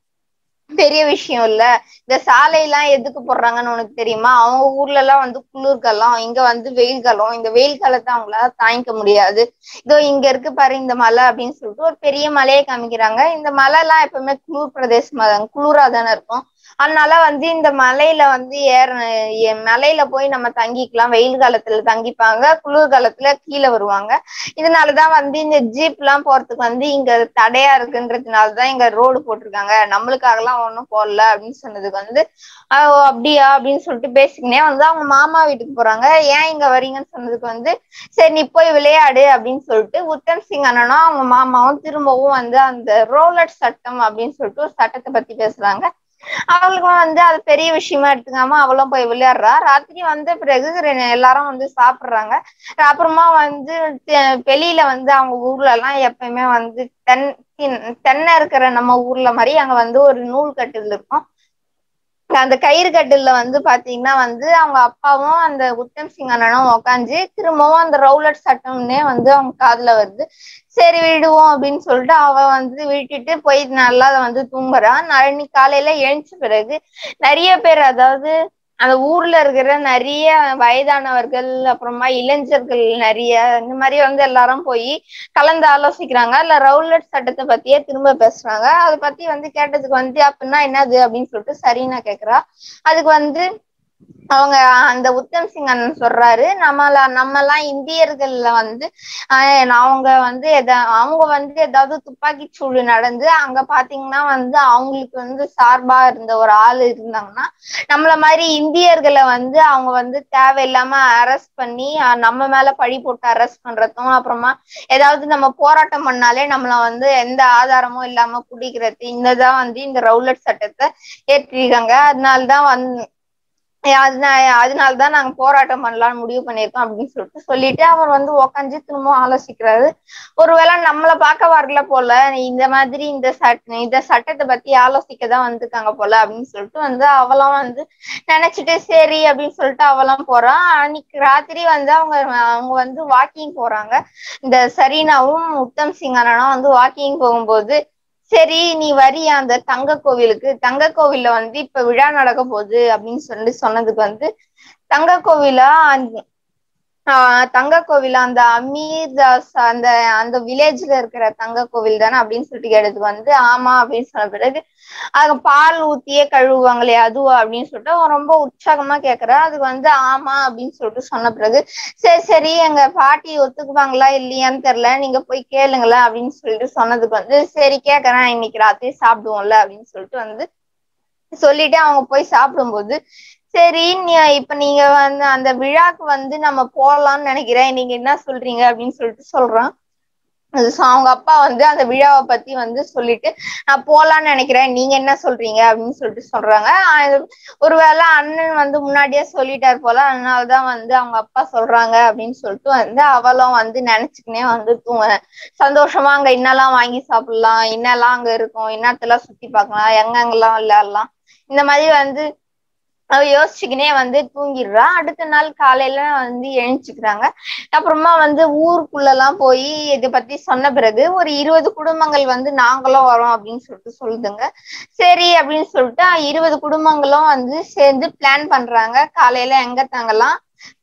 பெரிய விஷயம் இல்ல இந்த சாலை எல்லாம் எதுக்கு போடுறாங்கன்னு உனக்கு தெரியுமா அவங்க ஊர்ல எல்லாம் வந்து குளிர்காலம் இங்க வந்து வெயில் காலம் இந்த வெயில் காலத்தை அவங்களால தாங்கிக்க முடியாது இதோ இங்க இருக்கு பாரு இந்த மலை அப்படின்னு சொல்லிட்டு ஒரு பெரிய மலையை காமிக்கிறாங்க இந்த மலை எல்லாம் எப்பவுமே குளிர் பிரதேசமா தான் குளிரா தானே இருக்கும் அதனால வந்து இந்த மலையில வந்து ஏற எ- மலையில போய் நம்ம தங்கிக்கலாம் வெயில் காலத்துல தங்கிப்பாங்க குளிர் காலத்துல கீழே வருவாங்க இதனாலதான் வந்து இந்த ஜீப் எல்லாம் போறதுக்கு வந்து இங்க தடையா இருக்குன்றதுனாலதான் இங்க ரோடு போட்டிருக்காங்க நம்மளுக்காக எல்லாம் ஒண்ணும் போடல அப்படின்னு சொன்னதுக்கு வந்து "ஆஹ் ஓ, அப்படியா அப்படின்னு சொல்லிட்டு பேசிக்கினே வந்து அவங்க மாமா வீட்டுக்கு போறாங்க ஏன் இங்க வரீங்கன்னு சொன்னதுக்கு வந்து சரி நீ போய் விளையாடு அப்படின்னு சொல்லிட்டு உத்தம் சிங் அண்ணனும் அவங்க மாமாவும் திரும்பவும் வந்து அந்த ரோலட் சட்டம் அப்படின்னு சொல்லிட்டு ஒரு சட்டத்தை பத்தி பேசுறாங்க அவளுக்கும் வந்து அது பெரிய விஷயமா எடுத்துக்காம அவளும் போய் விளையாடுறா ராத்திரி வந்த பிறகு ரெ- எல்லாரும் வந்து சாப்பிடுறாங்க அப்புறமா வந்து தெ- வெளியில வந்து அவங்க ஊர்ல எல்லாம் எப்பயுமே வந்து தென் தென்- தென்னை இருக்கிற நம்ம ஊர்ல மாதிரி அங்க வந்து ஒரு நூல் கட்டில் இருக்கும் அந்த கயிறு கட்டில்ல வந்து பாத்தீங்கன்னா வந்து அவங்க அப்பாவும் அந்த உத்தம் சிங் அண்ணனும் உக்காந்து திரும்பவும் அந்த ரவுலட் சட்டம்னே வந்து அவங்க காதுல வருது சரி விடுவோம் அப்படின்னு சொல்லிட்டு அவ வந்து விட்டுட்டு போய் நல்லா வந்து தூங்குறான் நாளைக்கு காலையில எழுந்த பிறகு நிறைய பேர் அதாவது அந்த ஊர்ல இருக்கிற நிறைய வயதானவர்கள் அப்புறமா இளைஞர்கள் நிறைய இந்த மாதிரி வந்து எல்லாரும் போய் கலந்து ஆலோசிக்கிறாங்க இல்ல ரவுலட் சட்டத்தை பத்தியே திரும்ப பேசுறாங்க அதை பத்தி வந்து கேட்டதுக்கு வந்து அப்படின்னா என்னது அப்படின்னு சொல்லிட்டு சரின்னு கேக்குறா அதுக்கு வந்து அவங்க அந்த உத்தம் சிங் அண்ணன் சொல்றாரு நம்மள நம்மலாம் இந்தியர்கள்ல வந்து ஆஹ் அவங்க வந்து எத அவங்க வந்து ஏதாவது துப்பாக்கி சூடு நடந்து அங்க பாத்தீங்கன்னா வந்து அவங்களுக்கு வந்து சார்பா இருந்த ஒரு ஆள் இருந்தாங்கன்னா நம்மள மாதிரி இந்தியர்களை வந்து அவங்க வந்து தேவையில்லாம அரெஸ்ட் பண்ணி அஹ் நம்ம மேல பழி போட்டு அரெஸ்ட் பண்றதும் அப்புறமா ஏதாவது நம்ம போராட்டம் பண்ணாலே நம்மள வந்து எந்த ஆதாரமும் இல்லாம குடிக்கிறது இந்ததான் வந்து இந்த ரவுலட் சட்டத்தை ஏற்றிருக்காங்க அதனாலதான் வந்து அதனால அதனாலதான் நாங்க போராட்டம் பண்ணலாம்னு முடிவு பண்ணியிருக்கோம் அப்படின்னு சொல்லிட்டு சொல்லிட்டு அவர் வந்து உக்காந்து திரும்ப ஆலோசிக்கிறாரு ஒருவேளை நம்மள பார்க்க வரல போல இந்த மாதிரி இந்த சட் இந்த சட்டத்தை பத்தி ஆலோசிக்க தான் வந்திருக்காங்க போல அப்படின்னு சொல்லிட்டு வந்து அவளும் வந்து நினைச்சிட்டு சரி அப்படின்னு சொல்லிட்டு அவளும் போறான் அன்னைக்கு ராத்திரி வந்து அவங்க அவங்க வந்து வாக்கிங் போறாங்க இந்த சரீனாவும் உத்தம் சிங் அண்ணனும் வந்து வாக்கிங் போகும்போது சரி நீ வரியா அந்த தங்க கோவிலுக்கு தங்க கோவில்ல வந்து இப்ப விழா நடக்க போகுது அப்படின்னு சொல்லி சொன்னதுக்கு வந்து தங்க கோவிலா அந்த- ஆஹ் தங்க கோவில் அந்த அமீர் தாஸ் அந்த அந்த வில்லேஜ்ல இருக்கிற தங்க கோவில் தானே அப்படின்னு சொல்லிட்டு கேட்டதுக்கு வந்து ஆமா அப்படின்னு சொன்ன பிறகு அது பால் ஊத்தியே கழுவுவாங்களே அதுவா அப்படின்னு சொல்லிட்டு அவன் ரொம்ப உற்சாகமா கேக்குறா அதுக்கு வந்து ஆமா அப்படின்னு சொல்லிட்டு சொன்ன பிறகு சரி சரி எங்க பாட்டி ஒத்துக்குவாங்களா இல்லையான்னு தெரியல நீங்க போய் கேளுங்களேன் அப்படின்னு சொல்லிட்டு சொன்னதுக்கு வந்து சரி கேக்குறேன் இன்னைக்கு ராத்திரி சாப்பிடுவோம்ல அப்படின்னு சொல்லிட்டு வந்து சொல்லிட்டு அவங்க போய் சாப்பிடும்போது சரி நீ இப்ப நீங்க வந்து அந்த விழாக்கு வந்து நம்ம போகலாம்னு நினைக்கிறேன் நீங்க என்ன சொல்றீங்க அப்படின்னு சொல்லிட்டு சொல்றான் அது சொ- அவங்க அப்பா வந்து அந்த விழாவை பத்தி வந்து சொல்லிட்டு நான் போலான்னு நினைக்கிறேன் நீங்க என்ன சொல்றீங்க அப்படின்னு சொல்லிட்டு சொல்றாங்க ஆஹ் ஒருவேளை அண்ணன் வந்து முன்னாடியே சொல்லிட்டாரு போல அதனாலதான் வந்து அவங்க அப்பா சொல்றாங்க அப்படின்னு சொல்லிட்டு வந்து அவளும் வந்து நினைச்சுக்கினே வந்து தூங்க சந்தோஷமா அங்க என்னெல்லாம் வாங்கி சாப்பிடலாம் என்னெல்லாம் அங்க இருக்கும் என்னத்தெல்லாம் சுத்தி பார்க்கலாம் எங்கெங்கெல்லாம் விளையாடலாம் இந்த மாதிரி வந்து அவ யோசிச்சுக்கினே வந்து தூங்கிடுறா அடுத்த நாள் காலையில வந்து எழுந்துச்சுக்கிறாங்க அப்புறமா வந்து ஊருக்குள்ள எல்லாம் போய் இதை பத்தி சொன்ன பிறகு ஒரு இருபது குடும்பங்கள் வந்து நாங்களும் வரோம் அப்படின்னு சொல்லிட்டு சொல்லுதுங்க சரி அப்படின்னு சொல்லிட்டு இருபது குடும்பங்களும் வந்து சேர்ந்து பிளான் பண்றாங்க காலையில எங்க தங்கலாம்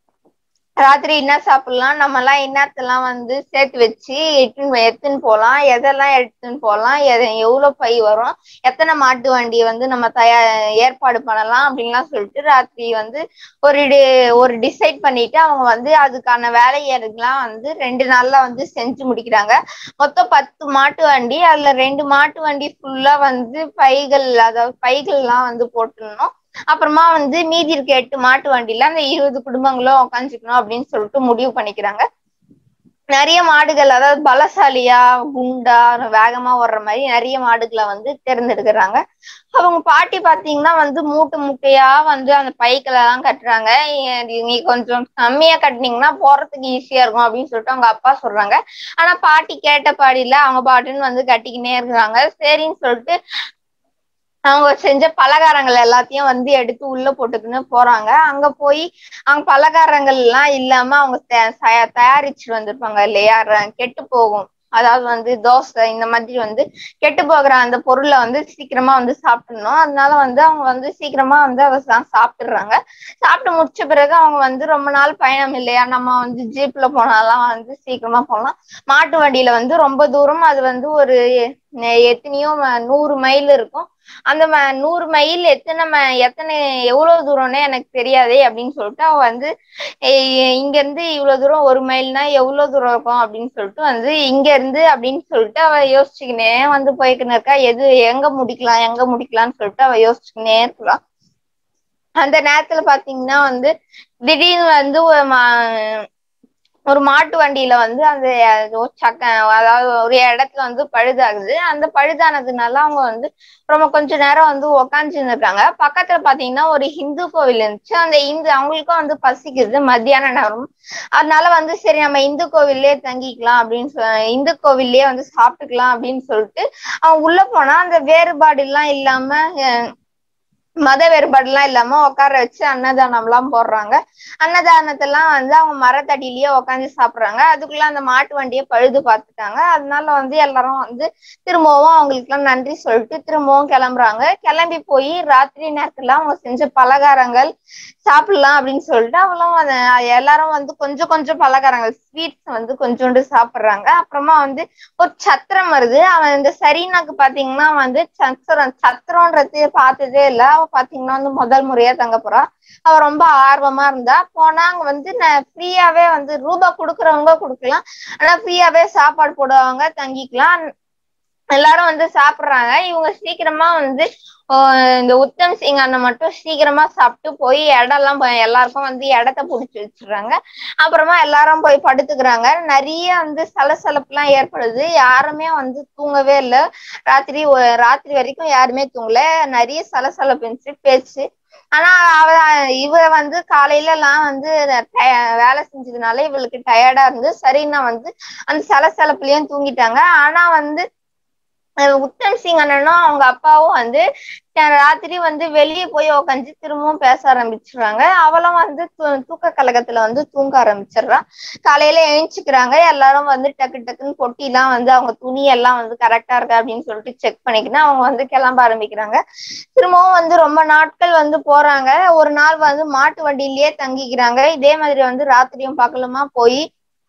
ராத்திரி என்ன சாப்பிடலாம் நம்ம எல்லாம் என்னத்தெல்லாம் வந்து சேர்த்து வச்சு எடுத்துன்னு எடுத்துன்னு போகலாம் எதெல்லாம் எடுத்துன்னு போகலாம் எதை எவ்வளவு பை வரும் எத்தனை மாட்டு வண்டியை வந்து நம்ம தயார் ஏற்பாடு பண்ணலாம் அப்படின்லாம் சொல்லிட்டு ராத்திரி வந்து ஒரு டி- ஒரு டிசைட் பண்ணிட்டு அவங்க வந்து அதுக்கான வேலையெல்லாம் வந்து ரெண்டு நாள்ல வந்து செஞ்சு முடிக்கிறாங்க மொத்தம் பத்து மாட்டு வண்டி அதுல ரெண்டு மாட்டு வண்டி ஃபுல்லா வந்து பைகள் அதாவது பைகள்லாம் வந்து போட்டுடணும் அப்புறமா வந்து மீதி இருக்க எட்டு மாட்டு வண்டியில அந்த இருபது குடும்பங்களும் உக்காந்துக்கணும் அப்படின்னு சொல்லிட்டு முடிவு பண்ணிக்கிறாங்க நிறைய மாடுகள் அதாவது பலசாலியா குண்டா வேகமா ஓடுற மாதிரி நிறைய மாடுகளை வந்து தேர்ந்தெடுக்கிறாங்க அவங்க பாட்டி பாத்தீங்கன்னா வந்து மூட்டை மூட்டையா வந்து அந்த பைக்களை எல்லாம் கட்டுறாங்க இது நீ கொஞ்சம் கம்மியா கட்டினீங்கன்னா போறதுக்கு ஈஸியா இருக்கும் அப்படின்னு சொல்லிட்டு அவங்க அப்பா சொல்றாங்க ஆனா பாட்டி கேட்ட பாடியில அவங்க பாட்டுன்னு வந்து கட்டிக்கினே இருக்கிறாங்க சரின்னு சொல்லிட்டு அவங்க செஞ்ச பலகாரங்கள் எல்லாத்தையும் வந்து எடுத்து உள்ள போட்டுக்கின்னு போறாங்க அங்க போய் அவங்க பலகாரங்கள் எல்லாம் இல்லாம அவங்க தயா- தயா- தயாரிச்சுட்டு வந்திருப்பாங்க இல்லையா ர- கெட்டு போகும் அதாவது வந்து தோசை இந்த மாதிரி வந்து கெட்டு போகிற அந்த பொருளை வந்து சீக்கிரமா வந்து சாப்பிடணும் அதனால வந்து அவங்க வந்து சீக்கிரமா வந்து அதை சா- சாப்பிட்டுறாங்க சாப்பிட்டு முடிச்ச பிறகு அவங்க வந்து ரொம்ப நாள் பயணம் இல்லையா நம்ம வந்து ஜீப்ல போனாலாம் வந்து சீக்கிரமா போகலாம் மாட்டு வண்டியில வந்து ரொம்ப தூரம் அது வந்து ஒரு நெ- எத்தனையோ ம- நூறு மைல் இருக்கும் அந்த ம- நூறு மைல் எத்தனை ம- எத்தனை எவ்வளவு தூரம்னு எனக்கு தெரியாதே அப்படின்னு சொல்லிட்டு அவ வந்து "ஏய், இங்க இருந்து இவ்வளவு தூரம் ஒரு மைல்னா எவ்வளவு தூரம் இருக்கும் அப்படின்னு சொல்லிட்டு வந்து இங்க இருந்து அப்படின்னு சொல்லிட்டு அவ யோசிச்சுக்கினே வந்து போய்க்கின்னு இருக்கா எது எங்க முடிக்கலாம் எங்க முடிக்கலாம்னு சொல்லிட்டு அவ யோசிச்சுக்கினே இருக்கலாம் அந்த நேரத்துல பாத்தீங்கன்னா வந்து திடீர்னு வந்து ஒரு மா- ஒரு மாட்டு வண்டியில வந்து அந்த ஒரு சக்க அதாவது ஒரு இடத்துல வந்து பழுதாகுது அந்த பழுதானதுனால அவங்க வந்து ரொம்ப கொஞ்ச நேரம் வந்து உக்காந்துன்னு இருக்காங்க பக்கத்துல பாத்தீங்கன்னா ஒரு ஹிந்து கோவில் இருந்துச்சு அந்த இந்து அவங்களுக்கும் வந்து பசிக்குது மத்தியான நேரம் அதனால வந்து சரி நம்ம இந்து கோவில்லே தங்கிக்கலாம் அப்படின்னு சொ- இந்து கோவில்லே வந்து சாப்பிட்டுக்கலாம் அப்படின்னு சொல்லிட்டு அவங்க உள்ள போனா அந்த வேறுபாடு எல்லாம் இல்லாம அஹ், மத வேறுபாடுலாம் இல்லாம உட்கார வச்சு அன்னதானம் எல்லாம் போடுறாங்க அன்னதானத்தெல்லாம் வந்து அவங்க மரத்தடியிலயே உட்காந்து சாப்பிடுறாங்க அதுக்குள்ள அந்த மாட்டு வண்டியை பழுது பார்த்துட்டாங்க அதனால வந்து எல்லாரும் வந்து திரும்பவும் அவங்களுக்கு எல்லாம் நன்றி சொல்லிட்டு திரும்பவும் கிளம்புறாங்க கிளம்பி போய் ராத்திரி நேரத்துல அவங்க செஞ்ச பலகாரங்கள் சாப்பிடலாம் அப்படின்னு சொல்லிட்டு அவளும் அத- எல்லாரும் வந்து கொஞ்சம் கொஞ்சம் பலகாரங்கள் ஸ்வீட்ஸ் வந்து கொஞ்சோண்டு சாப்பிடுறாங்க அப்புறமா வந்து ஒரு சத்திரம் வருது அவன் இந்த சரீனாக்கு பாத்தீங்கன்னா வந்து சத்திரம் சத்திரம்ன்றது பார்த்ததே இல்ல அவ பாத்தீங்கன்னா வந்து முதல் முறையா தங்க போறா அவ ரொம்ப ஆர்வமா இருந்தா போனா அங்க வந்து ஃப்ரீயாவே வந்து ரூபா கொடுக்கறவங்க கொடுக்கலாம் ஆனா ஃப்ரீயாவே சாப்பாடு போடுவாங்க தங்கிக்கலாம் எல்லாரும் வந்து சாப்பிடுறாங்க இவங்க சீக்கிரமா வந்து ஆஹ் இந்த உத்தம் சிங் அண்ணன் மட்டும் சீக்கிரமா சாப்பிட்டு போய் இடம்லாம் போய் எல்லாருக்கும் வந்து இடத்த புடிச்சு வச்சிடுறாங்க அப்புறமா எல்லாரும் போய் படுத்துக்கிறாங்க நிறைய வந்து சலசலப்புலாம் ஏற்படுது யாருமே வந்து தூங்கவே இல்லை ராத்திரி ஒ- ராத்திரி வரைக்கும் யாருமே தூங்கல நிறைய சலசலப்பு இருந்துச்சு பேச்சு ஆனா அவ இவ வந்து காலையில எல்லாம் வந்து டய- வேலை செஞ்சதுனால இவளுக்கு டயர்டா இருந்து சரின்னா வந்து அந்த சலசலப்புலயும் தூங்கிட்டாங்க ஆனா வந்து அஹ் உத்தம் சிங் அண்ணனும் அவங்க அப்பாவும் வந்து ட- ராத்திரி வந்து வெளியே போய் உக்காந்து திரும்பவும் பேச ஆரம்பிச்சிடுறாங்க அவளும் வந்து தூ- தூக்க கலக்கத்துல வந்து தூங்க ஆரம்பிச்சிடுறான் காலையில எழுந்துக்கிறாங்க எல்லாரும் வந்து டக்கு டக்குன்னு பொட்டிலாம் வந்து அவங்க துணி எல்லாம் வந்து கரெக்டா இருக்கா அப்படின்னு சொல்லிட்டு செக் பண்ணிக்கிட்டு அவங்க வந்து கிளம்ப ஆரம்பிக்கிறாங்க திரும்பவும் வந்து ரொம்ப நாட்கள் வந்து போறாங்க ஒரு நாள் வந்து மாட்டு வண்டியிலேயே தங்கிக்கிறாங்க இதே மாதிரி வந்து ராத்திரியும் பகலுமா போய்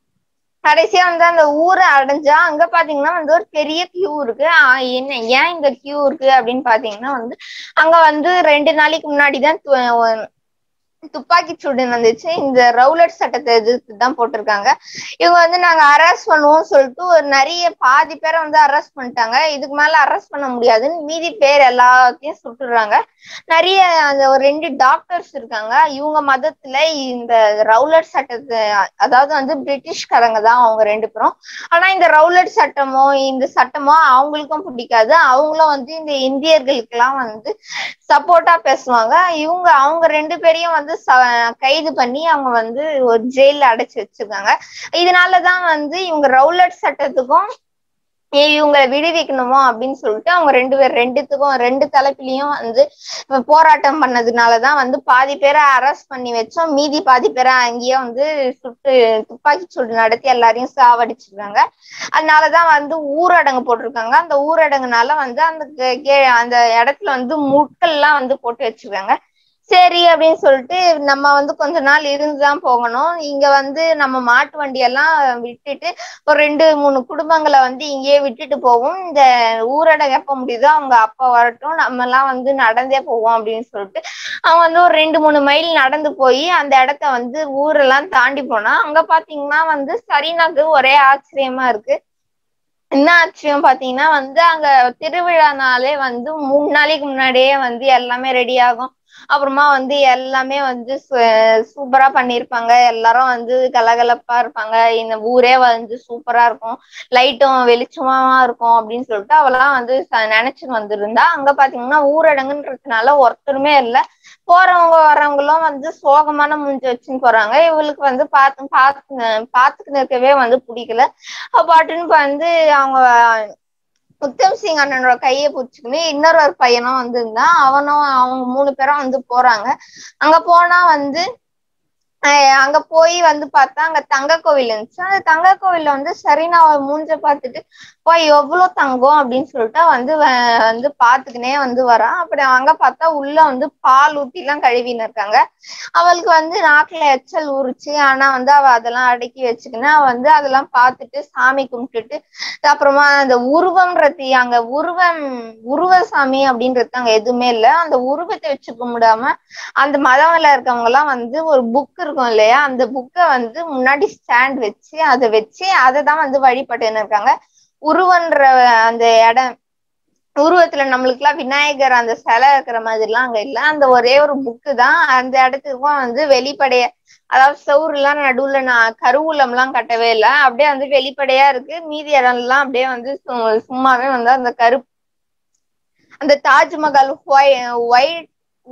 கடைசியா வந்து அந்த ஊரை அடைஞ்சா அங்க பாத்தீங்கன்னா வந்து ஒரு பெரிய கியூ இருக்கு ஆஹ் என்ன ஏன் இந்த கியூ இருக்கு அப்படின்னு பாத்தீங்கன்னா வந்து அங்க வந்து ரெண்டு நாளைக்கு முன்னாடிதான் து- துப்பாக்கி சூடு நடந்துச்சு இந்த ரவுலட் சட்டத்தை எதிர்த்து தான் போட்டிருக்காங்க இவங்க வந்து நாங்க அரெஸ்ட் பண்ணுவோம் சொல்லிட்டு ஒரு நிறைய பாதி பேரை வந்து அரெஸ்ட் பண்ணிட்டாங்க இதுக்கு மேல அரெஸ்ட் பண்ண முடியாதுன்னு மீதி பேர் எல்லாத்தையும் சுட்டுறாங்க நிறைய அந்த ஒரு ரெண்டு டாக்டர்ஸ் இருக்காங்க இவங்க மதத்துல இந்த ரவுலட் சட்டத்தை அதாவது வந்து பிரிட்டிஷ்காரங்க தான் அவங்க ரெண்டு பேரும் ஆனா இந்த ரவுலட் சட்டமோ இந்த சட்டமோ அவங்களுக்கும் பிடிக்காது அவங்களும் வந்து இந்த இந்தியர்களுக்கு எல்லாம் வந்து சப்போர்ட்டா பேசுவாங்க இவங்க அவங்க ரெண்டு பேரையும் வந்து ச- கைது பண்ணி அவங்க வந்து ஒரு ஜெயில அடைச்சு வச்சிருக்காங்க இதனாலதான் வந்து இவங்க ரவுலட் சட்டத்துக்கும் ஏய், இவங்களை விடுவிக்கணுமோ அப்படின்னு சொல்லிட்டு அவங்க ரெண்டு பேர் ரெண்டுத்துக்கும் ரெண்டு தலைப்பிலையும் வந்து போராட்டம் பண்ணதுனாலதான் வந்து பாதி பேரை அரெஸ்ட் பண்ணி வச்சோம் மீதி பாதி பேரை அங்கேயே வந்து சுட்டு துப்பாக்கி சூடு நடத்தி எல்லாரையும் சாவடிச்சிருக்காங்க அதனாலதான் வந்து ஊரடங்கு போட்டிருக்காங்க அந்த ஊரடங்குனால வந்து அந்த கே- கே- அந்த இடத்துல வந்து முட்கள்லாம் வந்து போட்டு வச்சிருக்காங்க சரி அப்படின்னு சொல்லிட்டு நம்ம வந்து கொஞ்ச நாள் இருந்துதான் போகணும் இங்க வந்து நம்ம மாட்டு வண்டியெல்லாம் விட்டுட்டு ஒரு ரெண்டு மூணு குடும்பங்களை வந்து இங்கேயே விட்டுட்டு போவோம் இந்த ஊரடங்கு எப்ப முடியுதோ அவங்க அப்பா வரட்டும் நம்ம எல்லாம் வந்து நடந்தே போவோம் அப்படின்னு சொல்லிட்டு அவன் வந்து ஒரு ரெண்டு மூணு மைல் நடந்து போய் அந்த இடத்த வந்து ஊரெல்லாம் தாண்டி போனா அங்க பாத்தீங்கன்னா வந்து சரினாக்கு ஒரே ஆச்சரியமா இருக்கு என்ன ஆச்சரியம் பாத்தீங்கன்னா வந்து அங்க திருவிழானாலே வந்து மூணு நாளைக்கு முன்னாடியே வந்து எல்லாமே ரெடி ஆகும் அப்புறமா வந்து எல்லாமே வந்து சூப்பரா பண்ணியிருப்பாங்க எல்லாரும் வந்து கலகலப்பா இருப்பாங்க இந்த ஊரே வந்து சூப்பரா இருக்கும் லைட்டும் வெளிச்சமா இருக்கும் அப்படின்னு சொல்லிட்டு அவெல்லாம் வந்து ச- நினைச்சுட்டு வந்திருந்தா அங்க பாத்தீங்கன்னா ஊரடங்குன்றதுனால ஒருத்தருமே இல்ல போறவங்க வர்றவங்களும் வந்து சோகமான மூஞ்சி வச்சுன்னு போறாங்க இவளுக்கு வந்து பார்த்து பார்த்து பார்த்துக்கிட்டு இருக்கவே வந்து பிடிக்கல அவ பாட்டுன்னு வந்து அவங்க உத்தம் சிங் அண்ணனோட கையை பிடிச்சிக்கின்னு இன்னொரு ஒரு பையனும் வந்து இருந்தான் அவனும் அவங்க மூணு பேரும் வந்து போறாங்க அங்க போனா வந்து அஹ் அங்க போய் வந்து பார்த்தா அங்க தங்க கோவில் இருந்துச்சு அந்த தங்க கோவில்ல வந்து சரி நான் மூஞ்ச பார்த்துட்டு போய் எவ்வளவு தங்கம் அப்படின்னு சொல்லிட்டு அவ வந்து வ- வந்து பாத்துக்கினே வந்து வரான் அப்படி அங்க பார்த்தா உள்ள வந்து பால் ஊத்தி எல்லாம் கழுவின்னு இருக்காங்க அவளுக்கு வந்து நாக்குல எச்சல் ஊறுச்சு ஆனா வந்து அவ அதெல்லாம் அடக்கி வச்சுக்கின்னு அவ வந்து அதெல்லாம் பார்த்துட்டு சாமி கும்பிட்டுட்டு அப்புறமா அந்த உருவம்ன்றது அங்க உருவம் உருவ சாமி அப்படின்றது அங்க எதுவுமே இல்ல அந்த உருவத்தை வச்சு கும்பிடாம அந்த மதம்ல இருக்கவங்க எல்லாம் வந்து ஒரு புக் இருக்கும் இல்லையா அந்த புக்கை வந்து முன்னாடி ஸ்டாண்ட் வச்சு அதை வச்சு அதை தான் வந்து வழிபட்டுன்னு இருக்காங்க உருவன்ற அந்த இடம் உருவத்துல நம்மளுக்கு எல்லாம் விநாயகர் அந்த சிலை இருக்கிற மாதிரி எல்லாம் அங்க இல்ல அந்த ஒரே ஒரு புக்கு தான் அந்த இடத்துக்கும் வந்து வெளிப்படைய அதாவது செவுரு எல்லாம் நடுவுல நான் கருவூலம் எல்லாம் கட்டவே இல்லை அப்படியே வந்து வெளிப்படையா இருக்கு மீதி இடம் எல்லாம் அப்படியே வந்து சு- சும்மாவே வந்து அந்த கரு அந்த தாஜ்மஹால் ஒயிட்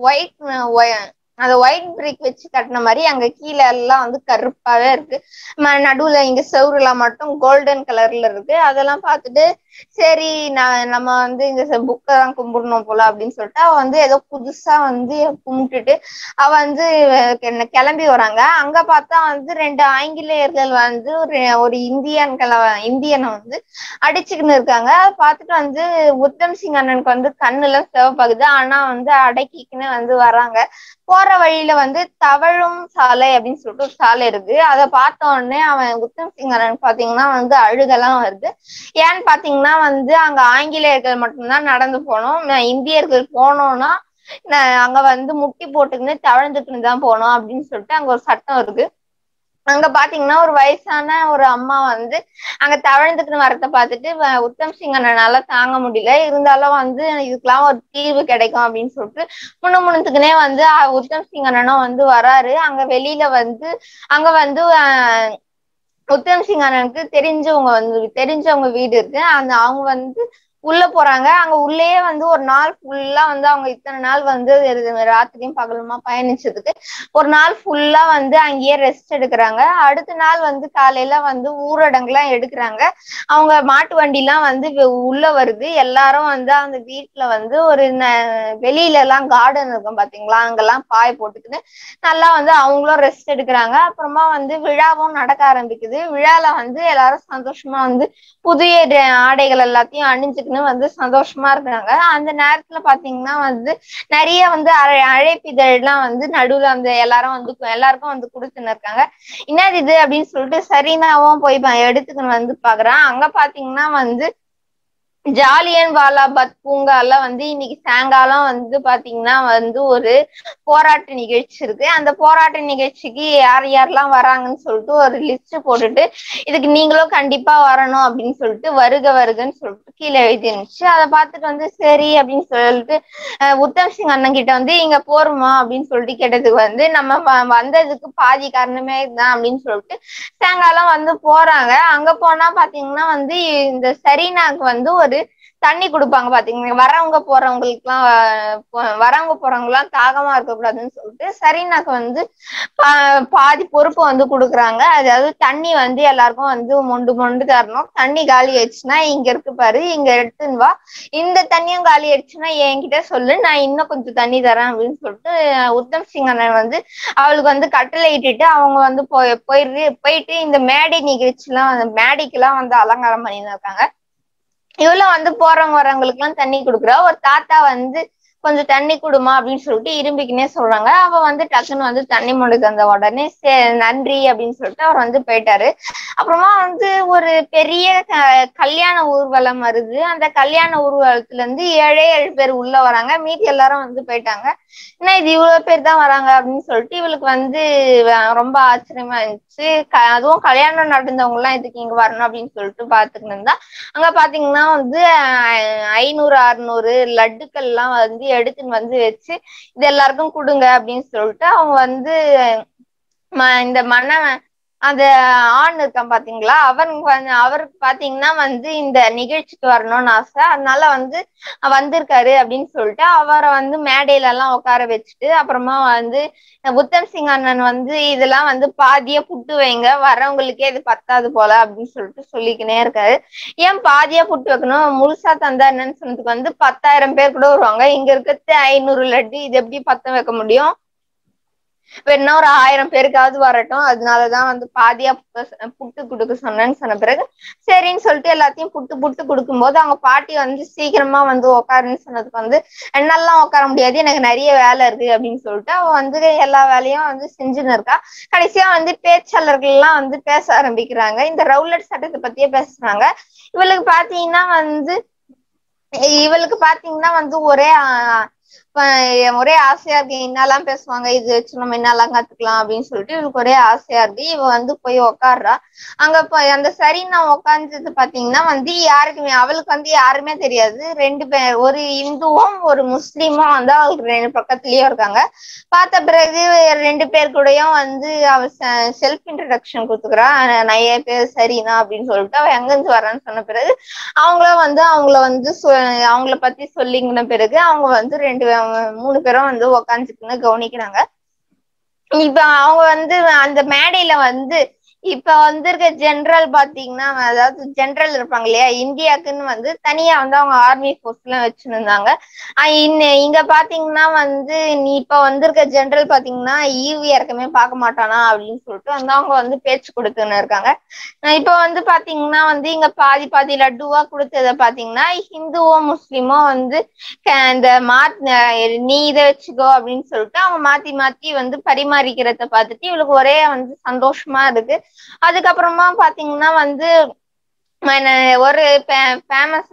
ஒயிட் அந்த ஒயிட் பிரிக் வச்சு கட்டின மாதிரி அங்க கீழே எல்லாம் வந்து கருப்பாவே இருக்கு ம- நடுவுல இங்க செவுருலாம் மட்டும் கோல்டன் கலர்ல இருக்கு அதெல்லாம் பார்த்துட்டு சரி நான் நம்ம வந்து இந்த புக்கை தான் கும்பிடணும் போல அப்படின்னு சொல்லிட்டு அவ வந்து ஏதோ புதுசா வந்து கும்பிட்டுட்டு அவ வந்து என்ன கிளம்பி வராங்க அங்க பார்த்தா வந்து ரெண்டு ஆங்கிலேயர்கள் வந்து ஒரு ஒரு இந்தியன் கல இந்தியனை வந்து அடிச்சுக்கின்னு இருக்காங்க அதை பார்த்துட்டு வந்து உத்தம் சிங் அண்ணனுக்கு வந்து கண்ணுலாம் சிவப்பாகுது ஆனா வந்து அடக்கிக்கின்னு வந்து வராங்க போற வழியில வந்து தவழும் சாலை அப்படின்னு சொல்லிட்டு ஒரு சாலை இருக்கு அதை பார்த்த உடனே அவன் உத்தம் சிங் அண்ணன் பாத்தீங்கன்னா வந்து அழுகெல்லாம் வருது ஏன்னு பாத்தீங்கன்னா வந்து அங்க ஆங்கிலேயர்கள் மட்டும்தான் நடந்து போனோம் ந- இந்தியர்கள் போனோம்னா ந- அங்க வந்து முட்டி போட்டுக்கின்னு தவழ்ந்துக்கின்னு தான் போனோம் அப்படின்னு சொல்லிட்டு அங்க ஒரு சட்டம் இருக்கு அங்க பாத்தீங்கன்னா ஒரு வயசான ஒரு அம்மா வந்து அங்க தவழ்ந்துக்கின்னு வரத பார்த்துட்டு வ- உத்தம் சிங் அண்ணனால தாங்க முடியல இருந்தாலும் வந்து இதுக்கெல்லாம் ஒரு தீர்வு கிடைக்கும் அப்படின்னு சொல்லிட்டு முணுமுணுத்துக்குனே வந்து அஹ், உத்தம் சிங் அண்ணனும் வந்து வராரு அங்க வெளியில வந்து அங்க வந்து அஹ், உத்தம் சிங் அண்ணனுக்கு தெரிஞ்சவங்க வந்து தெரிஞ்சவங்க வீடு இருக்கு அந்த அவங்க வந்து உள்ள போறாங்க அங்க உள்ளேயே வந்து ஒரு நாள் ஃபுல்லா வந்து அவங்க இத்தனை நாள் வந்து இது ராத்திரியும் பகலுமா பயணிச்சதுக்கு ஒரு நாள் ஃபுல்லா வந்து அங்கேயே ரெஸ்ட் எடுக்கிறாங்க அடுத்த நாள் வந்து காலையில வந்து ஊரடங்குலாம் எடுக்கிறாங்க அவங்க மாட்டு வண்டிலாம் வந்து வெ- உள்ள வருது எல்லாரும் வந்து அந்த வீட்டுல வந்து ஒரு ந- வெளியில எல்லாம் கார்டன் இருக்கும் பாத்தீங்களா அங்கெல்லாம் பாய் போட்டுக்கிட்டு நல்லா வந்து அவங்களும் ரெஸ்ட் எடுக்கிறாங்க அப்புறமா வந்து விழாவும் நடக்க ஆரம்பிக்குது விழால வந்து எல்லாரும் சந்தோஷமா வந்து புதிய ட- ஆடைகள் எல்லாத்தையும் அணிஞ்சுக்கின்னு வந்து சந்தோஷமா இருக்கிறாங்க அந்த நேரத்துல பாத்தீங்கன்னா வந்து நிறைய வந்து அழை அழைப்பிதழ்லாம் வந்து நடுவுல அந்த எல்லாரும் வந்து எல்லாருக்கும் வந்து கொடுத்துன்னு இருக்காங்க என்னது இது அப்படின்னு சொல்லிட்டு சரினாவும் போய் ப- எடுத்துக்கின்னு வந்து பாக்குறான் அங்க பாத்தீங்கன்னா வந்து ஜாலியன் வாலாபாத் பூங்கால வந்து இன்னைக்கு சாயங்காலம் வந்து பாத்தீங்கன்னா வந்து ஒரு போராட்ட நிகழ்ச்சி இருக்கு அந்த போராட்ட நிகழ்ச்சிக்கு யார் யாரெல்லாம் வராங்கன்னு சொல்லிட்டு ஒரு லிஸ்ட் போட்டுட்டு இதுக்கு நீங்களும் கண்டிப்பா வரணும் அப்படின்னு சொல்லிட்டு வருக வருகன்னு சொல்லிட்டு கீழே எழுதி இருந்துச்சு அதை பார்த்துட்டு வந்து சரி அப்படின்னு சொல்லிட்டு அஹ், உத்தம் சிங் அண்ணன் கிட்ட வந்து இங்க போருமா அப்படின்னு சொல்லிட்டு கேட்டதுக்கு வந்து நம்ம வ- வந்ததுக்கு பாதி காரணமே இதுதான் அப்படின்னு சொல்லிட்டு சாயங்காலம் வந்து போறாங்க அங்க போனா பாத்தீங்கன்னா வந்து இந்த சரினாக்கு வந்து ஒரு தண்ணி கொடுப்பாங்க பாத்தீங்கன்னா வரவங்க போறவங்களுக்கு எல்லாம் வரவங்க போறவங்க எல்லாம் தாகமா இருக்கக்கூடாதுன்னு சொல்லிட்டு சரினாக்கு வந்து பா- பாதி பொறுப்பு வந்து கொடுக்குறாங்க அதாவது தண்ணி வந்து எல்லாருக்கும் வந்து மொண்டு மொண்டு தரணும் தண்ணி காலி ஆயிடுச்சுன்னா இங்க இருக்கு பாரு இங்க எடுத்துன்னு வா இந்த தண்ணியும் காலி ஆயிடுச்சுன்னா என்கிட்ட சொல்லு நான் இன்னும் கொஞ்சம் தண்ணி தரேன் அப்படின்னு சொல்லிட்டு அஹ், உத்தம் சிங் அண்ணன் வந்து அவளுக்கு வந்து கட்டளை இட்டுட்டு அவங்க வந்து போய் போயிரு போயிட்டு இந்த மேடை நிகழ்ச்சிலாம் வந்து மேடைக்கெல்லாம் வந்து அலங்காரம் பண்ணின்னு இருக்காங்க இவளும் வந்து போறவங்க வரவங்களுக்கு எல்லாம் தண்ணி கொடுக்குறா ஒரு தாத்தா வந்து கொஞ்சம் தண்ணி கொடுமா அப்படின்னு சொல்லிட்டு இரும்பிக்கினே சொல்றாங்க அவ வந்து டக்குன்னு வந்து தண்ணி மொண்டு தந்த உடனே சே நன்றி அப்படின்னு சொல்லிட்டு அவர் வந்து போயிட்டாரு அப்புறமா வந்து ஒரு பெரிய க- கல்யாண ஊர்வலம் வருது அந்த கல்யாண ஊர்வலத்துல இருந்து ஏழே ஏழு பேர் உள்ள வராங்க மீதி எல்லாரும் வந்து போயிட்டாங்க என்ன இது இவ்வளவு பேர் தான் வராங்க அப்படின்னு சொல்லிட்டு இவளுக்கு வந்து அஹ், ரொம்ப ஆச்சரியமா இருந்துச்சு க- அதுவும் கல்யாணம் நடந்தவங்க எல்லாம் இதுக்கு இங்க வரணும் அப்படின்னு சொல்லிட்டு பாத்துக்கிட்டு இருந்தா அங்க பாத்தீங்கன்னா வந்து அஹ், ஐநூறு அறுநூறு லட்டுக்கள் எல்லாம் வந்து எடுத்துன்னு வந்து வச்சு இது எல்லாருக்கும் கொடுங்க அப்படின்னு சொல்லிட்டு அவங்க வந்து ம- இந்த மன்னவன் அந்த ஆண் இருக்கான் பாத்தீங்களா அவனுக்கு வந்து அவருக்கு பாத்தீங்கன்னா வந்து இந்த நிகழ்ச்சிக்கு வரணும்னு ஆசை அதனால வந்து வந்திருக்காரு அப்படின்னு சொல்லிட்டு அவரை வந்து மேடையில எல்லாம் உட்கார வச்சுட்டு அப்புறமா வந்து உத்தம் சிங் அண்ணன் வந்து இதெல்லாம் வந்து பாதியா புட்டு வைங்க வரவங்களுக்கே இது பத்தாது போல அப்படின்னு சொல்லிட்டு சொல்லிக்கினே இருக்காரு ஏன் பாதியா புட்டு வைக்கணும் முழுசா தந்தா என்னன்னு சொன்னதுக்கு வந்து பத்தாயிரம் பேர் கூட வருவாங்க இங்க இருக்கிறது ஐநூறு லட்டு இது எப்படி பத்த வைக்க முடியும் வேணா ஒரு ஆயிரம் பேருக்காவது வரட்டும் அதனாலதான் வந்து பாதியா புட்டு- புட்டு கொடுக்க சொன்னேன்னு சொன்ன பிறகு சரின்னு சொல்லிட்டு எல்லாத்தையும் புட்டு புட்டு கொடுக்கும்போது அவங்க பாட்டி வந்து சீக்கிரமா வந்து உட்காருன்னு சொன்னதுக்கு வந்து என்னாலாம் உட்கார முடியாது எனக்கு நிறைய வேலை இருக்கு அப்படின்னு சொல்லிட்டு அவ வந்து எல்லா வேலையும் வந்து செஞ்சுன்னு இருக்கா கடைசியா வந்து பேச்சாளர்கள் எல்லாம் வந்து பேச ஆரம்பிக்கிறாங்க இந்த ரவுலட் சட்டத்தை பத்தியே பேசுறாங்க இவளுக்கு பாத்தீங்கன்னா வந்து இவளுக்கு பாத்தீங்கன்னா வந்து ஒரே ஆஹ், ப- ஒரே ஆசையா இருக்கு என்னெல்லாம் பேசுவாங்க இது வச்சு நம்ம என்னெல்லாம் கத்துக்கலாம் அப்படின்னு சொல்லிட்டு இவளுக்கு ஒரே ஆசையா இருக்கு இவ வந்து போய் உக்காடுறா அங்க போய் அந்த சரி நான் உட்காந்துட்டு பாத்தீங்கன்னா வந்து யாருக்குமே அவளுக்கு வந்து யாருமே தெரியாது ரெண்டு பேர் ஒரு இந்துவும் ஒரு முஸ்லீமும் வந்து அவளுக்கு ரெண்டு பக்கத்துலயே இருக்காங்க பார்த்த பிறகு ரெண்டு பேர் கூடயும் வந்து அவ செல்ஃப் இன்ட்ரடக்ஷன் கொடுத்துக்கிறா நான் என் பேர் சரினா அப்படின்னு சொல்லிட்டு அவ எங்க இருந்து வரான்னு சொன்ன பிறகு அவங்களும் வந்து அவங்கள வந்து சொ- அவங்கள பத்தி சொல்லிங்கின பிறகு அவங்க வந்து ரெண்டு மூணு பேரும் வந்து உக்காந்துக்குன்னு கவனிக்கிறாங்க இப்ப அவங்க வந்து அந்த மேடையில வந்து இப்ப வந்திருக்க ஜெனரல் பாத்தீங்கன்னா அதாவது ஜெனரல் இருப்பாங்க இல்லையா இந்தியாக்குன்னு வந்து தனியா வந்து அவங்க ஆர்மி ஃபோர்ஸ் எல்லாம் வச்சிருந்தாங்க ஆஹ் இன்ன- இங்க பாத்தீங்கன்னா வந்து நீ இப்ப வந்திருக்க ஜெனரல் பாத்தீங்கன்னா ஈவி இறக்கமே பார்க்க மாட்டானா அப்படின்னு சொல்லிட்டு வந்து அவங்க வந்து பேச்சு கொடுத்துன்னு இருக்காங்க அஹ் இப்ப வந்து பாத்தீங்கன்னா வந்து இங்க பாதி பாதி லட்டுவா கொடுத்தத பாத்தீங்கன்னா ஹிந்துவோ முஸ்லிமோ வந்து க- இந்த மா அஹ் நீ இதை வச்சுக்கோ அப்படின்னு சொல்லிட்டு அவங்க மாத்தி மாத்தி வந்து பரிமாறிக்கிறத பார்த்துட்டு இவளுக்கு ஒரே வந்து சந்தோஷமா இருக்கு அதுக்கப்புறமா பாத்தீங்கன்னா வந்து மன- ஒரு ஃபேமஸ்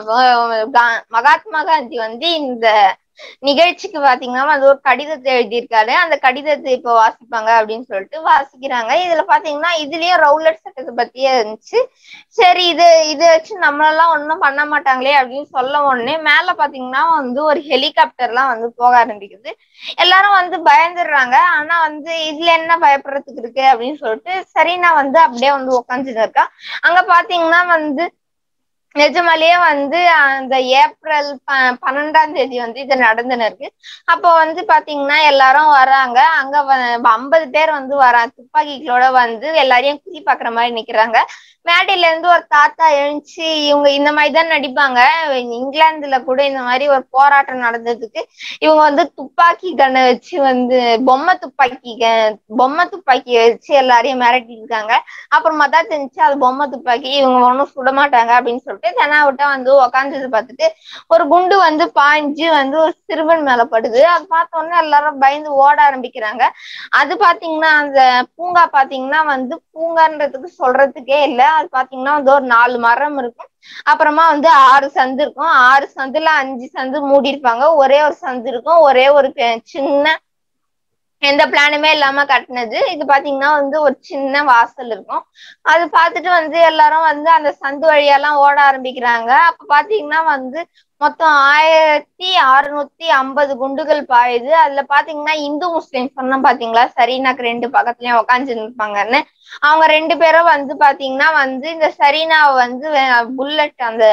மகாத்மா காந்தி வந்து இந்த நிகழ்ச்சிக்கு பாத்தீங்கன்னா வந்து ஒரு கடிதத்தை எழுதியிருக்காரு அந்த கடிதத்தை இப்போ வாசிப்பாங்க அப்படின்னு சொல்லிட்டு வாசிக்கிறாங்க இதுல பாத்தீங்கன்னா இதுலயும் ரவுலட் சட்டத்தை பத்தியே இருந்துச்சு சரி இது இது வச்சு நம்மளெல்லாம் ஒண்ணும் பண்ண மாட்டாங்களே அப்படின்னு சொல்ல உடனே மேல பாத்தீங்கன்னா வந்து ஒரு ஹெலிகாப்டர்லாம் வந்து போக ஆரம்பிக்குது எல்லாரும் வந்து பயந்துடுறாங்க ஆனா வந்து இதுல என்ன பயப்படுறதுக்கு இருக்கு அப்படின்னு சொல்லிட்டு சரி நான் வந்து அப்படியே வந்து உட்காந்துட்டு இருக்கா அங்க பாத்தீங்கன்னா வந்து நிஜமாலேயே வந்து அந்த ஏப்ரல் ப- பன்னெண்டாம் தேதி வந்து இது நடந்துன்னு இருக்கு அப்போ வந்து பாத்தீங்கன்னா எல்லாரும் வராங்க அங்க ஐம்பது பேர் வந்து வரா துப்பாக்கிகளோட வந்து எல்லாரையும் குறி பாக்குற மாதிரி நிக்கிறாங்க மேடையில இருந்து ஒரு தாத்தா எழுந்துச்சு இவங்க இந்த மாதிரி தான் நடிப்பாங்க இங்கிலாந்துல கூட இந்த மாதிரி ஒரு போராட்டம் நடந்ததுக்கு இவங்க வந்து துப்பாக்கி கண்ணை வச்சு வந்து பொம்மை துப்பாக்கி க- பொம்மை துப்பாக்கி வச்சு எல்லாரையும் மிரட்டி இருக்காங்க அப்புறமா தான் தெரிஞ்சு அது பொம்மை துப்பாக்கி இவங்க ஒன்றும் சுட மாட்டாங்க அப்படின்னு சொல்லிட்டு தெனாவிட்ட வந்து உக்காந்தது பார்த்துட்டு ஒரு குண்டு வந்து பாய்ஞ்சு வந்து ஒரு சிறுவன் மேல படுது அது பார்த்த உடனே எல்லாரும் பயந்து ஓட ஆரம்பிக்கிறாங்க அது பாத்தீங்கன்னா அந்த பூங்கா பாத்தீங்கன்னா வந்து பூங்கான்றதுக்கு சொல்றதுக்கே இல்ல அது பாத்தீங்கன்னா வந்து ஒரு நாலு மரம் இருக்கும் அப்புறமா வந்து ஆறு சந்து இருக்கும் ஆறு சந்துல அஞ்சு சந்து மூடி இருப்பாங்க ஒரே ஒரு சந்து இருக்கும் ஒரே ஒரு பெ- சின்ன எந்த பிளானுமே இல்லாம கட்டினது இது பாத்தீங்கன்னா வந்து ஒரு சின்ன வாசல் இருக்கும் அது பார்த்துட்டு வந்து எல்லாரும் வந்து அந்த சந்து வழியெல்லாம் ஓட ஆரம்பிக்கிறாங்க அப்ப பாத்தீங்கன்னா வந்து மொத்தம் ஆயிரத்தி அறுநூத்தி ஐம்பது குண்டுகள் பாயுது அதுல பாத்தீங்கன்னா இந்து முஸ்லிம் சொன்னா பாத்தீங்களா சரீனாக்கு ரெண்டு பக்கத்துலயும் உக்காந்து இருப்பாங்கன்னு அவங்க ரெண்டு பேரும் வந்து பாத்தீங்கன்னா வந்து இந்த சரீனாவை வந்து புல்லட் அந்த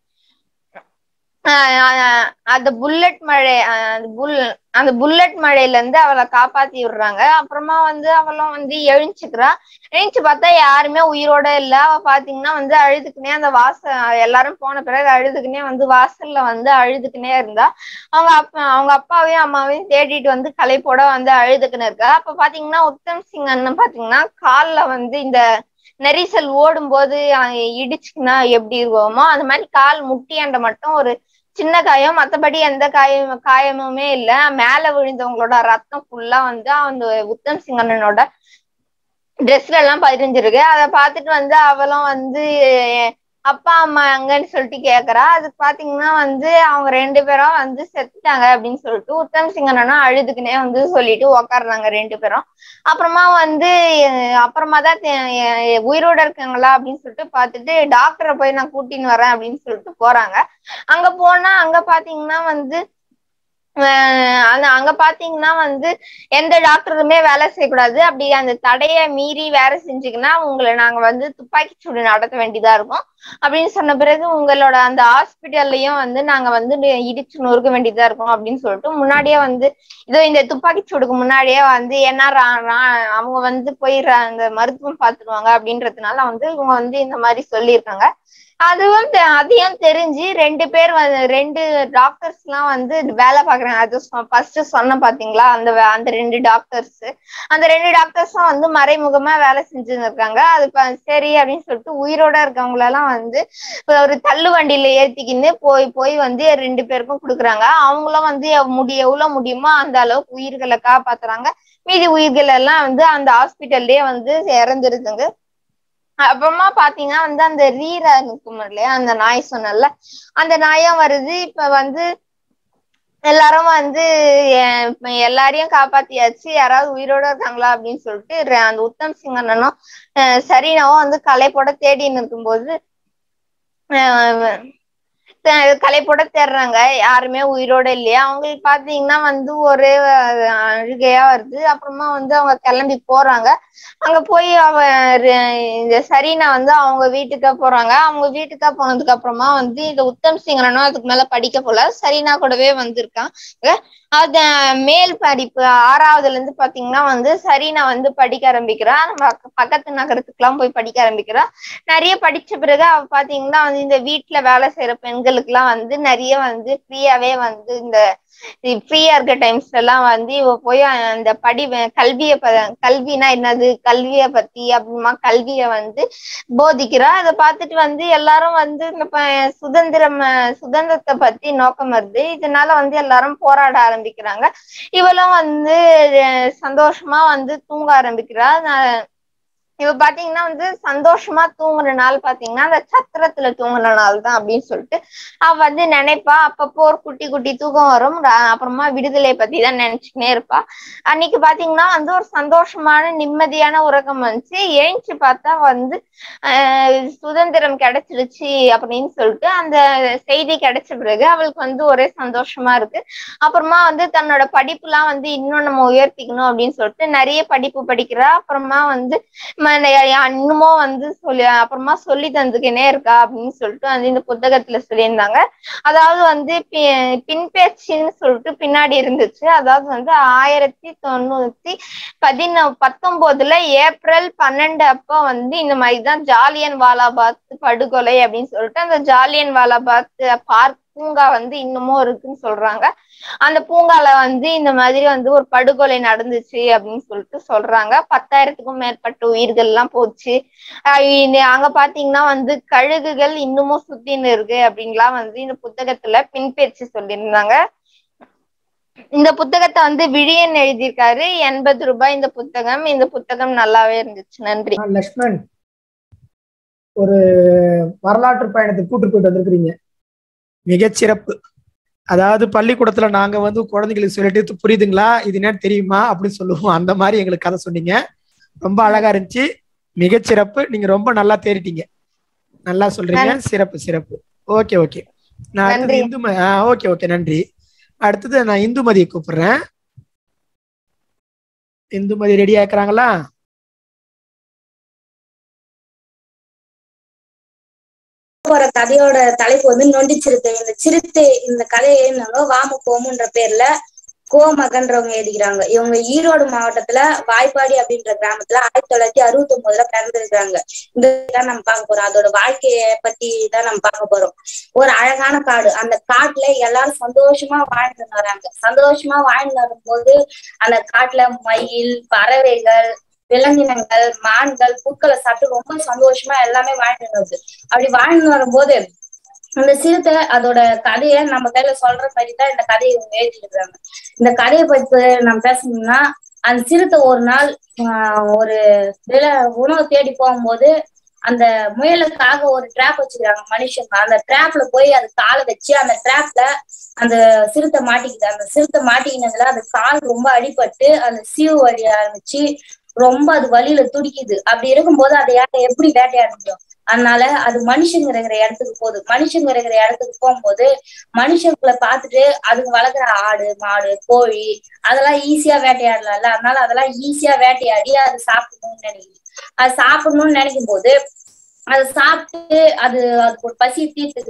ஆஹ் ஆஹ் அந்த புல்லட் மழை ஆஹ் அந்த புல் அந்த புல்லட் மழையில இருந்து அவளை காப்பாத்தி விடுறாங்க அப்புறமா வந்து அவளும் வந்து எழுஞ்சுக்கிறா எழுந்து பார்த்தா யாருமே உயிரோட இல்ல அவ பாத்தீங்கன்னா வந்து அழுதுக்குனே அந்த வாச எல்லாரும் போன பிறகு அழுதுக்குனே வந்து வாசல்ல வந்து அழுதுக்குனே இருந்தா அவங்க அப்பா அவங்க அப்பாவையும் அம்மாவையும் தேடிட்டு வந்து களைப்போட வந்து அழுதுக்குன்னு இருக்கா அப்ப பாத்தீங்கன்னா உத்தம் சிங் அண்ணன் பாத்தீங்கன்னா கால்ல வந்து இந்த நெரிசல் ஓடும்போது அஹ் இடிச்சுக்குன்னா எப்படி இருக்குமோ அந்த மாதிரி கால் முட்டியாண்ட மட்டும் ஒரு சின்ன காயம் மத்தபடி எந்த காயம் காயமுமே இல்ல மேல விழுந்தவங்களோட ரத்தம் ஃபுல்லா வந்து அந்த உத்தம் சிங் அண்ணனோட ட்ரெஸ்ல எல்லாம் பதிஞ்சிருக்கு அதை பார்த்துட்டு வந்து அவளும் வந்து அப்பா அம்மா எங்கன்னு சொல்லிட்டு கேக்குறா அதுக்கு பாத்தீங்கன்னா வந்து அவங்க ரெண்டு பேரும் வந்து செத்துட்டாங்க அப்படின்னு சொல்லிட்டு உத்தம் சிங் அண்ணனும் அழுதுக்குனே வந்து சொல்லிட்டு உக்காடுறாங்க ரெண்டு பேரும் அப்புறமா வந்து அஹ் அப்புறமா தான் தெ- எ- உயிரோட இருக்காங்களா அப்படின்னு சொல்லிட்டு பார்த்துட்டு டாக்டரை போய் நான் கூட்டின்னு வரேன் அப்படின்னு சொல்லிட்டு போறாங்க அங்க போனா அங்க பாத்தீங்கன்னா வந்து அஹ் அந்த அங்க பாத்தீங்கன்னா வந்து எந்த டாக்டருமே வேலை செய்யக்கூடாது அப்படி அந்த தடையை மீறி வேலை செஞ்சீங்கன்னா உங்களை நாங்க வந்து துப்பாக்கி சூடு நடத்த வேண்டியதா இருக்கும் அப்படின்னு சொன்ன பிறகு உங்களோட அந்த ஹாஸ்பிட்டல்லையும் வந்து நாங்க வந்து இடிச்சு நொறுக்க வேண்டியதா இருக்கும் அப்படின்னு சொல்லிட்டு முன்னாடியே வந்து இதோ இந்த துப்பாக்கி சூடுக்கு முன்னாடியே வந்து என்ன ரா- ரா- அவங்க வந்து போய் ர- அந்த மருத்துவம் பார்த்துருவாங்க அப்படின்றதுனால வந்து இவங்க வந்து இந்த மாதிரி சொல்லியிருக்காங்க அதுவும் தெ- அதையும் தெரிஞ்சு ரெண்டு பேர் வந்து ரெண்டு டாக்டர்ஸ் எல்லாம் வந்து வேலை பார்க்குற பாக்குறாங்க அது ஃபர்ஸ்ட் சொன்ன பாத்தீங்களா அந்த வே- அந்த ரெண்டு டாக்டர்ஸ் அந்த ரெண்டு டாக்டர்ஸும் வந்து மறைமுகமா வேலை செஞ்சுன்னு இருக்காங்க அது ப- சரி அப்படின்னு சொல்லிட்டு உயிரோட இருக்கவங்களெல்லாம் வந்து இப்ப ஒரு தள்ளு வண்டியில ஏத்திக்கின்னு போய் போய் வந்து ரெண்டு பேருக்கும் கொடுக்குறாங்க அவங்களும் வந்து எவ் முடி எவ்வளவு முடியுமோ அந்த அளவுக்கு உயிர்களை காப்பாத்துறாங்க மீதி உயிர்கள் எல்லாம் வந்து அந்த ஹாஸ்பிட்டல்லயே வந்து இறந்துருதுங்க அப்புறமா பாத்தீங்கன்னா வந்து அந்த ரீரா இருக்கும் இல்லையா அந்த நாய் சொன்னல அந்த நாயும் வருது இப்ப வந்து எல்லாரும் வந்து எ- இப்ப எல்லாரையும் காப்பாத்தியாச்சு யாராவது உயிரோட இருக்காங்களா அப்படின்னு சொல்லிட்டு ர- அந்த உத்தம் சிங் அண்ணனும் அஹ் சரினாவும் வந்து கலைப்போட தேடின்னு இருக்கும்போது அஹ் த- கலைப்போட தேடுறாங்க யாருமே உயிரோட இல்லையா அவங்களுக்கு பாத்தீங்கன்னா வந்து ஒரே அஹ், அழுகையா வருது அப்புறமா வந்து அவங்க கிளம்பி போறாங்க அங்க போய் அவ ர- இந்த சரினா வந்து அவங்க வீட்டுக்கா போறாங்க அவங்க வீட்டுக்கா போனதுக்கு அப்புறமா வந்து இந்த உத்தம் சிங்கரனும் அதுக்கு மேல படிக்க போல சரினா கூடவே வந்திருக்கான் அது மேல் படிப்பு ஆறாவதுல இருந்து பாத்தீங்கன்னா வந்து சரினா வந்து படிக்க ஆரம்பிக்கிறா நம்ம பக்க- பக்கத்து நகரத்துக்குலாம் போய் படிக்க ஆரம்பிக்கிறா நிறைய படிச்ச பிறகு அவ பாத்தீங்கன்னா வந்து இந்த வீட்டுல வேலை செய்யற பெண்களுக்கு எல்லாம் வந்து நிறைய வந்து ஃப்ரீயாவே வந்து இந்த ஃப்ரீயா இருக்க டைம்ஸ்ல எல்லாம் வந்து இவ போய் அந்த படி கல்விய ப கல்வினா என்னது கல்விய பத்தி அப்புறமா கல்விய வந்து போதிக்கிறா அதை பார்த்துட்டு வந்து எல்லாரும் வந்து இந்த ப- சுதந்திரம் அஹ், சுதந்திரத்தை பத்தி நோக்கம் வருது இதனால வந்து எல்லாரும் போராட ஆரம்பிக்கிறாங்க இவளும் வந்து அஹ், சந்தோஷமா வந்து தூங்க ஆரம்பிக்கிறா நான் இவ பாத்தீங்கன்னா வந்து சந்தோஷமா தூங்குற நாள் பாத்தீங்கன்னா அந்த சத்திரத்துல தூங்குற நாள் தான் அப்படின்னு சொல்லிட்டு அவ வந்து நினைப்பா அப்பப்போ ஒரு குட்டி குட்டி தூக்கம் வரும் ர- அப்புறமா விடுதலை பத்தி தான் நினைச்சுக்கினே இருப்பா அன்னைக்கு பாத்தீங்கன்னா வந்து ஒரு சந்தோஷமான நிம்மதியான உறக்கம் வந்துச்சு ஏஞ்சி பார்த்தா வந்து ஆஹ் சுதந்திரம் கிடைச்சிடுச்சு அப்படின்னு சொல்லிட்டு அந்த செய்தி கிடைச்ச பிறகு அவளுக்கு வந்து ஒரே சந்தோஷமா இருக்கு அப்புறமா வந்து தன்னோட படிப்புலாம் வந்து இன்னும் நம்ம உயர்த்திக்கணும் அப்படின்னு சொல்லிட்டு நிறைய படிப்பு படிக்கிறா அப்புறமா வந்து ம- யா- இன்னமும் வந்து சொல்லி அப்புறமா சொல்லி தந்துக்கினே இருக்கா அப்படின்னு சொல்லிட்டு வந்து இந்த புத்தகத்துல சொல்லியிருந்தாங்க அதாவது வந்து பி- பின்பேச்சுன்னு சொல்லிட்டு பின்னாடி இருந்துச்சு அதாவது வந்து ஆயிரத்தி தொண்ணூத்தி பதினொ பத்தொன்பதுல ஏப்ரல் பன்னெண்டு அப்போ வந்து இந்த மாதிரிதான் ஜாலியன் வாலாபாத் படுகொலை அப்படின்னு சொல்லிட்டு அந்த ஜாலியன் வாலாபாத் பார்க் பூங்கா வந்து இன்னமும் இருக்குன்னு சொல்றாங்க அந்த பூங்கால வந்து இந்த மாதிரி வந்து ஒரு படுகொலை நடந்துச்சு அப்படின்னு சொல்லிட்டு சொல்றாங்க பத்தாயிரத்துக்கும் மேற்பட்ட உயிர்கள் எல்லாம் போச்சு ஆஹ் இனி- அங்க பாத்தீங்கன்னா வந்து கழுகுகள் இன்னமும் சுத்தின்னு இருக்கு அப்படின்லாம் வந்து இந்த புத்தகத்துல பின்பேச்சு சொல்லியிருந்தாங்க இந்த புத்தகத்தை வந்து விழியன் எழுதியிருக்காரு எண்பது ரூபாய் இந்த புத்தகம் இந்த புத்தகம் நல்லாவே இருந்துச்சு நன்றி ஆ, லக்ஷ்மண் ஒரு வரலாற்று பயணத்துக்கு கூட்டு போயிட்டு வந்திருக்கிறீங்க மிகச்சிறப்பு அதாவது பள்ளிக்கூடத்துல நாங்க வந்து குழந்தைகளுக்கு சொல்லிட்டு "இது புரியுதுங்களா இது என்னன்னு தெரியுமா அப்படின்னு சொல்லுவோம் அந்த மாதிரி எங்களுக்கு கதை சொன்னீங்க ரொம்ப அழகா இருந்துச்சு மிகச்சிறப்பு நீங்க ரொம்ப நல்லா தேறிட்டீங்க நல்லா சொல்றீங்க சிறப்பு சிறப்பு ஓகே ஓகே நான் அடுத்தது நன்றி. இந்து ஓகே ஓகே நன்றி அடுத்தது நான் இந்துமதியை கூப்பிடுறேன் இந்துமதி ரெடி ஆக்குறாங்களா போற கதையோட தலைப்பு வந்து நொண்டி சிறுத்தை இந்த சிறுத்தை இந்த கதையை எழுதினாங்க வாம கோமுன்ற பேர்ல கோமகன்றவங்க எழுதிக்கிறாங்க இவங்க ஈரோடு மாவட்டத்துல வாய்ப்பாடி அப்படின்ற கிராமத்துல ஆயிரத்தி தொள்ளாயிரத்தி அறுபத்தி ஒன்பதுல பிறந்திருக்காங்க இந்த தான் நம்ம பார்க்க போறோம் அதோட வாழ்க்கைய பத்தி தான் நம்ம பார்க்க போறோம் ஒரு அழகான காடு அந்த காட்டுல எல்லாரும் சந்தோஷமா வாழ்ந்து வராங்க சந்தோஷமா வாழ்ந்து வரும்போது அந்த காட்டுல மயில் பறவைகள் விலங்கினங்கள் மான்கள் பூக்களை சாப்பிட்டு ரொம்ப சந்தோஷமா எல்லாமே வாழ்ந்து வருது அப்படி வாழ்ந்து வரும்போது அந்த சிறுத்தை அதோட கதையை நம்ம கையில சொல்ற மாதிரி தான் இந்த கதையை இவங்க எழுதிருக்காங்க இந்த கதையை பத்தி நம்ம பேசணும்னா அந்த சிறுத்தை ஒரு நாள் ஆஹ் ஒரு வில உணவு தேடி போகும்போது அந்த முயலுக்காக ஒரு ட்ராப் வச்சிருக்காங்க மனுஷங்க அந்த ட்ராப்ல போய் அது காலை வச்சு அந்த ட்ராப்ல அந்த சிறுத்தை மாட்டிக்குது அந்த சிறுத்தை மாட்டிக்கினதுல அந்த கால் ரொம்ப அடிபட்டு அந்த சீவு வழி ஆரம்பிச்சு ரொம்ப அது வலியில துடிக்குது அப்படி இருக்கும்போது அதை யாரை எப்படி வேட்டையாட முடியும் அதனால அது மனுஷங்க இருக்கிற இடத்துக்கு போகுது மனுஷங்க இருக்கிற இடத்துக்கு போகும்போது மனுஷங்களை பார்த்துட்டு அதுக்கு வளர்க்குற ஆடு மாடு கோழி அதெல்லாம் ஈஸியா வேட்டையாடலாம்ல அதனால அதெல்லாம் ஈஸியா வேட்டையாடி அது சாப்பிடணும்னு நினைக்குது அது சாப்பிடணும்னு நினைக்கும் போது அதை சாப்பிட்டு அது அதுக்கு ஒரு பசி தீர்த்துக்குது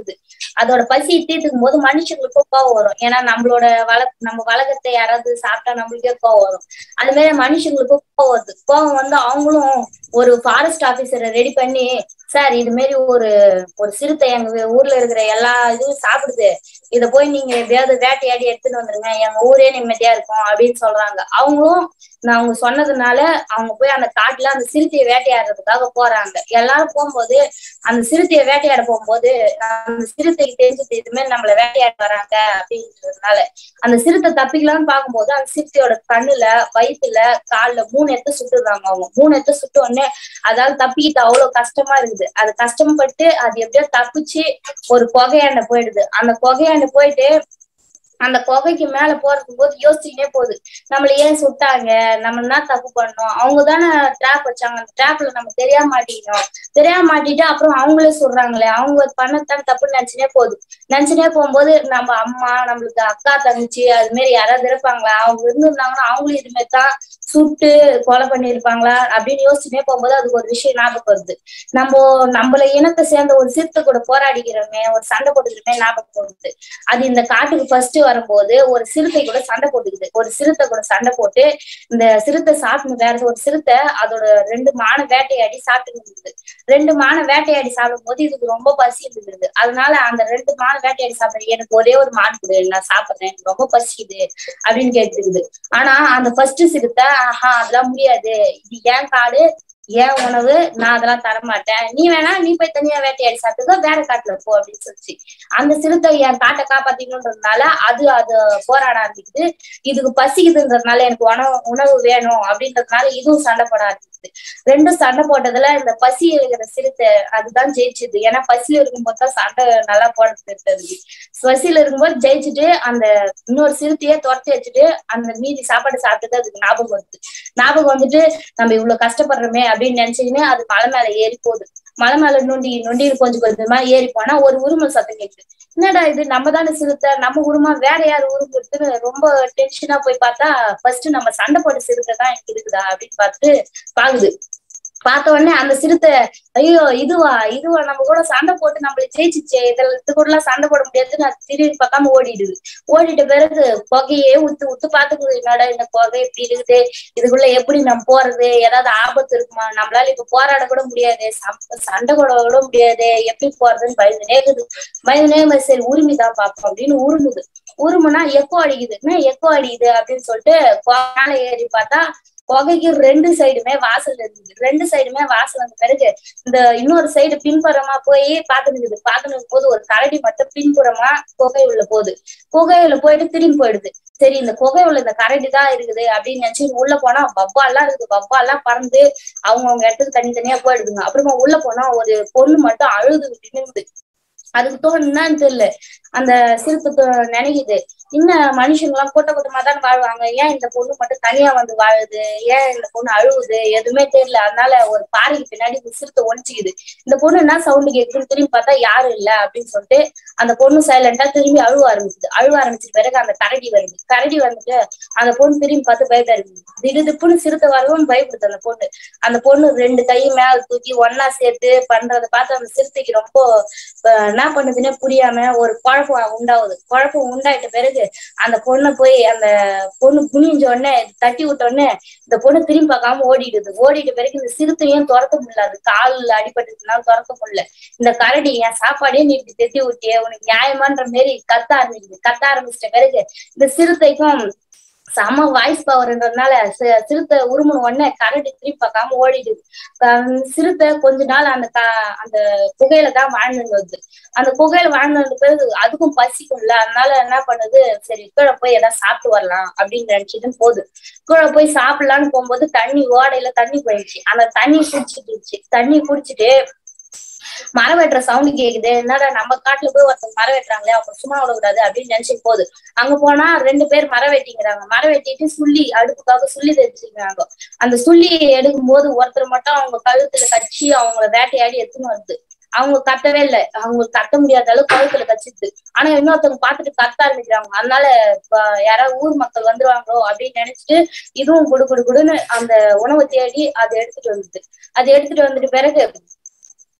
அதோட பசியை தீர்த்துக்கும் போது மனுஷங்களுக்கும் கோவம் வரும் ஏன்னா நம்மளோட வள நம்ம வளகத்தை யாராவது சாப்பிட்டா நம்மளுக்கே கோவம் வரும் அது மாதிரி மனுஷங்களுக்கும் கோவம் வருது கோவம் வந்து அவங்களும் ஒரு ஃபாரஸ்ட் ஆபீசரை ரெடி பண்ணி சார் இது மாதிரி ஒரு ஒரு சிறுத்தை எங்க ஊர்ல இருக்கிற எல்லா இதுவும் சாப்பிடுது இத போய் நீங்க எப்படியாவது வேட்டையாடி எடுத்துட்டு வந்துருங்க எங்க ஊரே நிம்மதியா இருக்கும் அப்படின்னு சொல்றாங்க அவங்களும் நான் அவங்க சொன்னதுனால அவங்க போய் அந்த காட்டுல அந்த சிறுத்தையை வேட்டையாடுறதுக்காக போறாங்க எல்லாரும் போகும்போது அந்த சிறுத்தையை வேட்டையாட போகும்போது அந்த சிறுத்தைக்கு தெரிஞ்சது இது மாதிரி நம்மள வேட்டையாட வராங்க அப்படின்றதுனால அந்த சிறுத்தை தப்பிக்கலாம்னு பார்க்கும்போது அந்த சிறுத்தையோட கண்ணுல வயிற்றுல கால்ல மூணு எடுத்து சுட்டுறாங்க அவங்க மூணு எடுத்து சுட்ட உடனே அதால தப்பிக்கிட்டு அவ்வளவு கஷ்டமா இருக்குது அது கஷ்டப்பட்டு அது எப்படியோ தப்பிச்சு ஒரு புகையாண்ட போயிடுது அந்த புகையாண்ட போயிட்டு அந்த புகைக்கு மேல போறதுக்கு போது யோசிச்சுக்கிட்டே போகுது நம்மள ஏன் சுட்டாங்க நம்ம என்ன தப்பு பண்ணோம் அவங்க தானே ட்ராப் வச்சாங்க அந்த ட்ராப்ல நம்ம தெரியாம மாட்டிக்கணும் தெரியாம மாட்டிட்டு அப்புறம் அவங்களே சொல்றாங்களே அவங்க பண்ணத்தான் தப்புன்னு நினைச்சுனே போகுது நினைச்சுனே போகும்போது நம்ம அம்மா நம்மளுக்கு அக்கா தங்கச்சி அது மாதிரி யாராவது இருப்பாங்களா அவங்க இருந்திருந்தாங்கன்னா அவங்களும் இது மாதிரி தான் சுட்டு கொலை பண்ணியிருப்பாங்களா அப்படின்னு யோசிச்சுனே போகும்போது அதுக்கு ஒரு விஷயம் ஞாபகம் வருது நம்ம நம்மள இனத்தை சேர்ந்த ஒரு சிறுத்தை கூட போராடிக்கிறோமே ஒரு சண்டை போட்டுக்கிறோமே ஞாபகம் வருது அது இந்த காட்டுக்கு ஃபர்ஸ்ட் வரும்போது ஒரு சிறுத்தை கூட சண்டை போட்டுக்குது ஒரு சிறுத்தை கூட சண்டை போட்டு இந்த சிறுத்தை சாப்பிட்டு வேற ஒரு சிறுத்தை அதோட ரெண்டு மான வேட்டையாடி சாப்பிட்டு இருந்தது ரெண்டு மான வேட்டையாடி சாப்பிடும் போது இதுக்கு ரொம்ப பசி இருந்தது அதனால அந்த ரெண்டு மான வேட்டையாடி சாப்பிடுறது எனக்கு ஒரே ஒரு மான் கொடு நான் சாப்பிடுறேன் எனக்கு ரொம்ப பசிக்குது அப்படின்னு கேட்டுருக்குது ஆனா அந்த ஃபர்ஸ்ட் சிறுத்தை ஆஹா அதெல்லாம் முடியாது இது ஏன் காடு ஏன் உணவு நான் அதெல்லாம் தரமாட்டேன் நீ வேணா நீ போய் தனியா வேட்டையாடி சாப்பிட்டுக்கோ வேற காட்டுல போ அப்படின்னு சொல்லிச்சு அந்த சிறுத்தை என் காட்டை காப்பாத்திக்கணுன்றதுனால அது அது போராட ஆரம்பிக்குது இதுக்கு பசிக்குதுன்றதுனால எனக்கு உணவு உணவு வேணும் அப்படின்றதுனால இதுவும் சண்டை போட ஆரம்பிக்குது ரெண்டும் சண்டை போட்டதுல இந்த பசி இருக்கிற சிறுத்தை அதுதான் ஜெயிச்சுது ஏன்னா பசியில இருக்கும்போது தான் சண்டை நல்லா போட தெரிஞ்சது பசியில இருக்கும்போது ஜெயிச்சுட்டு அந்த இன்னொரு சிறுத்தையே துரத்தி வச்சுட்டு அந்த மீதி சாப்பாடு சாப்பிட்டுட்டு அதுக்கு ஞாபகம் வருது ஞாபகம் வந்துட்டு நம்ம இவ்வளவு கஷ்டப்படுறோமே அப்படின்னு நினைச்சுக்கின்னு அது மலை மேல ஏறி போகுது மலை மேல நொண்டி நொண்டி கொஞ்சம் கொஞ்சமா ஏறி போனா ஒரு உருமல் சத்தம் கேக்குது என்னடா இது நம்ம தானே சிறுத்தை நம்ம உருமா வேற யாரு உருமுன்னு ரொம்ப டென்ஷனா போய் பார்த்தா ஃபர்ஸ்ட் நம்ம சண்டை போட்ட சிறுத்தை தான் எனக்கு இருக்குதா அப்படின்னு பார்த்துட்டு பாக்குது பார்த்த உடனே அந்த சிறுத்தை ஐயோ இதுவா இதுவா நம்ம கூட சண்டை போட்டு நம்மள ஜெயிச்சிச்சே இதுல இது கூட எல்லாம் சண்டை போட முடியாதுன்னு அது திரும்பி பார்க்காம ஓடிடுது ஓடிட்ட பிறகு புகையே உத்து உத்து பாத்துக்குது என்னடா இந்த புகை இப்படி இருக்குது இதுக்குள்ள எப்படி நம்ம போறது ஏதாவது ஆபத்து இருக்குமா நம்மளால இப்ப போராட கூட முடியாது சம்- சண்டை கூட கூட முடியாது எப்படி போறதுன்னு பயந்துனே இருக்குது பயந்துனே மாதிரி சரி உரிமைதான் பார்ப்போம் அப்படின்னு உருமுது உருமுனா எக்கோ அடிக்குது என்ன எக்கோ அடிக்குது அப்படின்னு சொல்லிட்டு மேல ஏறி பார்த்தா புகைக்கு ரெண்டு சைடுமே வாசல் இருந்தது ரெண்டு சைடுமே வாசல் வந்த பிறகு இந்த இன்னொரு சைடு பின்புறமா போய் பாத்துனுக்குது பாத்துனுக்கும் போது ஒரு கரடி மட்டும் பின்புறமா புகை உள்ள போகுது புகையுள்ள போயிட்டு திரும்பி போயிடுது சரி இந்த புகை உள்ள இந்த கரடி தான் இருக்குது அப்படின்னு நினைச்சு உள்ள போனா வவ்வால்லாம் இருக்குது வவ்வால்லாம் பறந்து அவங்கவுங்க இடத்துக்கு தனித்தனியா போயிடுதுங்க அப்புறமா உள்ள போனா ஒரு பொண்ணு மட்டும் அழுது நின்னுது அதுக்கு தோணும் என்னன்னு தெரியல அந்த சிறுத்தை தோ- நினைக்குது இன்னும் மனுஷங்க எல்லாம் கூட்ட கூட்டமா தான் வாழ்வாங்க ஏன் இந்த பொண்ணு மட்டும் தனியா வந்து வாழுது ஏன் இந்த பொண்ணு அழுவுது எதுவுமே தெரியல அதனால ஒரு பாறைக்கு பின்னாடி இந்த சிறுத்தை ஒழிச்சுக்குது இந்த பொண்ணு என்ன சவுண்டு கேக்குதுன்னு திரும்பி பார்த்தா யாரும் இல்ல அப்படின்னு சொல்லிட்டு அந்த பொண்ணு சைலண்டா திரும்பி அழுவ ஆரம்பிச்சுது அழுவ ஆரம்பிச்ச பிறகு அந்த கரடி வருது கரடி வந்துட்டு அந்த பொண்ணு திரும்பி பார்த்து பயப்பட இருக்குது திடுதிப்புன்னு சிறுத்தை வரவும் பயப்படுது அந்த பொண்ணு அந்த பொண்ணு ரெண்டு கையும் மேல தூக்கி ஒன்னா சேர்த்து பண்றதை பார்த்து அந்த சிறுத்தைக்கு ரொம்ப அஹ், என்ன பண்ணுதுன்னே புரியாம ஒரு குழப்பம் உண்டாகுது குழப்பம் உண்டாயிட்ட பிறகு அந்த பொண்ணை போய் அந்த பொண்ணு குனிஞ்ச உடனே தட்டி விட்ட உடனே இந்த பொண்ணு திரும்பி பார்க்காம ஓடிடுது ஓடிட்ட பிறகு இந்த சிறுத்தையும் துரத்த முடியல அது கால்ல அடிபட்டுச்சுனால துரத்த முடியல இந்த கரடி என் சாப்பாடே நீ இப்படி தெத்தி விட்டியே உனக்கு நியாயமான்ற மாரி கத்த ஆரம்பிக்குது கத்த ஆரம்பிச்சிட்ட பிறகு இந்த சிறுத்தைக்கும் செம வாய்ஸ் பவர்ன்றதுனால சி- சிறுத்தை உருமுன உடனே கரடி திரும்பி பார்க்காம ஓடிடுது அஹ் சிறுத்தை கொஞ்ச நாள் அந்த க- அந்த குகையில தான் வாழ்ந்துட்டு வருது அந்த குகையில வாழ்ந்து பிறகு அதுக்கும் பசிக்கும்ல அதனால என்ன பண்ணுது சரி கீழே போய் ஏதாவது சாப்பிட்டு வரலாம் அப்படின்னு நினைச்சிட்டு போகுது கீழே போய் சாப்பிடலான்னு போகும்போது தண்ணி ஓடையில தண்ணி போயிடுச்சு அந்த தண்ணி குடிச்சிட்டு இருந்துச்சு தண்ணி குடிச்சிட்டு மரம் வெட்டுற சவுண்ட் கேக்குது என்னடா நம்ம காட்டுல போய் ஒருத்தங்க மரம் வெட்டுறாங்களே அவங்க சும்மா விடக்கூடாது அப்படின்னு நினைச்சிட்டு போகுது அங்க போனா ரெண்டு பேர் மரம் வெட்டிங்கிறாங்க மரம் வெட்டிட்டு சுள்ளி அடுப்புக்காக சுள்ளி தெரிஞ்சுக்கிறாங்க அந்த சுள்ளி எடுக்கும் போது ஒருத்தர் மட்டும் அவங்க கழுத்துல கச்சி அவங்கள வேட்டையாடி எடுத்துன்னு வருது அவங்க கத்தவே இல்லை அவங்க கத்த முடியாத அளவுக்கு கழுத்துல கச்சிச்சு ஆனா இன்னொருத்தவங்க பார்த்துட்டு கத்த ஆரம்பிக்கிறாங்க அதனால இப்ப யாராவது ஊர் மக்கள் வந்துருவாங்களோ அப்படின்னு நினைச்சிட்டு இதுவும் குடு குடு குடுன்னு அந்த உணவை தேடி அதை எடுத்துட்டு வந்துது அதை எடுத்துட்டு வந்துட்டு பிறகு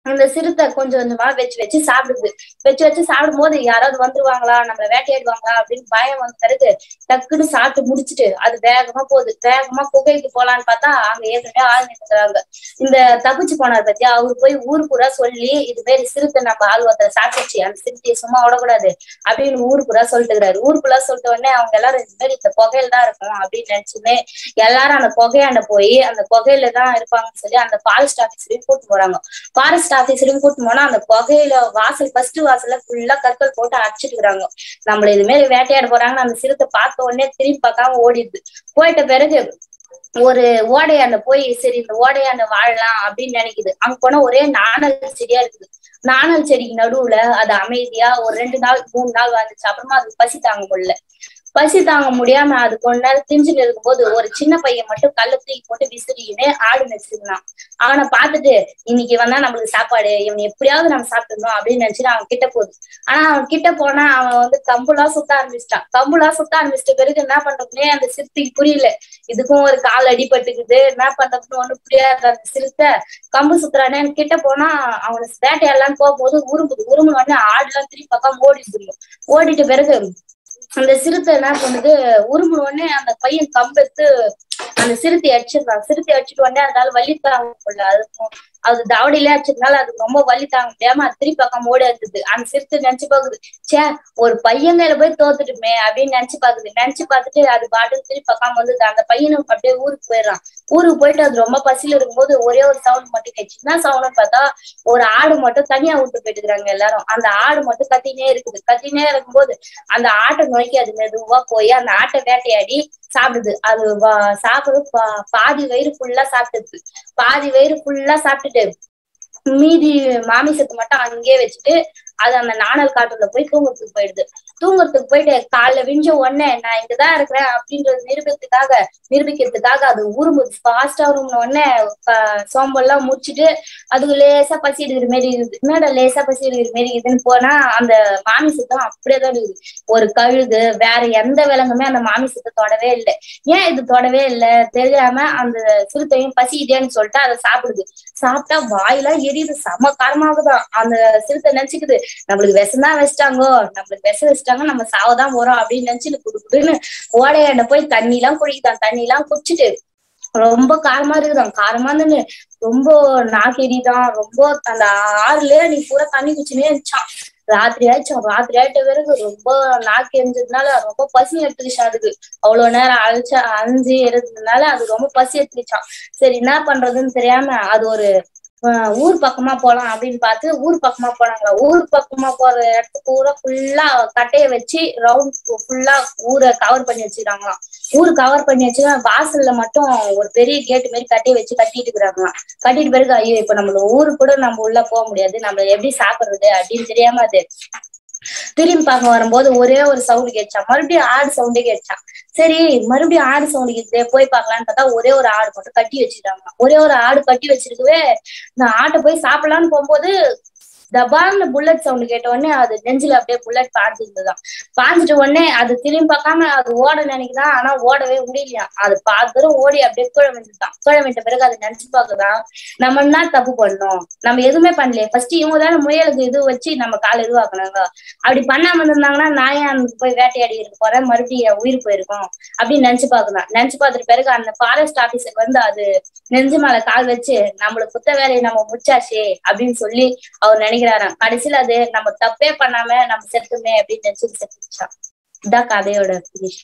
அந்த சிறுத்தை கொஞ்சம் கொஞ்சமா வச்சு வச்சு சாப்பிடுது வச்சு வச்சு சாப்பிடும் போது யாராவது வந்துருவாங்களா நம்மள வேட்டையாடுவாங்களா அப்படின்னு பயம் வந்த பிறகு டக்குன்னு சாப்பிட்டு முடிச்சிட்டு அது வேகமா போகுது வேகமா குகைக்கு போலான்னு பார்த்தா அங்க ஏற்கனவே ஆள் நிற்கிறாங்க இந்த தப்பிச்சு போனார் பத்தியா அவரு போய் ஊர் பூரா சொல்லி இது மாதிரி சிறுத்தை நம்ம ஆள் ஒருத்தர் சாப்பிடுச்சு அந்த சிறுத்தையை சும்மா விடக்கூடாது அப்படின்னு ஊர் பூரா சொல்லிட்டுக்கிறாரு ஊர் பூரா சொல்லிட்ட உடனே அவங்க எல்லாரும் இது மாதிரி இந்த புகையில தான் இருக்கும் அப்படின்னு நினைச்சுமே எல்லாரும் அந்த புகையாண்ட போய் அந்த புகையில தான் இருப்பாங்கன்னு சொல்லி அந்த ஃபாரஸ்ட் ஆபீசரையும் கூட்டு போறாங்க ஃபாரஸ்ட் ஆபீசரையும் கூட்டு போனா அந்த புகையில வாசல் ஃபர்ஸ்ட் வாசல்ல ஃபுல்லா கற்கள் போட்டு அடிச்சிட்டு இருக்காங்க நம்மள இது மாதிரி வேட்டையாட போறாங்கன்னு அந்த சிறுத்தை பார்த்த உடனே திரும்பி பார்க்காம ஓடிடுது போயிட்ட பிறகு ஒரு ஓடையாண்ட போய் சரி இந்த ஓடையாண்ட வாழலாம் அப்படின்னு நினைக்குது அங்க போனா ஒரே நாணல் செடியா இருக்குது நாணல் செடிக்கு நடுவுல அது அமைதியா ஒரு ரெண்டு நாள் மூணு நாள் வந்துச்சு அப்புறமா அது பசி தாங்க முடியல பசி தாங்க முடியாம அது கொஞ்ச நேரம் திஞ்சுட்டு இருக்கும்போது ஒரு சின்ன பையன் மட்டும் கல்ல தூக்கி போட்டு விசிறின்னு ஆடு வச்சிருந்தான் அவனை பார்த்துட்டு இன்னைக்கு வந்தா நம்மளுக்கு சாப்பாடு இவன் எப்படியாவது நம்ம சாப்பிட்டுருந்தோம் அப்படின்னு நினைச்சிட்டு அவன் கிட்ட போகுது ஆனா அவன் கிட்ட போனா அவன் வந்து கம்புலாம் சுத்த ஆரம்பிச்சிட்டான் கம்புலாம் சுத்த ஆரம்பிச்சிட்ட பிறகு என்ன பண்றதுனே அந்த சிறுத்தைக்கு புரியல இதுக்கும் ஒரு கால் அடிபட்டுக்குது என்ன பண்றதுன்னு ஒண்ணு புரியாத அந்த சிறுத்தை கம்பு சுத்துறானே கிட்ட போனா அவனை வேட்டையாடலான்னு போகும்போது உரும்புது உரும்புன உடனே ஆடுலாம் திருப்பி பக்கம் ஓடிடுது ஓடிட்ட பிறகு அந்த சிறுத்தை என்ன பண்ணுது உருமுன உடனே அந்த பையன் கம்பெடுத்து அந்த சிறுத்தை அடிச்சிருக்கான் சிறுத்தை அடிச்சிட்டு உடனே அதனால வலி தாங்க முடியல அதுக்கும் அது தவடியிலே அடிச்சதுனால அது ரொம்ப வலி தாங்க முடியாம அது திருப்பி பக்கம் ஓடி இருந்தது அந்த சிறுத்தை நினைச்சு பாக்குது ச்சே ஒரு பையன் மேல போய் தோத்துட்டுமே அப்படின்னு நினைச்சு பாக்குது நினைச்சு பார்த்துட்டு அது பாட்டு திருப்பி பக்கம் வந்து அந்த பையனும் அப்படியே ஊருக்கு போயிடுறான் ஊருக்கு போயிட்டு அது ரொம்ப பசியில இருக்கும்போது ஒரே ஒரு சவுண்ட் மட்டும் கேச்சு என்ன சவுண்ட்னு பார்த்தா ஒரு ஆடு மட்டும் தனியா விட்டு போயிட்டுக்கிறாங்க எல்லாரும் அந்த ஆடு மட்டும் கத்தினே இருக்குது கத்தினே இருக்கும்போது அந்த ஆட்டை நோக்கி அது மெதுவா போய் அந்த ஆட்டை வேட்டையாடி சாப்பிடுது அது வ- சாப்பிடு பா- பாதி வயிறு ஃபுல்லா சாப்பிட்டுது பாதி வயிறு ஃபுல்லா சாப்பிட்டுட்டு மீதி மாமிசத்தை மட்டும் அங்கேயே வச்சுட்டு அது அந்த நாணல் காட்டுல போய் தூங்குறதுக்கு போயிடுது தூங்குறதுக்கு போயிட்டு காலைல விஞ்ச உடனே நான் இங்கதான் இருக்கிறேன் அப்படின்றது நிரூபிக்கிறதுக்காக நிரூபிக்கிறதுக்காக அது உரும்புது ஃபாஸ்டா உரும்பின உடனே ப- சோம்பெல்லாம் முடிச்சிட்டு அதுக்கு லேசா பசி எடுக்கிற மாதிரி இருக்குது என்னடா லேசா பசி எடுக்கிற மாதிரி இருக்குதுன்னு போனா அந்த மாமிசத்தம் அப்படியே தான் இருக்குது ஒரு கழுகு வேற எந்த விலங்குமே அந்த மாமிசத்தை தொடவே இல்லை ஏன் இது தொடவே இல்லை தெரியாம அந்த சிறுத்தையும் பசிக்கிட்டேன்னு சொல்லிட்டு அதை சாப்பிடுது சாப்பிட்டா வாயெல்லாம் எரியுது செம காரமாகுதான் அந்த சிறுத்தை நினைச்சுக்குது நம்மளுக்கு விஷம்தான் வச்சிட்டாங்கோ நம்மளுக்கு விஷம் வச்சிட்டாங்க நம்ம சாவதான் போறோம் அப்படின்னு நினைச்சுட்டு குடு குடுன்னு ஓடையாண்ட போய் தண்ணி எல்லாம் குடிக்குதான் தண்ணி எல்லாம் குடிச்சிட்டு ரொம்ப காரமா இருக்குதான் காரமா இருந்து ரொம்ப நாக்கு எரியுதான் ரொம்ப அந்த ஆறுல நீ பூரா தண்ணி குச்சினே இருந்துச்சான் ராத்திரி ஆயிடுச்சு ராத்திரி ஆயிட்ட பிறகு ரொம்ப நாக்கு எரிஞ்சதுனால ரொம்ப பசி எடுத்துக்கிச்சான் அதுக்கு அவ்வளவு நேரம் அழைச்சா அஞ்சு இருந்ததுனால அது ரொம்ப பசி எடுத்துக்கிச்சான் சரி என்ன பண்றதுன்னு தெரியாம அது ஒரு ஆஹ் ஊர் பக்கமா போலாம் அப்படின்னு பார்த்து ஊர் பக்கமா போனாங்க ஊர் பக்கமா போற இடத்துக்கு பூரா ஃபுல்லா கட்டைய வச்சு ரவுண்ட் ஃபுல்லா ஊரை கவர் பண்ணி வச்சுக்கிறாங்களாம் ஊர் கவர் பண்ணி வச்சு வாசல்ல மட்டும் ஒரு பெரிய கேட் மாதிரி கட்டி வச்சு கட்டிட்டு இருக்கிறாங்களாம் கட்டிட்டு பிறகு ஐயோ இப்ப நம்மள ஊருக்கு கூட நம்ம உள்ள போக முடியாது நம்ம எப்படி சாப்பிடுறது அப்படின்னு தெரியாம அது திரும்பி பார்க்க வரும்போது ஒரே ஒரு சவுண்டு கேட்சான் மறுபடியும் ஆடு சவுண்டே கேட்சான் சரி மறுபடியும் ஆடு சவுண்டு கேட்குதே போய் பார்க்கலான்னு பார்த்தா ஒரே ஒரு ஆடு மட்டும் கட்டி வச்சிருக்காங்க ஒரே ஒரு ஆடு கட்டி வச்சிருக்கவே நான் ஆட்டை போய் சாப்பிடலான்னு போகும்போது தபால்னு புல்லட் சவுண்ட் கேட்ட உடனே அது நெஞ்சில அப்படியே புல்லட் பாஞ்சிருந்துதான் பாஞ்சிட்ட உடனே அது திரும்பி பார்க்காம அது ஓட நினைக்குதான் ஆனா ஓடவே முடியலையா அது பாத்துரும் ஓடி அப்படியே கீழே விழுந்துட்டான் கீழே விட்ட பிறகு அது நினைச்சு பாக்குதான் நம்ம என்ன தப்பு பண்ணோம் நம்ம எதுவுமே பண்ணலையே ஃபர்ஸ்ட் இவங்க தானே முயலுக்கு இது வச்சு நம்ம காலை இதுவாக்குனாங்க அப்படி பண்ணாம இருந்திருந்தாங்கன்னா நான் ஏன் அங்க போய் வேட்டையாடி இருக்க போறேன் மறுபடியும் என் உயிர் போயிருக்கும் அப்படின்னு நினைச்சு பாக்குதான் நினைச்சு பார்த்துட்டு பிறகு அந்த ஃபாரஸ்ட் ஆபீசர் வந்து அது நெஞ்சு மேல கால் வச்சு நம்மளுக்கு குத்த வேலையை நம்ம முடிச்சாச்சே அப்படின்னு சொல்லி அவர் நினைக்கிறாராம் கடைசியில அது நம்ம தப்பே பண்ணாம நம்ம செத்துமே அப்படின்னு நினைச்சு செத்துச்சான் இதான் கதையோட finish.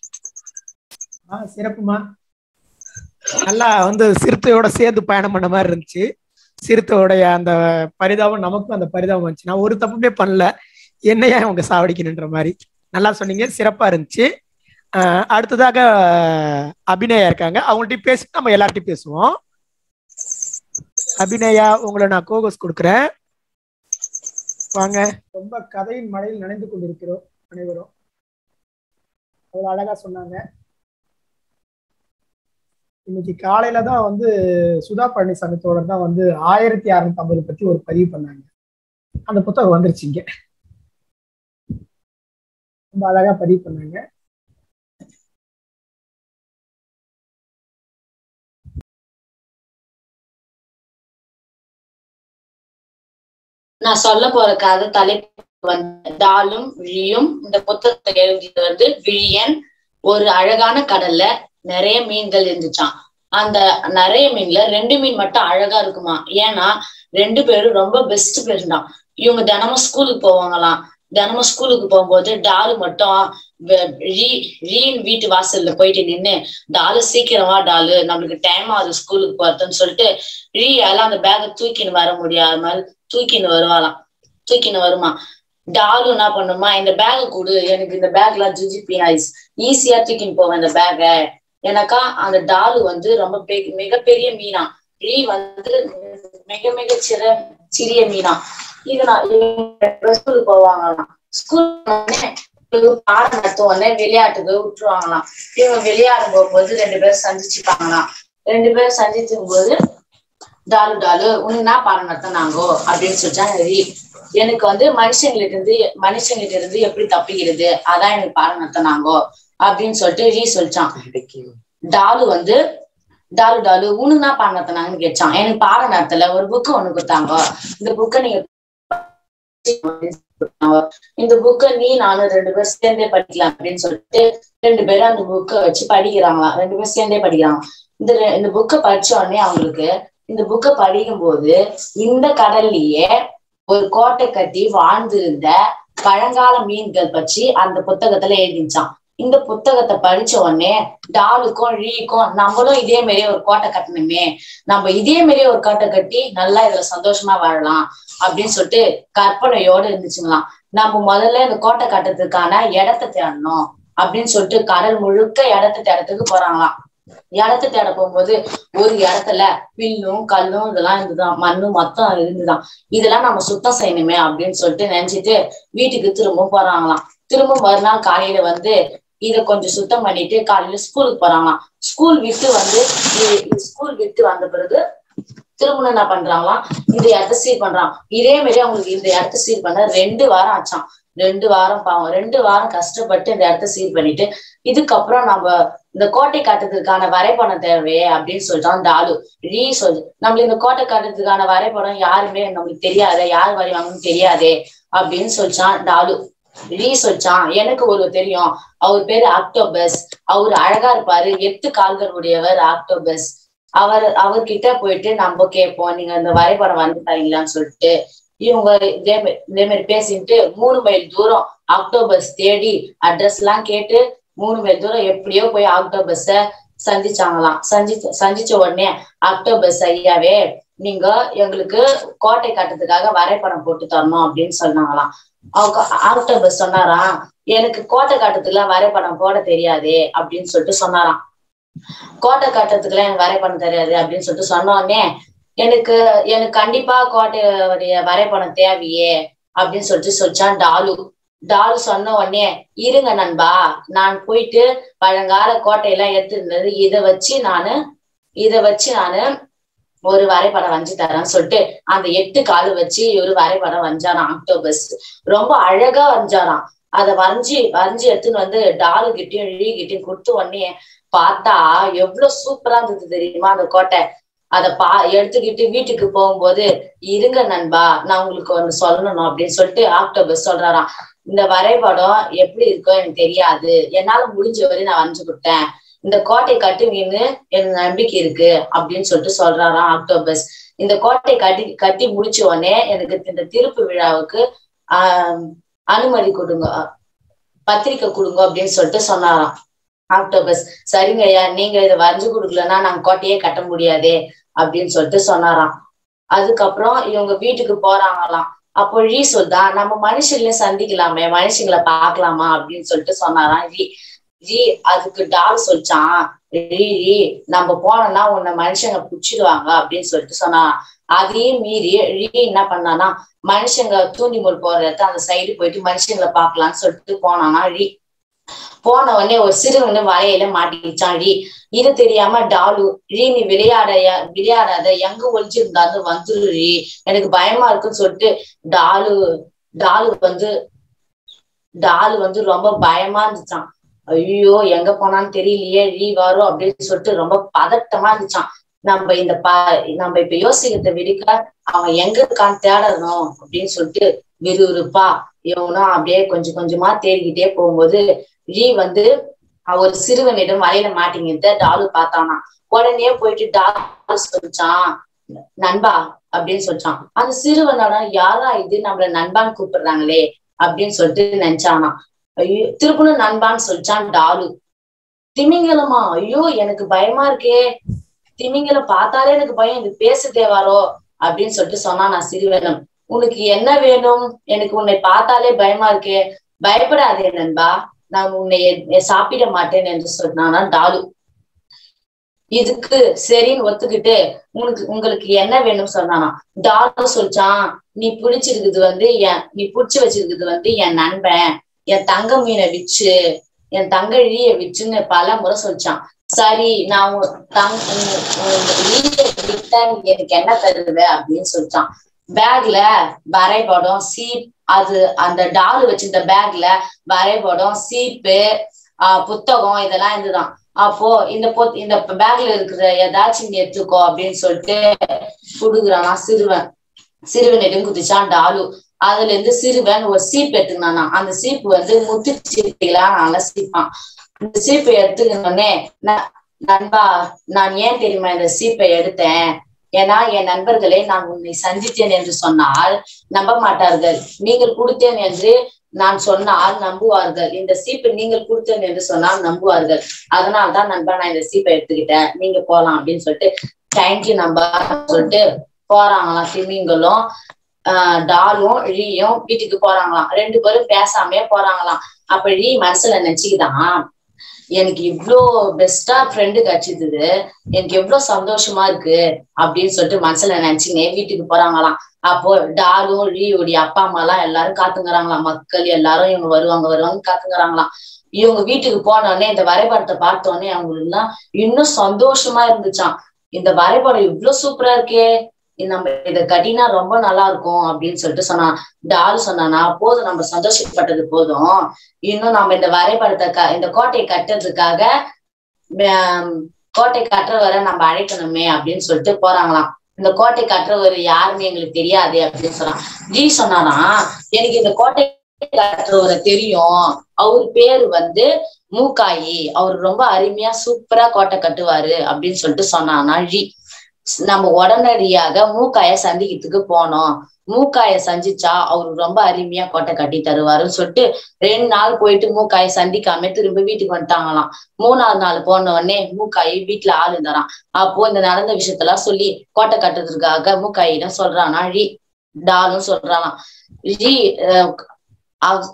ஆ சிறப்புமா நல்லா வந்து சிறுத்தையோட சேர்ந்து பயணம் பண்ண மாதிரி இருந்துச்சு சிறுத்தையோடைய அந்த பரிதாபம் நமக்கும் அந்த பரிதாபம் வந்துச்சு நான் ஒரு தப்புமே பண்ணல என்னையா அவங்க சாவடிக்கணுன்ற மாதிரி நல்லா சொன்னீங்க சிறப்பா இருந்துச்சு ஆஹ் அடுத்ததாக அபிநயா இருக்காங்க அவங்கள்ட்ட பேசி நம்ம எல்லார்ட்டையும் பேசுவோம் அபிநயா உங்களை நான் கோகோஸ் கொடுக்குறேன் வாங்க ரொம்ப கதையின் மழையில் நனைந்து கொண்டிருக்கிறோம் அனைவரும் அவ்வளவு அழகா சொன்னாங்க இன்னைக்கு காலையில தான் வந்து சுதா பழனிசாமி தோழர் தான் வந்து ஆயிரத்தி அறுநூத்தி ஐம்பது பத்தி ஒரு பதிவு பண்ணாங்க அந்த புத்தகம் வந்துருச்சு இங்க ரொம்ப அழகா பதிவு பண்ணாங்க நான் சொல்ல போற கதை தலைப்பு வந்து டாலும் விழியும் இந்த புத்தகத்தை எழுதியது வந்து விழியன் ஒரு அழகான கடல்ல நிறைய மீன்கள் இருந்துச்சாம் அந்த நிறைய மீன்ல ரெண்டு மீன் மட்டும் அழகா இருக்குமா ஏன்னா ரெண்டு பேரும் ரொம்ப பெஸ்ட் ஃப்ரெண்ட் தான் இவங்க தினமும் ஸ்கூலுக்கு போவாங்களாம் தினமும் ஸ்கூலுக்கு போகும்போது டாலு மட்டும் வெ- ரீ ரீன் வீட்டு வாசல்ல போயிட்டு நின்னு டாலு சீக்கிரமா டாலு நம்மளுக்கு டைம் ஆகுது ஸ்கூலுக்கு போறதுன்னு சொல்லிட்டு ரீ எல்லாம் அந்த பேக்கை தூக்கின்னு வர முடியாமல் தூக்கின்னு வருவாளாம் தூக்கின்னு வருமா டாலு என்ன பண்ணுமா இந்த பேக்கை கொடு எனக்கு இந்த பேக்ல ஜிஜிபி ஐஸ் ஈஸியா தூக்கின்னு போவேன் இந்த பேக்கை எனக்கா அந்த டாலு வந்து ரொம்ப பெ- மிகப்பெரிய மீனா ரீ வந்து மிக மிக சிற சிறிய மீனா இது நான் ஸ்கூலுக்கு போவாங்களாம் ஸ்கூல் பாடம் நடத்தும் உடனே விளையாட்டுக்கு விட்டுருவாங்களாம் இவங்க விளையாடும் போகும்போது ரெண்டு பேரும் சந்திச்சுப்பாங்களாம் ரெண்டு பேரும் சந்திச்சுக்கும் போது டாலு டாலு உனக்கு என்ன பாடம் நடத்தினாங்கோ அப்படின்னு சொல்லிட்டாங்க ரீ எனக்கு வந்து மனுஷங்களுக்கு இருந்து மனுஷங்கிட்ட இருந்து எப்படி தப்பிக்கிறது அதான் எனக்கு பாடம் நடத்தினாங்கோ அப்படின்னு சொல்லிட்டு ரீ சொல்லிச்சான் டாலு வந்து டாலு டாலு உனக்கு தான் பாடம் நடத்தினாங்கன்னு கேட்டான் எனக்கு பாடம் நடத்தல ஒரு புக்கு ஒண்ணு கொடுத்தாங்க இந்த புக்கை நீங்க இந்த புக்கை நீ நானும் ரெண்டு பேரும் சேர்ந்தே படிக்கலாம் அப்படின்னு சொல்லிட்டு ரெண்டு பேரும் அந்த புக்கை வச்சு படிக்கிறாங்களாம் ரெண்டு பேரும் சேர்ந்தே படிக்கிறாங்க இந்த ரெ- இந்த புக்கை படிச்ச உடனே அவங்களுக்கு இந்த புக்கை படிக்கும் போது இந்த கடல்லயே ஒரு கோட்டை கட்டி வாழ்ந்திருந்த பழங்கால மீன்கள் பற்றி அந்த புத்தகத்துல எழுதிச்சான் இந்த புத்தகத்தை படிச்ச உடனே டாலுக்கும் ரீக்கும் நம்மளும் இதே மாதிரியே ஒரு கோட்டை கட்டணுமே நம்ம இதே மாதிரியே ஒரு கோட்டை கட்டி நல்லா இதுல சந்தோஷமா வாழலாம் அப்படின்னு சொல்லிட்டு கற்பனையோட இருந்துச்சுங்களாம் நம்ம முதல்ல இந்த கோட்டை கட்டுறதுக்கான இடத்த தேடணும் அப்படின்னு சொல்லிட்டு கடல் முழுக்க இடத்த தேடத்துக்கு போறாங்களாம் இடத்த தேட போகும்போது ஒரு இடத்துல பில்லும் கல்லும் இதெல்லாம் இருந்துதான் மண்ணும் மொத்தம் இருந்துதான் இதெல்லாம் நம்ம சுத்தம் செய்யணுமே அப்படின்னு சொல்லிட்டு நினைச்சிட்டு வீட்டுக்கு திரும்பவும் போறாங்களாம் திரும்ப மறுநாள் காலையில வந்து இத கொஞ்சம் சுத்தம் பண்ணிட்டு காலையில ஸ்கூலுக்கு போறாங்களாம் ஸ்கூல் விட்டு வந்து ஸ்கூல் விட்டு வந்த பிறகு திரும்ப என்ன பண்றாங்களாம் இந்த இடத்த சீர் பண்றான் இதே மாதிரி அவங்களுக்கு இந்த இடத்த சீர் பண்ண ரெண்டு வாரம் ஆச்சாம் ரெண்டு வாரம் பாவம் ரெண்டு வாரம் கஷ்டப்பட்டு இந்த இடத்த சீர் பண்ணிட்டு இதுக்கப்புறம் நம்ம இந்த கோட்டை காட்டுறதுக்கான வரைபடம் தேவையே அப்படின்னு சொல்லிட்டான் டாலு ரீ சொல்லு நம்மளுக்கு இந்த கோட்டை காட்டுறதுக்கான வரைபடம் யாருமே நம்மளுக்கு தெரியாதே யார் வரைவாங்கன்னு தெரியாதே அப்படின்னு சொல்லிச்சான் டாலு ரீ சொல்லிச்சான் எனக்கு ஒரு தெரியும் அவர் பேரு ஆக்டோபஸ் அவர் அழகா இருப்பாரு எட்டு கால்கள் உடையவர் ஆக்டோபஸ் அவர் அவர்கிட்ட போயிட்டு நம்ம கேட்போம் நீங்க இந்த வரைபடம் வந்து தரீங்களான்னு சொல்லிட்டு இவங்க இதே மா- இதே மாதிரி பேசிட்டு மூணு மைல் தூரம் ஆக்டோபஸ் தேடி அட்ரஸ் எல்லாம் கேட்டு மூணு மைல் தூரம் எப்படியோ போய் ஆக்டோபஸ சந்திச்சாங்களாம் சந்திச்ச சந்திச்ச உடனே ஆக்டோபஸ் ஐயாவே நீங்க எங்களுக்கு கோட்டை கட்டுறதுக்காக வரைபடம் போட்டு தரணும் அப்படின்னு சொன்னாங்களாம் அவங்க ஆக்டோபஸ் சொன்னாராம் எனக்கு கோட்டை கட்டுறதுக்குள்ள வரைபடம் போட தெரியாதே அப்படின்னு சொல்லிட்டு சொன்னாராம் கோட்டை கட்டுறதுக்குலாம் எனக்கு வரைபடம் தெரியாது அப்படின்னு சொல்லிட்டு சொன்ன உடனே எனக்கு எனக்கு கண்டிப்பா கோட்டையுடைய வரைபடம் தேவையே அப்படின்னு சொல்லிட்டு சொல்லிச்சான் டாலு டாலு சொன்ன உடனே இருங்க நண்பா நான் போயிட்டு பழங்கால கோட்டையெல்லாம் எடுத்திருந்தது இதை வச்சு நானு இதை வச்சு நானு ஒரு வரைபடம் வரைஞ்சு தரேன்னு சொல்லிட்டு அந்த எட்டு காலு வச்சு ஒரு வரைபடம் வரைஞ்சாராம் ஆக்டோபஸ் ரொம்ப அழகா வரைஞ்சாராம் அதை வரைஞ்சி வரைஞ்சி எடுத்துன்னு வந்து டாலு கிட்டயும் இழி கிட்டயும் கொடுத்த உடனே பார்த்தா எவ்வளவு சூப்பரா இருந்தது தெரியுமா அந்த கோட்டை அத பா எடுத்துக்கிட்டு வீட்டுக்கு போகும்போது இருங்க நண்பா நான் உங்களுக்கு ஒண்ணு சொல்லணும் அப்படின்னு சொல்லிட்டு ஆக்டோபஸ் சொல்றாராம் இந்த வரைபடம் எப்படி இருக்கோ எனக்கு தெரியாது என்னால முடிஞ்ச வரை நான் வரைஞ்சு கொடுத்தேன் இந்த கோட்டை கட்டுவீன்னு எனக்கு நம்பிக்கை இருக்கு அப்படின்னு சொல்லிட்டு சொல்றாராம் ஆக்டோபஸ் இந்த கோட்டை கட்டி கட்டி முடிச்ச உடனே எனக்கு இந்த திருப்பு விழாவுக்கு ஆஹ் அனுமதி கொடுங்க பத்திரிக்கை கொடுங்க அப்படின்னு சொல்லிட்டு சொன்னாராம் ஆக்டோபஸ் சரிங்க ஐயா நீங்க இதை வரைஞ்சு கொடுக்கலன்னா நாங்க கோட்டையே கட்ட முடியாதே அப்படின்னு சொல்லிட்டு சொன்னாராம் அதுக்கப்புறம் இவங்க வீட்டுக்கு போறாங்களாம் அப்போ ரீ சொல்தா நம்ம மனுஷங்களையும் சந்திக்கலாமே மனுஷங்களை பார்க்கலாமா அப்படின்னு சொல்லிட்டு சொன்னாராம் ரீ ரீ அதுக்கு டால் சொல்லிச்சான் ரீ ரீ நம்ம போனோம்னா உன்னை மனுஷங்க புடிச்சிடுவாங்க அப்படின்னு சொல்லிட்டு சொன்னான் அதையும் மீறி ரீ என்ன பண்ணானா மனுஷங்க தூண்டிமுள் போற இடத்த அந்த சைடு போயிட்டு மனுஷங்களை பார்க்கலாம்னு சொல்லிட்டு போனானா ரீ போன உடனே ஒரு சிறுவனு வலையில மாட்டிக்கிச்சான் ரீ இது தெரியாம டாலு ரீ நீ விளையாட விளையாடாத எங்க ஒளிஞ்சிருந்தாலும் வந்துரு ரீ எனக்கு பயமா இருக்குன்னு சொல்லிட்டு டாலு டாலு வந்து டாலு வந்து ரொம்ப பயமா இருந்துச்சான் ஐயோ எங்க போனான்னு தெரியலையே ரீ வரும் அப்படின்னு சொல்லிட்டு ரொம்ப பதட்டமா இருந்துச்சான் நம்ம இந்த பா நம்ம இப்ப யோசிக்கிறத விடுக்க அவன் எங்க இருக்கான்னு தேடணும் அப்படின்னு சொல்லிட்டு விறுவிறுப்பா இவனும் அப்படியே கொஞ்சம் கொஞ்சமா தேடிக்கிட்டே போகும்போது ரீ வந்து ஒரு சிறுவனிடம் வலையில மாட்டிங்கிட்ட டாலு பார்த்தானா உடனே போயிட்டு டாலு சொல்லிச்சான் நண்பா அப்படின்னு சொல்லிச்சான் அந்த சிறுவனோட யாரா இது நம்மள நண்பான்னு கூப்பிடுறாங்களே அப்படின்னு சொல்லிட்டு நினைச்சானா ஐயோ திருப்பணும் நண்பான்னு சொல்லிச்சான் டாலு திமிங்கலமா ஐயோ எனக்கு பயமா இருக்கே திமிங்கலம் பார்த்தாலே எனக்கு பயம் இது பேச தேவாரோ அப்படின்னு சொல்லிட்டு சொன்னா நான் சிறுவனம் உனக்கு என்ன வேணும் எனக்கு உன்னை பார்த்தாலே பயமா இருக்கே பயப்படாதே நண்பா நான் உன்னை எ- சாப்பிட மாட்டேன் என்று சொன்னானா டாலு இதுக்கு சரின்னு ஒத்துக்கிட்டு உனக்கு உங்களுக்கு என்ன வேணும் சொன்னானா டாலு சொல்லிச்சான் நீ பிடிச்சிருக்குது வந்து என் நீ புடிச்சு வச்சிருக்குது வந்து என் நண்பன் என் தங்க மீனை விச்சு என் தங்க இழிய விச்சுன்னு பல முறை சொல்லிச்சான் சரி நான் உன் தங் உன் உன் இழிய விட்டா நீ எனக்கு என்ன தருவ அப்படின்னு சொல்லிச்சான் பேக்ல வரைபடம் சீப் அது அந்த டால் வச்சிருந்த பேக்ல வரைபடம் சீப்பு ஆஹ் புத்தகம் இதெல்லாம் இருந்துதான் அப்போ இந்த பொ- இந்த பேக்ல இருக்கிற ஏதாச்சும் நீ எடுத்துக்கோ அப்படின்னு சொல்லிட்டு குடுக்குறானா சிறுவன் சிறுவனிடம் குதிச்சான் டாலு அதுல இருந்து சிறுவன் ஒரு சீப் எடுத்துக்கினானா அந்த சீப்பு வந்து முத்து சீப்பைகளா அலசிப்பான் அந்த சீப்பை எடுத்துக்கினோடனே "ந- நண்பா நான் ஏன் தெரியுமா இந்த சீப்பை எடுத்தேன் ஏன்னா என் நண்பர்களே நான் உன்னை சந்தித்தேன் என்று சொன்னால் நம்ப மாட்டார்கள் நீங்கள் கொடுத்தேன் என்று நான் சொன்னால் நம்புவார்கள் இந்த சீப்பை நீங்கள் கொடுத்தேன் என்று சொன்னால் நம்புவார்கள் அதனால்தான் நண்பா நான் இந்த சீப்பை எடுத்துக்கிட்டேன் நீங்க போலாம் அப்படின்னு சொல்லிட்டு தேங்க்யூ நம்பா சொல்லிட்டு போறாங்களாம் திமிங்களும் ஆஹ் டாலும் ழீயும் வீட்டுக்கு போறாங்களாம் ரெண்டு பேரும் பேசாமே போறாங்களாம் அப்ப ழீ மனசுல நினைச்சுக்கிதான் எனக்கு இவ்ளோ பெஸ்டா ஃப்ரெண்டு கிடைச்சது எனக்கு எவ்வளவு சந்தோஷமா இருக்கு அப்படின்னு சொல்லிட்டு மனசுல நினைச்சுங்க வீட்டுக்கு போறாங்களாம் அப்போ டாலும் ழீயோடைய அப்பா அம்மா எல்லாம் எல்லாரும் காத்துங்கிறாங்களாம் மக்கள் எல்லாரும் இவங்க வருவாங்க வருவாங்க காத்துங்கிறாங்களாம் இவங்க வீட்டுக்கு போன உடனே இந்த வரைபடத்தை பார்த்த உடனே அவங்களுக்கு எல்லாம் இன்னும் சந்தோஷமா இருந்துச்சாம் இந்த வரைபடம் இவ்வளவு சூப்பரா இருக்கே இது நம்ம இத கட்டினா ரொம்ப நல்லா இருக்கும் அப்படின்னு சொல்லிட்டு சொன்னான் டால் சொன்னானா போதும் நம்ம சந்தோஷப்பட்டது போதும் இன்னும் நம்ம இந்த வரைபடத்தை க இந்த கோட்டையை கட்டுறதுக்காக ஆம், கோட்டை கட்டுறவரை நம்ம அழைக்கணுமே அப்படின்னு சொல்லிட்டு போறாங்களாம் இந்த கோட்டை கட்டுறவர் யாருன்னு எங்களுக்கு தெரியாது அப்படின்னு சொன்னான் ஜி சொன்னாராம் எனக்கு இந்த கோட்டை கட்டுறவரை தெரியும் அவர் பேரு வந்து மூக்காயி அவர் ரொம்ப அருமையா சூப்பரா கோட்டை கட்டுவாரு அப்படின்னு சொல்லிட்டு சொன்னானா ஜி நம்ம உடனடியாக மூக்காய சந்திக்கிறதுக்கு போனோம் மூக்காய சந்திச்சா அவரு ரொம்ப அருமையா கோட்டை கட்டி தருவாருன்னு சொல்லிட்டு ரெண்டு நாள் போயிட்டு மூக்காய சந்திக்காம திரும்ப வீட்டுக்கு வந்துட்டாங்களாம் மூணாவது நாள் போன உடனே மூக்காயி வீட்டுல ஆள் இருந்தாராம் அப்போ இந்த நடந்த விஷயத்தெல்லாம் சொல்லி கோட்டை கட்டுறதுக்காக மூக்காயிடம் சொல்றானா ழி டாலும் சொல்றானாம் ழி அஹ், அவ்-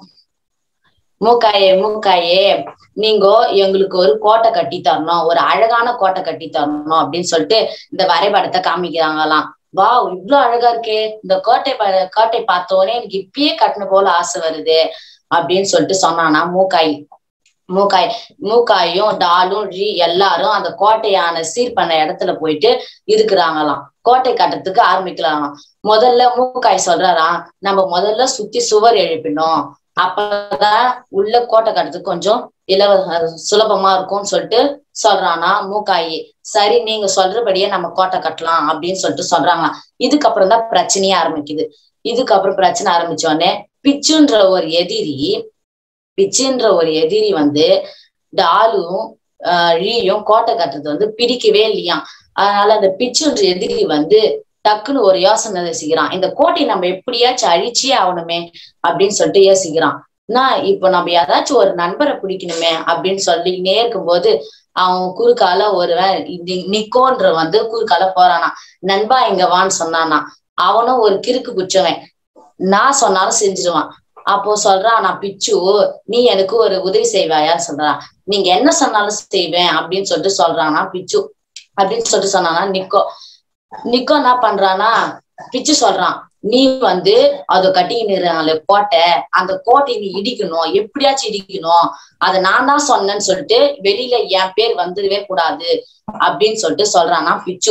மூக்காயே மூக்காயே நீங்க எங்களுக்கு ஒரு கோட்டை கட்டி தரணும் ஒரு அழகான கோட்டை கட்டி தரணும் அப்படின்னு சொல்லிட்டு இந்த வரைபடத்தை காமிக்கிறாங்களாம் வா இவ்ளோ அழகா இருக்கே இந்த கோட்டை ப- கோட்டை பார்த்த உடனே எனக்கு இப்பயே கட்டணும் போல ஆசை வருது அப்படின்னு சொல்லிட்டு சொன்னானா மூக்காய் மூக்காய் மூக்காயும் டாலும் ழி எல்லாரும் அந்த கோட்டையான சீர் பண்ண இடத்துல போயிட்டு இருக்கிறாங்களாம் கோட்டை கட்டுறதுக்கு ஆரம்பிக்கலாங்களாம் முதல்ல மூக்காய் சொல்றாராம் நம்ம முதல்ல சுத்தி சுவர் எழுப்பினோம் அப்பதான் உள்ள கோட்டை கட்டுறதுக்கு கொஞ்சம் இலவ சுலபமா இருக்கும்னு சொல்லிட்டு சொல்றானா மூக்காயி சரி நீங்க சொல்றபடியே நம்ம கோட்டை கட்டலாம் அப்படின்னு சொல்லிட்டு சொல்றாங்களாம் இதுக்கப்புறம் தான் பிரச்சனையே ஆரம்பிக்குது இதுக்கப்புறம் பிரச்சனை ஆரம்பிச்ச உடனே பிச்சுன்ற ஒரு எதிரி பிச்சுன்ற ஒரு எதிரி வந்து டாலும் ஆஹ் ழீயும் கோட்டை கட்டுறது வந்து பிடிக்கவே இல்லையாம் அதனால அந்த பிச்சுன்ற எதிரி வந்து டக்குன்னு ஒரு யோசனை யோசிக்கிறான் இந்த கோட்டையை நம்ம எப்படியாச்சும் அழிச்சே ஆகணுமே அப்படின்னு சொல்லிட்டு யோசிக்கிறான் நான் இப்போ நம்ம யாராச்சும் ஒரு நண்பரை பிடிக்கணுமே அப்படின்னு சொல்லிக்கினே இருக்கும்போது அவன் குறுக்கால ஒருவன் நி- நிக்கோன்ற வந்து குறுக்கால போறானா நண்பா இங்க வான்னு சொன்னானா அவனும் ஒரு கிறுக்கு குச்சவன் நான் சொன்னாலும் செஞ்சிருவான் அப்போ சொல்றான் நான் பிச்சு நீ எனக்கு ஒரு உதவி செய்வாயான்னு சொல்றான் நீங்க என்ன சொன்னாலும் செய்வேன் அப்படின்னு சொல்லிட்டு சொல்றானா பிச்சு அப்படின்னு சொல்லிட்டு சொன்னானா நிக்கோ நிக்கோ என்ன பண்றானா பிச்சு சொல்றான் நீ வந்து அதை கட்டிக்கின்னு கோட்டை அந்த கோட்டையை நீ இடிக்கணும் எப்படியாச்சும் இடிக்கணும் அதை நான் தான் சொன்னேன்னு சொல்லிட்டு வெளியில என் பேர் வந்துடவே கூடாது அப்படின்னு சொல்லிட்டு சொல்றானா பிச்சு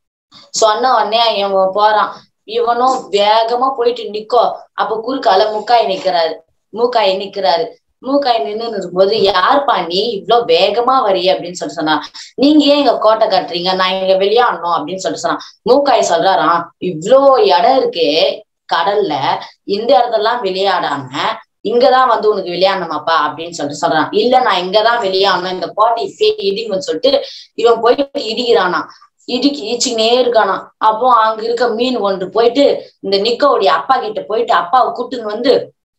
சொன்ன உடனே இவன் போறான் இவனும் வேகமா போயிட்டு நிக்கோ அப்ப குறுக்கால முக்காய் நிக்கிறாரு மூக்காய் நிக்கிறாரு மூக்காய் நின்னு இருக்கும்போது யாருப்பா நீ இவ்வளவு வேகமா வரிய அப்படின்னு சொல்லிட்டு சொன்னா நீங்க ஏன் இங்க கோட்டை கட்டுறீங்க நான் இங்க விளையாடணும் அப்படின்னு சொல்லிட்டு சொன்னா மூக்காய் சொல்றாராம் இவ்ளோ இடம் இருக்கு கடல்ல இந்த இடத்தெல்லாம் விளையாடாம இங்கதான் வந்து உனக்கு விளையாடணுமாப்பா அப்படின்னு சொல்லிட்டு சொல்றான் இல்ல நான் இங்கதான் விளையாடணும் இந்த கோட்டை இப்பயே இடிங்கன்னு சொல்லிட்டு இவன் போயிட்டு இடிக்கிறானா இடிக்கி இடிச்சுக்கினே இருக்கானா அப்போ அங்க இருக்க மீன் ஒன்று போயிட்டு இந்த நிக்கோடைய அப்பா கிட்ட போயிட்டு அப்பாவை கூட்டுன்னு வந்து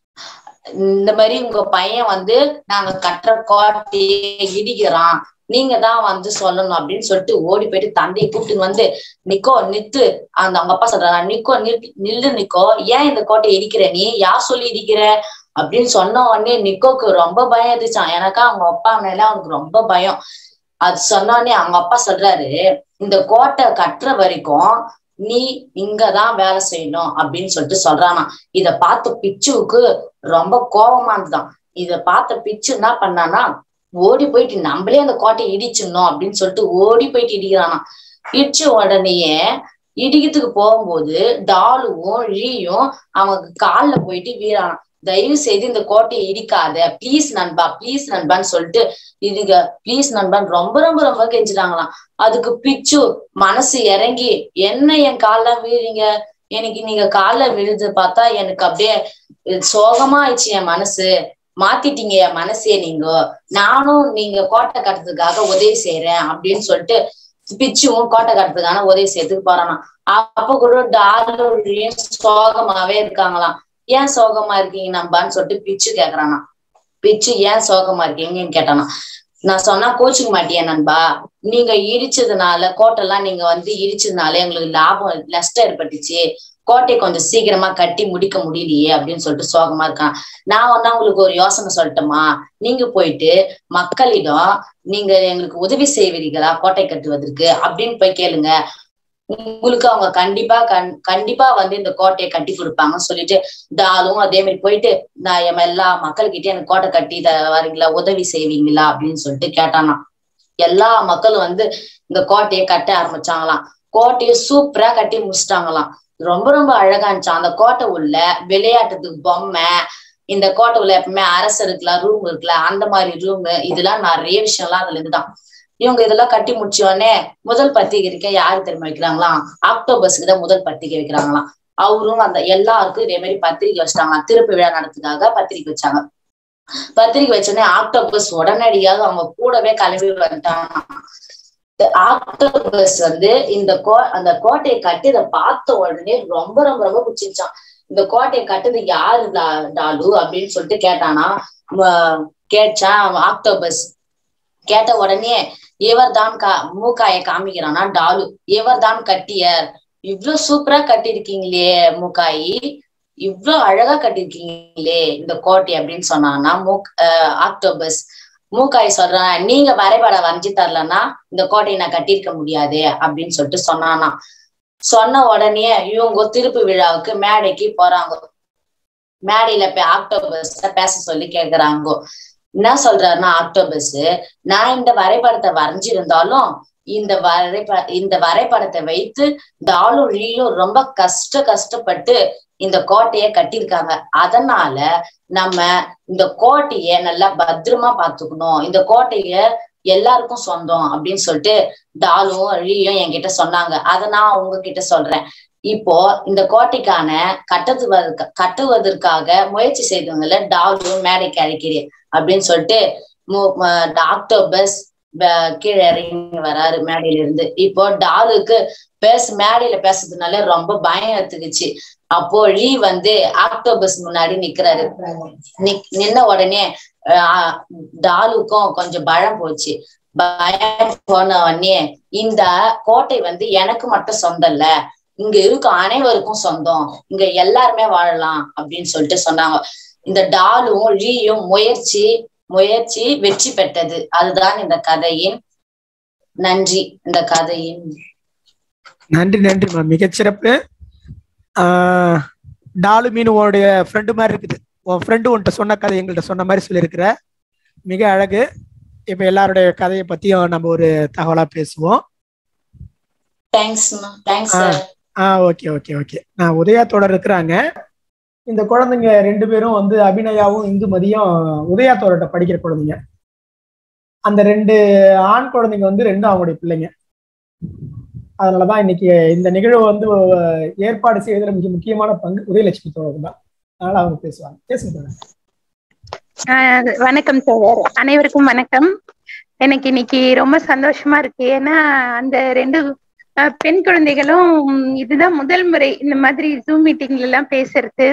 இந்த மாதிரி உங்க பையன் வந்து நாங்க கட்டுற கோட்டையை இடிக்கிறான் நீங்க தான் வந்து சொல்லணும் அப்படின்னு சொல்லிட்டு ஓடி போயிட்டு தந்தையை கூப்பிட்டுன்னு வந்து நிக்கோ நித்து அந்த அவங்க அப்பா சொல்றாங்க நிக்கோ நில்- நில்லு நிக்கோ ஏன் இந்த கோட்டையை இடிக்கிற நீ யார் சொல்லி இடிக்கிற அப்படின்னு சொன்ன உடனே நிக்கோக்கு ரொம்ப பயம் இருந்துச்சான் எனக்கா அவங்க அப்பா மேல அவனுக்கு ரொம்ப பயம் அது சொன்ன உடனே அவங்க அப்பா சொல்றாரு இந்த கோட்டை கட்டுற வரைக்கும் நீ இங்கதான் வேலை செய்யணும் அப்படின்னு சொல்லிட்டு சொல்றானா இத பார்த்த பிச்சுவுக்கு ரொம்ப கோபமா இருந்துதான் இத பார்த்த பிச்சு என்ன பண்ணானா ஓடி போயிட்டு நம்மளே அந்த கோட்டையை இடிச்சிடணும் அப்படின்னு சொல்லிட்டு ஓடி போயிட்டு இடிக்கிறானா இடிச்ச உடனேயே இடிக்கிறதுக்கு போகும்போது டாலுவும் ரீயும் அவங்க கால்ல போயிட்டு வீரானா தயவு செய்து இந்த கோட்டையை இடிக்காத ப்ளீஸ் நண்பா ப்ளீஸ் நண்பான்னு சொல்லிட்டு இதுங்க ப்ளீஸ் நண்பான்னு ரொம்ப ரொம்ப ரொம்ப கெஞ்சிட்டாங்களாம் அதுக்கு பிச்சு மனசு இறங்கி என்ன என் கால்ல வீழீங்க எனக்கு நீங்க கால்ல விழுது பார்த்தா எனக்கு அப்படியே சோகமா ஆயிடுச்சு என் மனசு மாத்திட்டீங்க என் மனசே நீங்க நானும் நீங்க கோட்டை கட்டுறதுக்காக உதவி செய்யறேன் அப்படின்னு சொல்லிட்டு பிச்சுவும் கோட்டை கட்டுறதுக்கான உதவி செய்யறதுக்கு போறானா அப்ப கூட டாலும் சோகமாவே இருக்காங்களாம் ஏன் சோகமா இருக்கீங்க நம்பான்னு சொல்லிட்டு பிச்சு கேக்குறானா பிச்சு ஏன் சோகமா இருக்கீங்கன்னு கேட்டானா நான் சொன்னா கோச்சுக்க மாட்டியா நண்பா நீங்க இடிச்சதுனால கோட்டைலாம் நீங்க வந்து இடிச்சதுனால எங்களுக்கு லாபம் நஷ்டம் ஏற்பட்டுச்சு கோட்டை கொஞ்சம் சீக்கிரமா கட்டி முடிக்க முடியலையே அப்படின்னு சொல்லிட்டு சோகமா இருக்கான் நான் ஒன்னா உங்களுக்கு ஒரு யோசனை சொல்லட்டுமா நீங்க போயிட்டு மக்களிடம் நீங்க எங்களுக்கு உதவி செய்வீர்களா கோட்டை கட்டுவதற்கு அப்படின்னு போய் கேளுங்க உங்களுக்கு அவங்க கண்டிப்பா கண் கண்டிப்பா வந்து இந்த கோட்டையை கட்டி கொடுப்பாங்கன்னு சொல்லிட்டு டாலும் அதே மாதிரி போயிட்டு நான் என் எல்லா மக்கள்கிட்ட எனக்கு கோட்டை கட்டி த வரீங்களா உதவி செய்வீங்களா அப்படின்னு சொல்லிட்டு கேட்டானா எல்லா மக்களும் வந்து இந்த கோட்டையை கட்ட ஆரம்பிச்சாங்களாம் கோட்டையை சூப்பரா கட்டி முடிச்சிட்டாங்களாம் ரொம்ப ரொம்ப அழகா இருந்துச்சு அந்த கோட்டை உள்ள விளையாட்டுறதுக்கு பொம்மை இந்த கோட்டை உள்ள எப்பவுமே அரசு இருக்கலாம் ரூம் இருக்குல்ல அந்த மாதிரி ரூம் இதெல்லாம் நிறைய விஷயம்லாம் அதுல இருந்துதான் இவங்க இதெல்லாம் கட்டி முடிச்ச உடனே முதல் பத்திரிக்கை யாரு தெரியுமா வைக்கிறாங்களாம் ஆக்டோபஸ்க்கு தான் முதல் பத்திரிக்கை வைக்கிறாங்களாம் அவரும் அந்த எல்லாருக்கும் இதே மாதிரி பத்திரிக்கை வச்சிட்டாங்களாம் திருப்பி விழா நடத்துக்காக பத்திரிக்கை வச்சாங்க பத்திரிக்கை வச்சோடனே ஆக்டோபஸ் உடனடியாக அவங்க கூடவே கிளம்பி வந்துட்டாங்க ஆக்டோபஸ் வந்து இந்த கோ அந்த கோட்டையை கட்டி இதை பார்த்த உடனே ரொம்ப ரொம்ப ரொம்ப பிடிச்சிருச்சான் இந்த கோட்டையை கட்டுது யாரு டா- டாலு அப்படின்னு சொல்லிட்டு கேட்டானா ம- கேட்டான் ஆக்டோபஸ் கேட்ட உடனே இவர் தான் கா மூக்காய காமிக்கிறானா டாலு இவர் தான் கட்டியர் இவ்ளோ சூப்பரா கட்டியிருக்கீங்களே மூக்காயி இவ்ளோ அழகா கட்டியிருக்கீங்களே இந்த கோட்டை அப்படின்னு சொன்னானா மூக் ஆஹ் ஆக்டோபஸ் மூக்காய் சொல்றான் நீங்க வரைபடம் வரைஞ்சு தரலன்னா இந்த கோட்டையை நான் கட்டியிருக்க முடியாது அப்படின்னு சொல்லிட்டு சொன்னானா சொன்ன உடனே இவங்க திருப்பு விழாவுக்கு மேடைக்கு போறாங்க மேடையில போய் ஆக்டோபஸ் பேச சொல்லி கேக்குறாங்க என்ன சொல்றாருன்னா ஆக்டோபஸ் நான் இந்த வரைபடத்தை வரைஞ்சிருந்தாலும் இந்த வரைப இந்த வரைபடத்தை வைத்து டாலும் ரீயும் ரொம்ப கஷ்ட கஷ்டப்பட்டு இந்த கோட்டையை கட்டியிருக்காங்க அதனால நம்ம இந்த கோட்டைய நல்லா பத்திரமா பாத்துக்கணும் இந்த கோட்டைய எல்லாருக்கும் சொந்தம் அப்படின்னு சொல்லிட்டு டாலும் ரீயும் என்கிட்ட சொன்னாங்க அதை நான் உங்ககிட்ட சொல்றேன் இப்போ இந்த கோட்டைக்கான கட்டுவதற்கு கட்டுவதற்காக முயற்சி செய்தவங்கள டாலும் மேடைக்கு அழைக்கிறேன் அப்படின்னு சொல்லிட்டு மு- ம- டாக்டர் பஸ் கீழே இறங்கி வராரு மேடையில இருந்து இப்போ டாலுக்கு பேச மேடையில பேசுறதுனால ரொம்ப பயம் எடுத்துக்கிச்சு அப்போ ரீ வந்து ஆக்டோபஸ் முன்னாடி நிக்கிறாரு நிக்- நின்ன உடனே ஆஹ், டாலுக்கும் கொஞ்சம் பயம் போச்சு பயம் போன உடனே இந்த கோட்டை வந்து எனக்கு மட்டும் சொந்தம் இல்ல இங்க இருக்க அனைவருக்கும் சொந்தம் இங்க எல்லாருமே வாழலாம் அப்படின்னு சொல்லிட்டு சொன்னாங்க இந்த டாலும் ரீயும் முயற்சி முயற்சி வெற்றி பெற்றது அதுதான் இந்த கதையின் நன்றி இந்த கதையின் நன்றி நன்றிம்மா மிகச்சிறப்பு ஆஹ் டாலு மீன் உன்னுடைய ஃப்ரெண்டு மாதிரி இருக்குது உன் ஃப்ரெண்டு உன்கிட்ட சொன்ன கதை எங்கள்கிட்ட சொன்ன மாதிரி சொல்லியிருக்கிற மிக அழகு இப்போ எல்லாருடைய கதையை பத்தியும் நம்ம ஒரு தகவலா பேசுவோம் தேங்க்ஸ் தேங்க்ஸ் ஆ. ஆ ஓகே ஓகே ஓகே நான் உதயா தொடர் இருக்கிறாங்க இந்த குழந்தைங்க ரெண்டு பேரும் வந்து அபிநயாவும் இந்துமதியும் உதயா தோரட்ட படிக்கிற குழந்தைங்க அந்த ரெண்டு ஆண் குழந்தைங்க வந்து ரெண்டும் அவங்களுடைய பிள்ளைங்க அதனாலதான் இன்னைக்கு இந்த நிகழ்வு வந்து அஹ், ஏற்பாடு செய்வதில் மிக முக்கியமான பங்கு உதயலட்சுமி தோழர் தான் அதனால அவங்க பேசுவாங்க பேசுங்க தோழர். ஆஹ் வணக்கம் தோழர் அனைவருக்கும் வணக்கம் எனக்கு இன்னைக்கு ரொம்ப சந்தோஷமா இருக்கு ஏன்னா அந்த ரெண்டு ஆஹ் பெண் குழந்தைகளும் இதுதான் முதல் முறை இந்த மாதிரி ஜூம் மீட்டிங்ல எல்லாம் பேசுறது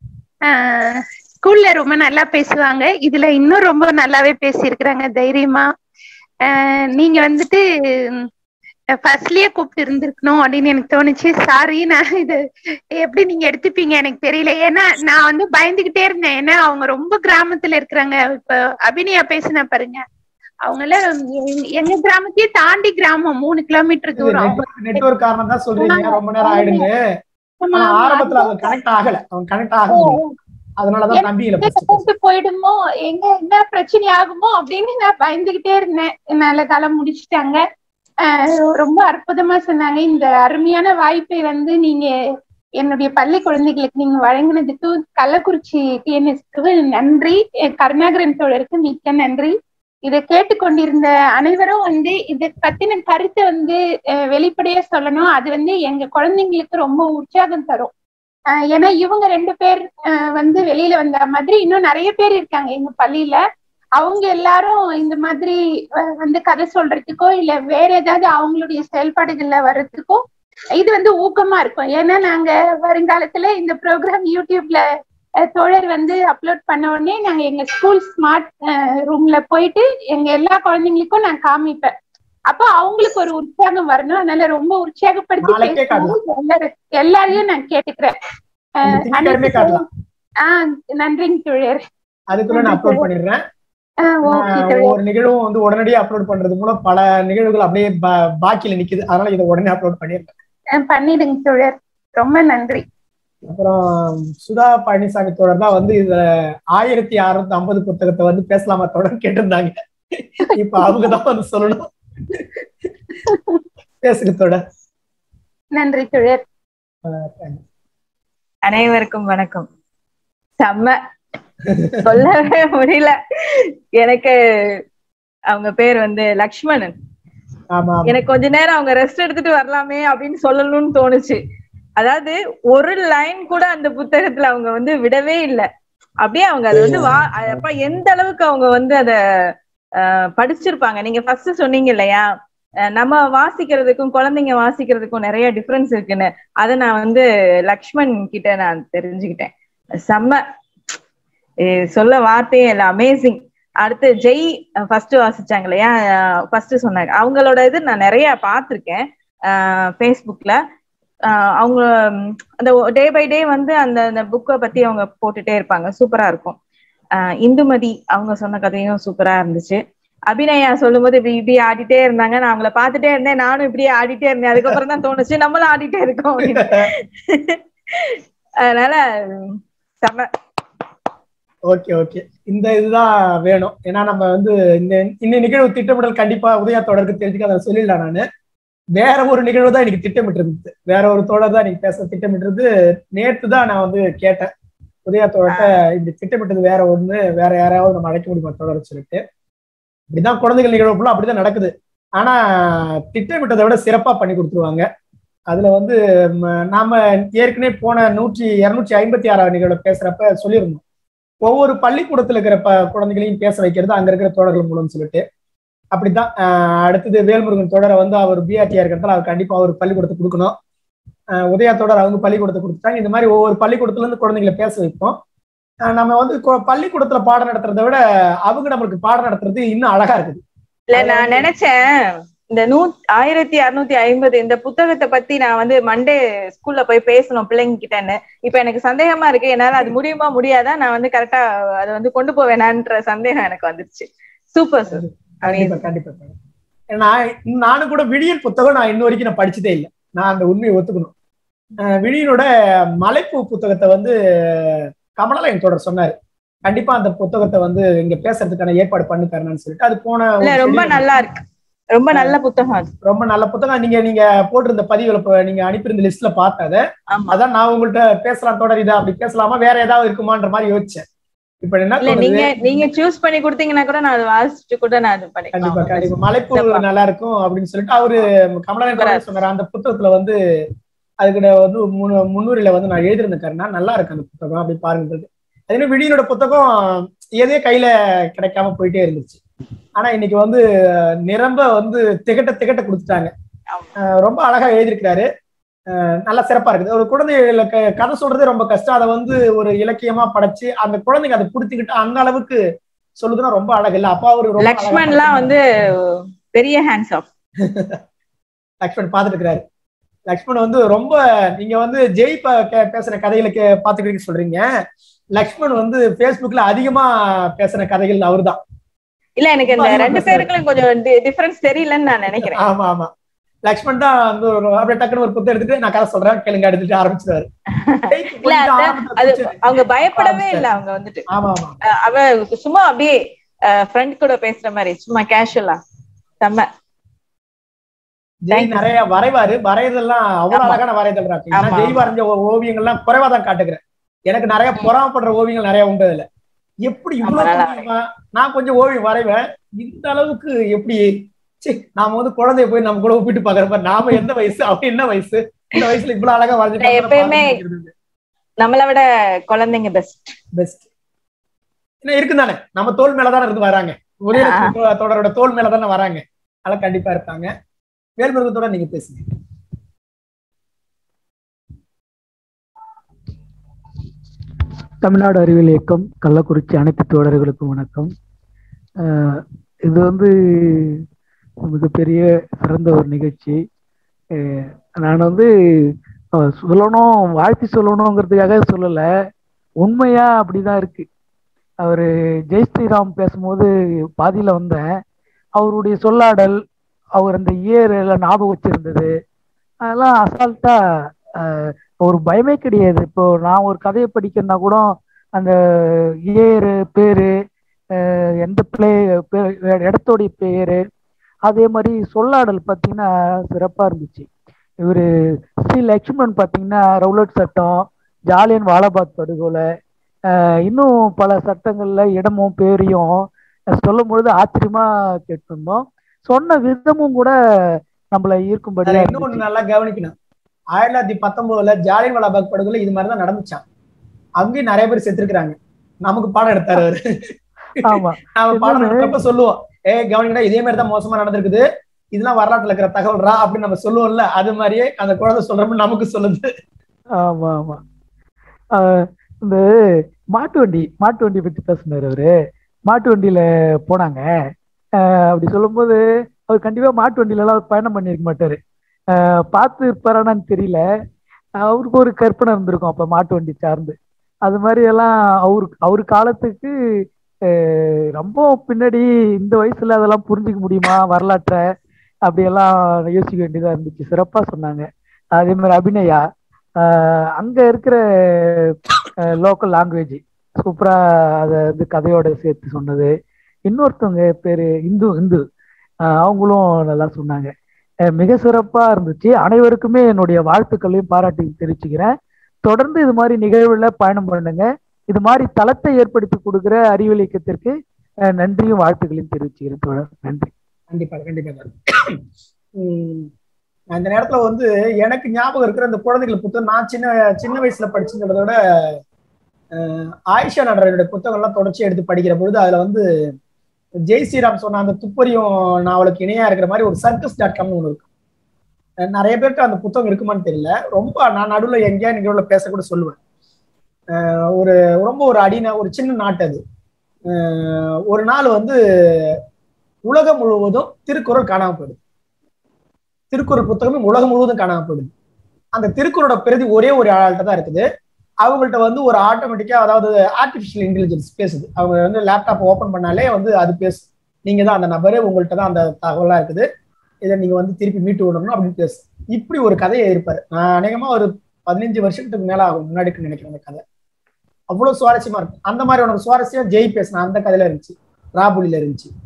ஆஹ் ஸ்கூல்ல ரொம்ப நல்லா பேசுவாங்க இதுல இன்னும் ரொம்ப நல்லாவே பேசியிருக்கிறாங்க தைரியமா ஆஹ் நீங்க வந்துட்டு ஃபர்ஸ்ட்லயே கூப்பிட்டு இருந்திருக்கணும் அப்படின்னு எனக்கு தோணுச்சு சாரி நான் இது எப்படி நீங்க எடுத்துப்பீங்க எனக்கு தெரியல ஏன்னா நான் வந்து பயந்துகிட்டே இருந்தேன் ஏன்னா அவங்க ரொம்ப கிராமத்துல இருக்கிறாங்க இப்ப அபிநயா பேசின பாருங்க அவங்கள எங்க- எங்க கிராமத்தையே தாண்டி கிராமம் மூணு கிலோமீட்டர் தூரம் அவங்க நெட்வொர்க் நெட்வொர்க் காரணம் தான் சொல்றீங்க ரொம்ப நேரம் ஆயிடுங்க ஆமா, ஆனா ஆமா. ஆரம்பத்துல அவங்க கனெக்ட் ஆகல அவங்க கனெக்ட் ஆக முடியல அதனாலதான் நம்பியில போட்டு போயிடுமோ எங்க என்ன பிரச்சனை ஆகுமோ அப்படின்னு நான் பயந்துகிட்டே இருந்தேன் நல்ல காலம் முடிச்சிட்டாங்க ஆஹ் ரொம்ப அற்புதமா சொன்னாங்க இந்த அருமையான வாய்ப்பை வந்து நீங்க என்னுடைய பள்ளி குழந்தைகளுக்கு நீங்க வழங்கினதுக்கு கள்ளக்குறிச்சி டிஎன்எஸ்க்கு நன்றி அஹ் கருணாகரன் தோழருக்கு மிக்க நன்றி இதை கேட்டுக்கொண்டிருந்த அனைவரும் வந்து இதை பத்தின கருத்தை வந்து அஹ் வெளிப்படையா சொல்லணும் அது வந்து எங்க குழந்தைங்களுக்கு ரொம்ப உற்சாகம் தரும் ஆஹ் ஏன்னா இவங்க ரெண்டு பேர் ஆஹ் வந்து வெளியில வந்த மாதிரி இன்னும் நிறைய பேர் இருக்காங்க எங்க பள்ளியில அவங்க எல்லாரும் இந்த மாதிரி அஹ் வந்து கதை சொல்றதுக்கோ இல்ல வேற ஏதாவது அவங்களுடைய செயல்பாடுகள்ல வர்றதுக்கோ இது வந்து ஊக்கமா இருக்கும் ஏன்னா நாங்க வருங்காலத்துல இந்த ப்ரோக்ராம் யூடியூப்ல அஹ், தோழர் வந்து அப்லோட் பண்ண உடனே நாங்க எங்க ஸ்கூல் ஸ்மார்ட் ரூம்ல போயிட்டு எங்க எல்லா குழந்தைங்களுக்கும் நான் காமிப்பேன் அப்போ அவங்களுக்கு ஒரு உற்சாகம் வரணும் அதனால ரொம்ப உற்சாகப்படுத்தி நாளைக்கே பேசணும். எல்லாரும் எல்லாரையும் நான் கேட்டுக்கிறேன் அஹ், திங்கட்கிழமை காட்டலாம் ஆஹ் நன்றிங்க தோழர் அதுக்குள்ள நான் அப்லோட் பண்ணிடுறேன் ஆஹ் ஓகே ஆஹ் தோழர் ஒவ்வொரு நிகழ்வும் வந்து உடனடியே அப்லோட் பண்றது மூலம் பல நிகழ்வுகள் அப்படியே பா- பாக்கியில நிக்குது அதனால இதை உடனே அப்லோட் பண்ணிடுறேன் அஹ் பண்ணிடுங்க தோழர் ரொம்ப நன்றி அப்புறம் சுதா பழனிசாமி தோழர் தான் வந்து இதுல ஆயிரத்தி அறுநூத்தி ஐம்பது புத்தகத்தை வந்து பேசலாமா தோழர் கேட்டிருந்தாங்க இப்ப அவங்க தான் வந்து சொல்லணும் பேசுங்க தோழர் நன்றி தோழர் அனைவருக்கும் வணக்கம் செம்ம சொல்லவே முடியல எனக்கு அவங்க பேர் வந்து லக்ஷ்மணன் ஆமா எனக்கு கொஞ்ச நேரம் அவங்க ரெஸ்ட் எடுத்துட்டு வரலாமே அப்படின்னு சொல்லணும்னு தோணுச்சு அதாவது ஒரு லைன் கூட அந்த புத்தகத்துல அவங்க வந்து விடவே இல்லை அப்படியே அவங்க அதை வந்து வா அப்ப எந்த அளவுக்கு அவங்க வந்து அத அஹ், படிச்சிருப்பாங்க நீங்க ஃபர்ஸ்ட் சொன்னீங்க இல்லையா அஹ், நம்ம வாசிக்கிறதுக்கும் குழந்தைங்க வாசிக்கிறதுக்கும் நிறைய டிஃபரன்ஸ் இருக்குன்னு அதை நான் வந்து லக்ஷ்மண் கிட்ட நான் தெரிஞ்சுக்கிட்டேன் செம்ம eh, சொல்ல வார்த்தையே இல்லை அமேசிங் அடுத்து ஜெய் ஃபர்ஸ்ட் வாசிச்சாங்க இல்லையா ஃபர்ஸ்ட் சொன்னாங்க அவங்களோட இது நான் நிறைய பார்த்துருக்கேன் ஃபேஸ்புக்ல அவங்க ம், அந்த டே பை டே வந்து அந்த அந்த புக்கை பத்தி அவங்க போட்டுட்டே இருப்பாங்க சூப்பரா இருக்கும் ஆஹ் இந்துமதி அவங்க சொன்ன கதையும் சூப்பரா இருந்துச்சு அபிநயா சொல்லும்போது இப்படி இப்படி ஆடிட்டே இருந்தாங்க நான் அவங்கள பார்த்துட்டே இருந்தேன் நானும் இப்படியே ஆடிட்டே இருந்தேன் அதுக்கப்புறம் தான் தோணுச்சு நம்மளும் ஆடிட்டே இருக்கோம் அப்படின்னு அதனால ம், செம ஓகே ஓகே இந்த இதுதான் வேணும் ஏன்னா நம்ம வந்து இந்த இந்த நிகழ்வு திட்டமிடல் கண்டிப்பா உதயா தொடருக்கு தெரிஞ்சுக்க அதை சொல்லிடலாம் நானு வேற ஒரு நிகழ்வு தான் இன்னைக்கு திட்டமிட்டு இருந்தது வேற ஒரு தோழர் தான் இன்னைக்கு பேச திட்டமிட்டிருந்து நேற்று தான் நான் வந்து கேட்டேன் உதயா தோழர்கிட்ட இந்த திட்டமிட்டது வேற ஒண்ணு வேற யாராவது நம்ம அழைக்க முடியுமா தோழர் சொல்லிட்டு இப்படிதான் குழந்தைகள் நிகழ்வு ஃபுல்லா அப்படிதான் நடக்குது ஆனா திட்டமிட்டதை விட சிறப்பா பண்ணி கொடுத்துருவாங்க அதுல வந்து ம, நாம ஏற்கனவே போன நூற்றி இருநூற்றி ஐம்பத்தி ஆறாவது நிகழ்வு பேசுறப்ப சொல்லியிருந்தோம் ஒவ்வொரு பள்ளிக்கூடத்துல இருக்கிற ப குழந்தைகளையும் பேச வைக்கிறது அங்க இருக்கிற தோழர்கள் மூலம் சொல்லிட்டு அப்படித்தான் ஆஹ் அடுத்தது வேல்முருகன் தொடரை வந்து அவர் பிஆர்டியா இருக்கிறதால அவர் கண்டிப்பா அவர் பள்ளிக்கூடத்தை கொடுக்கணும் ஆஹ் உதயா தொடர் அவங்க பள்ளிக்கூடத்தை கொடுத்துட்டாங்க இந்த மாதிரி ஒவ்வொரு பள்ளிக்கூடத்துல இருந்து குழந்தைகளை பேச வைப்போம் ஆஹ் நம்ம வந்து கொ- பள்ளிக்கூடத்துல பாடம் நடத்துறதை விட அவங்க நம்மளுக்கு பாடம் நடத்துறது இன்னும் அழகா இருக்குது இல்ல நான் நினைச்சேன் இந்த நூ ஆயிரத்தி அறுநூத்தி ஐம்பது இந்த புத்தகத்தை பத்தி நான் வந்து மண்டே ஸ்கூல்ல போய் பேசணும் பிள்ளைங்க கிட்டன்னு இப்ப எனக்கு சந்தேகமா இருக்கு என்னால அது முடியுமா முடியாதா நான் வந்து கரெக்டா அதை வந்து கொண்டு போவேனான்ற சந்தேகம் எனக்கு வந்துருச்சு சூப்பர் சார் கண்டிப்பா கண்டிப்பா ஏன்னா நானும் கூட விடியல் புத்தகம் நான் இன்ன வரைக்கும் நான் படிச்சதே இல்லை நான் அந்த உண்மையை ஒத்துக்கணும் அஹ் விழியனோட மலைப்பூ புத்தகத்தை வந்து கமலலயன் தொடர் சொன்னாரு கண்டிப்பா அந்த புத்தகத்தை வந்து இங்க பேசுறதுக்கான ஏற்பாடு பண்ணி தரணும்னு சொல்லிட்டு அது போன ஒரு இல்ல ரொம்ப செடியில- நல்லா இருக்கு ரொம்ப நல்ல புத்தகம் அது ரொம்ப நல்ல புத்தகம் நீங்க நீங்க போட்டிருந்த பதிவுல இப்ப நீங்க அனுப்பியிருந்த லிஸ்ட்ல பார்த்தத ஆமா அதான் நான் உங்கள்ட்ட பேசலாம் தொடர் இதா அப்படி பேசலாமா வேற ஏதாவது இருக்குமான்ற மாதிரி யோசிச்சேன் இப்ப என்ன இல்ல தோணுது? நீங்க நீங்க சூஸ் பண்ணி கொடுத்தீங்கன்னா கூட நான் அதை வாசிச்சுட்டு கூட நான் இது கண்டிப்பா பண்ணிக்கலாம் கண்டிப்பா மலைப்பூ சிறப்பா. நல்லா இருக்கும் அப்படின்னு சொல்லிட்டு அவரு கமலநாதன் சூப்பரா கூட சொன்னாரு அந்த புத்தகத்துல வந்து அதுக்கு நான் வந்து முன்னு- முன்னுரையில வந்து நான் எழுதியிருந்தேன் கருணா நல்லா இருக்கு அந்த புத்தகம் அப்படி பாருங்க அது என்ன விடியனோட புத்தகம் எதே கையில கிடைக்காம போயிட்டே இருந்துச்சு ஆனா இன்னைக்கு வந்து நிரம்ப வந்து திகட்ட திகட்ட கொடுத்துட்டாங்க ஆமா. அஹ் ரொம்ப அழகா எழுதியிருக்கிறாரு அஹ் நல்லா சிறப்பா இருக்குது ஒரு குழந்தைகளுக்கு கதை சொல்றதே ரொம்ப கஷ்டம் அதை வந்து ஒரு இலக்கியமா படைச்சு அந்த குழந்தைங்க அதை புடிச்சுக்கிட்டு அந்த அளவுக்கு சொல்லுதுன்னா ரொம்ப அழகு இல்ல அப்பா அவரு ரொம்ப அழகா லக்ஷ்மண்லாம் வந்து பெரிய ஹேண்ட்ஸ் ஆஃப் லக்ஷ்மண் பாத்துட்டு இருக்கிறாரு லக்ஷ்மண் வந்து ரொம்ப நீங்க வந்து ஜெய் ப- கே- பேசுன கதைகளை கே- பாத்துக்கிறீங்க சொல்றீங்க லக்ஷ்மண் வந்து Facebookல அதிகமா பேசுன கதைகள் அவர்தான் இல்ல எனக்கு இந்த ரொம்ப ரெண்டு அதிகமா பேருக்குள்ள கொஞ்சம் டிஃபரன்ஸ் தெரியலன்னு நான் நினைக்கிறேன் ஆமா ஆமா லக்ஷ்மண் தான் வந்து ஒரு அப்படியே டக்குன்னு ஒரு புத்தகம் எடுத்துட்டு நான் கதை சொல்றேன் கேளுங்க எடுத்துட்டு ஆரம்பிச்சிருவாரு ஜெய்க்கு இல்ல கொஞ்சம் அது- ஆரம்பத்துல அது பிடிச்சது. அவங்க பயப்படவே இல்ல அவங்க வந்துட்டு ஆமா ஆமா அஹ் அவ சும்மா அப்படியே ஃப்ரெண்ட் கூட பேசுற மாதிரி சும்மா கேஷுவலா செம்ம ஜெய் Thank you. நிறைய வரைவாரு வரைதெல்லாம் அவ்வளவு ஆமா. அழகான வரைதல் இருக்கு ஆமா, நான் ஜெய் வரைஞ்ச ஓ- ஓவியங்கள்லாம் குறைவா தான் காட்டுகிறேன் எனக்கு நிறைய பொறாமப்படுற ஓவியங்கள் நிறைய உண்டு அதுல எப்படி ஆமா, இவ்வளவு நல்லா புரியுமா? நான் கொஞ்சம் ஓவியம் வரைவேன் இந்த அளவுக்கு எப்படி ச்சே, நாம வந்து குழந்தைய போய் நம்ம கூட ஒப்பிட்டு பாக்குறப்ப நாம எந்த வயசு அவன் என்ன வயசு இந்த வயசுல இவ்வளவு அழகா நான் எப்பயுமே நம்மளை விட குழந்தைங்க பெஸ்ட் பெஸ்ட் என்ன இருக்கு தானே நம்ம தோல் மேலதானே இருந்து வராங்க உதயலட்சுமி தோ- தொடரோட தோல் மேலதானே வராங்க அதெல்லாம் கண்டிப்பா இருப்பாங்க வேல்முருகத்தோட நீங்க பேசுங்க தமிழ்நாடு அறிவியல் இயக்கம் கள்ளக்குறிச்சி அனைத்து தோழர்களுக்கும் வணக்கம் அஹ் இது வந்து மிகப்பெரிய சிறந்த ஒரு நிகழ்ச்சி அஹ் நான் வந்து அஹ் சொல்லணும் வாழ்த்தி சொல்லணுங்கிறதுக்காக சொல்லலை உண்மையா அப்படிதான் இருக்கு அவர் ஜெய் ஸ்ரீராம் பேசும்போது பாதியில வந்தேன் அவருடைய சொல்லாடல் அவர் அந்த இயர்ல ஞாபகம் வச்சிருந்தது அதெல்லாம் அசால்ட்டா அஹ், ஒரு பயமே கிடையாது இப்போ நான் ஒரு கதையை படிக்கிறேன்னா கூட அந்த ஏரு பேரு அஹ், எந்த பிளே இடத்தோடைய பேரு அதே மாதிரி சொல்லாடல் பார்த்தீங்கன்னா சிறப்பா இருந்துச்சு இவரு ஸ்ரீ லக்ஷ்மணன் பார்த்தீங்கன்னா ரவுலட் சட்டம் ஜாலியன் வாலாபாத் படுகொலை அஹ், இன்னும் பல சட்டங்கள்ல இடமும் பேரையும் சொல்லும் பொழுது ஆச்சரியமா கேட்டிருந்தோம் சொன்ன விதமும் கூட நம்மள ஈர்க்கும்படியா அதுல இருந்துச்சு இன்னொன்னு நல்லா கவனிக்கணும் ஆயிரத்தி தொள்ளாயிரத்தி பத்தொன்பதுல ஜாலியன் வாலாபாக் படுகொலை இது மாதிரிதான் நடந்துச்சான் அங்கேயும் நிறைய பேர் செத்துருக்காங்க நமக்கு பாடம் எடுத்தாரு அவரு ஆமா நாம பாடம் இன்னொன்னு- நடத்துறப்ப சொல்லுவோம் ஏ கவனிக்கடா இதே மாதிரி தான் மோசமா நடந்திருக்குது இதெல்லாம் வரலாற்றுல இருக்கிற தகவல்ரா அப்படின்னு நம்ம சொல்லுவோம்ல அது மாதிரியே அந்த குழந்தை சொல்றப்ப நமக்கு சொல்லுது ஆமா ஆமா ஆஹ் இந்த மாட்டு வண்டி மாட்டு வண்டி பத்தி பேசினாரு அவரு மாட்டு வண்டியில போனாங்க ஆஹ் அப்படி சொல்லும்போது அவர் கண்டிப்பா மாட்டு வண்டியில எல்லாம் பயணம் பண்ணியிருக்க மாட்டாரு ஆஹ் பார்த்து இருப்பாரான்னு தெரியல அவருக்கு ஒரு கற்பனை இருந்திருக்கும் அப்ப மாட்டு வண்டி சார்ந்து அது மாதிரி எல்லாம் அவரு அவரு காலத்துக்கு ஆஹ் ரொம்ப பின்னாடி இந்த வயசுல அதெல்லாம் புரிஞ்சுக்க முடியுமா வரலாற்றை அப்படியெல்லாம் யோசிக்க வேண்டியதா இருந்துச்சு சிறப்பா சொன்னாங்க அதே மாதிரி அபிநயா ஆஹ் அங்க இருக்கிற லோக்கல் லாங்குவேஜ் சூப்பரா அதை வந்து கதையோட சேர்த்து சொன்னது இன்னொருத்தவங்க பேரு இந்து இந்து ஆஹ் அவங்களும் நல்லா சொன்னாங்க அஹ் மிக சிறப்பா இருந்துச்சு அனைவருக்குமே என்னுடைய வாழ்த்துக்களையும் பாராட்டி தெரிவிச்சுக்கிறேன் தொடர்ந்து இது மாதிரி நிகழ்வுல பயணம் பண்ணுங்க இது மாதிரி தளத்தை ஏற்படுத்தி கொடுக்கிற அறிவியல் இயக்கத்திற்கு அஹ் நன்றியும் வாழ்த்துக்களையும் தெரிவிச்சுக்கிறேன் தோழர் நன்றி கண்டிப்பா கண்டிப்பா உம் நான் இந்த நேரத்துல வந்து எனக்கு ஞாபகம் இருக்கிற அந்த குழந்தைகள் புத்தகம் நான் சின்ன சின்ன வயசுல படிச்சுங்கிறத விட அஹ், ஆயிஷா நடராஜனுடைய புத்தகம்லாம் தொடர்ச்சி எடுத்து படிக்கிற பொழுது அதுல வந்து ஜெய் ஸ்ரீராம் சொன்ன அந்த துப்பறியும் நாவலுக்கு இணையா இருக்கிற மாதிரி ஒரு சர்க்கஸ் டாட் காம்னு ஒன்று இருக்கு அஹ் நிறைய பேர்கிட்ட அந்த புத்தகம் இருக்குமான்னு தெரியல ரொம்ப நான் நடுவில் எங்கேயா நிகழ்வுல பேசக்கூட சொல்லுவேன் அஹ் ஒரு ரொம்ப ஒரு அடின ஒரு சின்ன நாட்டு அது அஹ் ஒரு நாள் வந்து உலகம் முழுவதும் திருக்குறள் காணாம போயிடுது திருக்குறள் புத்தகமே உலகம் முழுவதும் காணாம போயிடுது அந்த திருக்குறளோட பிரதி ஒரே ஒரு ஆள்கிட்ட தான் இருக்குது அவங்கள்ட்ட வந்து ஒரு ஆட்டோமேட்டிக்கா அதாவது ஆர்டிபிஷியல் இன்டெலிஜென்ஸ் பேசுது அவங்க வந்து லேப்டாப் ஓபன் பண்ணாலே வந்து அது பேசும் நீங்க தான் அந்த நபரு உங்கள்கிட்ட தான் அந்த தகவலா இருக்குது இதை நீங்க வந்து திருப்பி மீட்டு விடணும் அப்படின்னு பேசு இப்படி ஒரு கதையை இருப்பாரு நான் அநேகமா ஒரு பதினஞ்சு வருஷத்துக்கு மேல ஆகும் முன்னாடிக்கு நினைக்கிறேன் அந்த கதை அவ்வளவு சுவாரஸ்யமா இருக்கும் அந்த மாதிரி ஒரு சுவாரஸ்யம் ஜெய் பேசின அந்த கதையில இருந்துச்சு ராபுலில இருந்துச்சு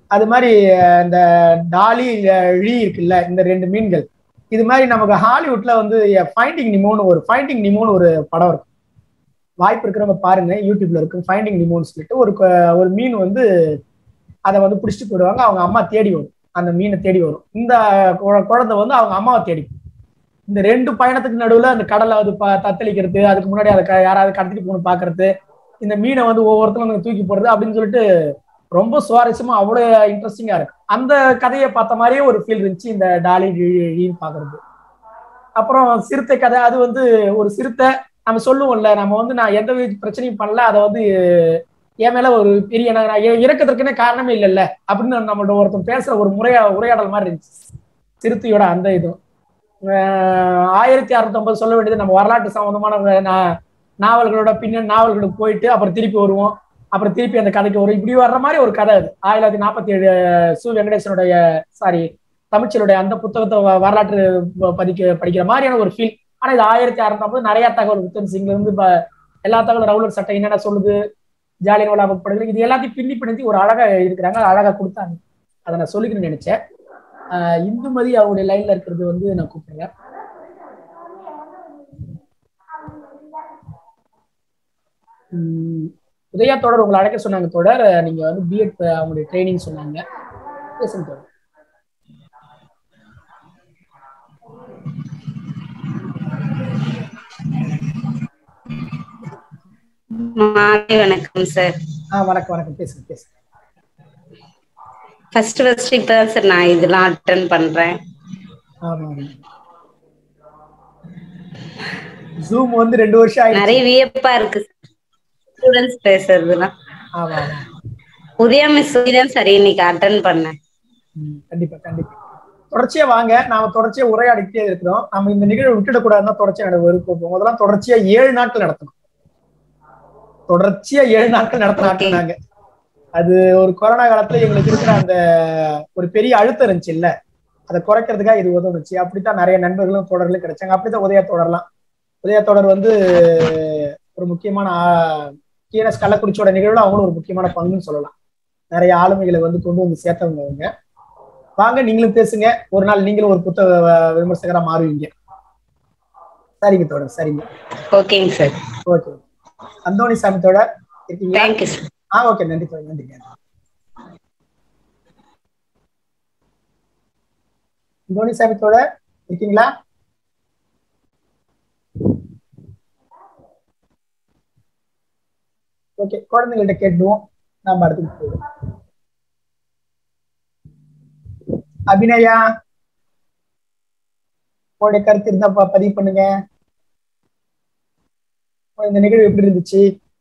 அது மாதிரி அஹ், இந்த டாலி அஹ், ழி இருக்குல்ல இந்த ரெண்டு மீன்கள் இது மாதிரி நமக்கு ஹாலிவுட்ல வந்து ஃபைண்டிங் நிமோன்னு ஒரு ஃபைண்டிங் நிமோன்னு ஒரு படம் இருக்கும் வாய்ப்பு இருக்கிறவங்க பாருங்க யூடியூப்ல இருக்கும் ஃபைண்டிங் நிமோன்னு சொல்லிட்டு ஒரு க- ஒரு மீன் வந்து அதை வந்து பிடிச்சிட்டு போயிடுவாங்க அவங்க அம்மா தேடி வரும் அந்த மீனை தேடி வரும் இந்த குழ- குழந்தை வந்து அவங்க அம்மாவை தேடி போகும். இந்த ரெண்டு பயணத்துக்கு நடுவுல அந்த கடலை அது ப- தத்தளிக்கிறது அதுக்கு முன்னாடி அதை க- யாராவது கடத்திட்டு போகணும் பாக்குறது இந்த மீனை வந்து ஒவ்வொருத்தரும் வந்து தூக்கி போடுறது அப்படின்னு சொல்லிட்டு ரொம்ப சுவாரஸ்யமா அவ்வளவு இன்ட்ரெஸ்டிங்கா இருக்கு அந்த கதையை பார்த்த மாதிரியே ஒரு ஃபீல் இருந்துச்சு இந்த டாலி ழீன்னு பாக்குறது அப்புறம் சிறுத்தை கதை அது வந்து ஒரு சிறுத்தை நம்ம சொல்லுவோம்ல நம்ம வந்து நான் எந்த வித பிரச்சனையும் பண்ணல அதை வந்து என் மேல ஒரு பெரிய நான் நான் இ- இறக்கறதுக்குன்னே காரணமே இல்லைல்ல அப்படின்னு நம்மளோட ஒருத்தன் பேசுற ஒரு முறையா உரையாடல் மாதிரி இருந்துச்சு சிறுத்தையோட அந்த இதுவும் ஆஹ் ஆயிரத்தி அறுநூத்தி சொல்ல வேண்டியது நம்ம வரலாற்று சம்பந்தமான வ- நா- நாவல்களோட பின்னணி நாவல்களுக்கு போயிட்டு அப்புறம் திருப்பி வருவோம் அப்புறம் திருப்பி அந்த கதைக்கு வரும் இப்படி வர்ற மாதிரி ஒரு கதை அது ஆயிரத்தி தொள்ளாயிரத்தி நாற்பத்தி ஏழு சு வெங்கடேசனுடைய சாரி தமிழ்ச்சலுடைய அந்த புத்தகத்தை வ- வரலாற்று ப- பதிக்க படிக்கிற மாதிரியான ஒரு ஃபீல் ஆனா இது ஆயிரத்தி அறுநூத்தி நிறைய தகவல் புத்தன் சிங்ல இருந்து இப்ப எல்லா தகவலும் ரவுலர் சட்டம் என்னென்ன சொல்லுது ஜாலியன் வாலாபாக் படுகொலை இது எல்லாத்தையும் பின்னி பிணைஞ்சி ஒரு அழகா இருக்கிறாங்க அழகா கொடுத்தாங்க அதை நான் சொல்லிக்கணும்னு நினைச்சேன் ஆஹ் இந்துமதி அவருடைய லைன்ல இருக்கிறது வந்து நான் கூப்பிடுறேன் உம் உதயா தொடர் உங்களை அழைக்க சொன்னாங்க தொடர் நீங்க வந்து பிஎட் அவங்களுடைய ட்ரைனிங் சொன்னாங்க பேசுங்க தொடர் மாலை வணக்கம் சார் ஆ வணக்கம் வணக்கம் பேசுங்க பேசுங்க ஃபர்ஸ்ட் ஃபர்ஸ்ட் இப்பதான் சார் நான் இதெல்லாம் அட்டன் பண்றேன் ஆமா ஆமா ஜூம் வந்து ரெண்டு வருஷம் ஆயிடுச்சு நிறைய வியப்பா இருக்கு ஸ்டூடெண்ட்ஸ் பேசுறதுலாம் ஆமா ஆமா உதயா மிஸ் தான் சார் இன்னைக்கு அட்டன் பண்ணேன் ம், கண்டிப்பா கண்டிப்பா தொடர்ச்சியா வாங்க நாம தொடர்ச்சியா உரையாடிக்கிட்டே இருக்கிறோம் நம்ம இந்த நிகழ்வு விட்டுடக்கூடாதுன்னா தொடர்ச்சியா நட விருப்பம் முதல்லாம் தொடர்ச்சியா ஏழு நாட்கள் நடத்தணும் தொடர்ச்சியா ஏழு நாட்கள் நடத்த நாங்க அது ஒரு கொரோனா காலத்துல எங்களுக்கு இருக்கிற அந்த ஒரு பெரிய அழுத்தம் இருந்துச்சு இல்ல அதை குறைக்கிறதுக்காக இது உதவுச்சு அப்படித்தான் நிறைய நண்பர்களும் தொடர்களும் கிடைச்சாங்க அப்படித்தான் உதயா தொடரலாம் உதயா தொடர் வந்து ஒரு முக்கியமான டிஎன்எஸ் கள்ளக்குறிச்சியோட நிகழ்வுல அவங்களும் ஒரு முக்கியமான பங்குன்னு சொல்லலாம் நிறைய ஆளுமைகளை வந்து கொண்டு வந்து சேர்த்தவங்க அவங்க வாங்க நீங்களும் பேசுங்க ஒரு நாள் நீங்களும் ஒரு புத்தக அஹ், விமர்சகரா மாறுவீங்க சரிங்க தோழர் சரிங்க ஓகேங்க சார் ஓகே அந்தோணி சாமி தோழர் இருக்கீங்களா தேங்க்யூ சார் ஆ ஓகே நன்றி தோழர் நன்றிங்க அந்தோணி சாமி தோழர் இருக்கீங்களா ஓகே குழந்தைங்கள்ட்ட கேட்டுவோம் நாம அடுத்து போயிடுவோம் அபிநயா உங்களுடைய கருத்து இருந்தா ப- பதிவு பண்ணுங்க இந்த நிகழ்வு எப்படி இருந்துச்சு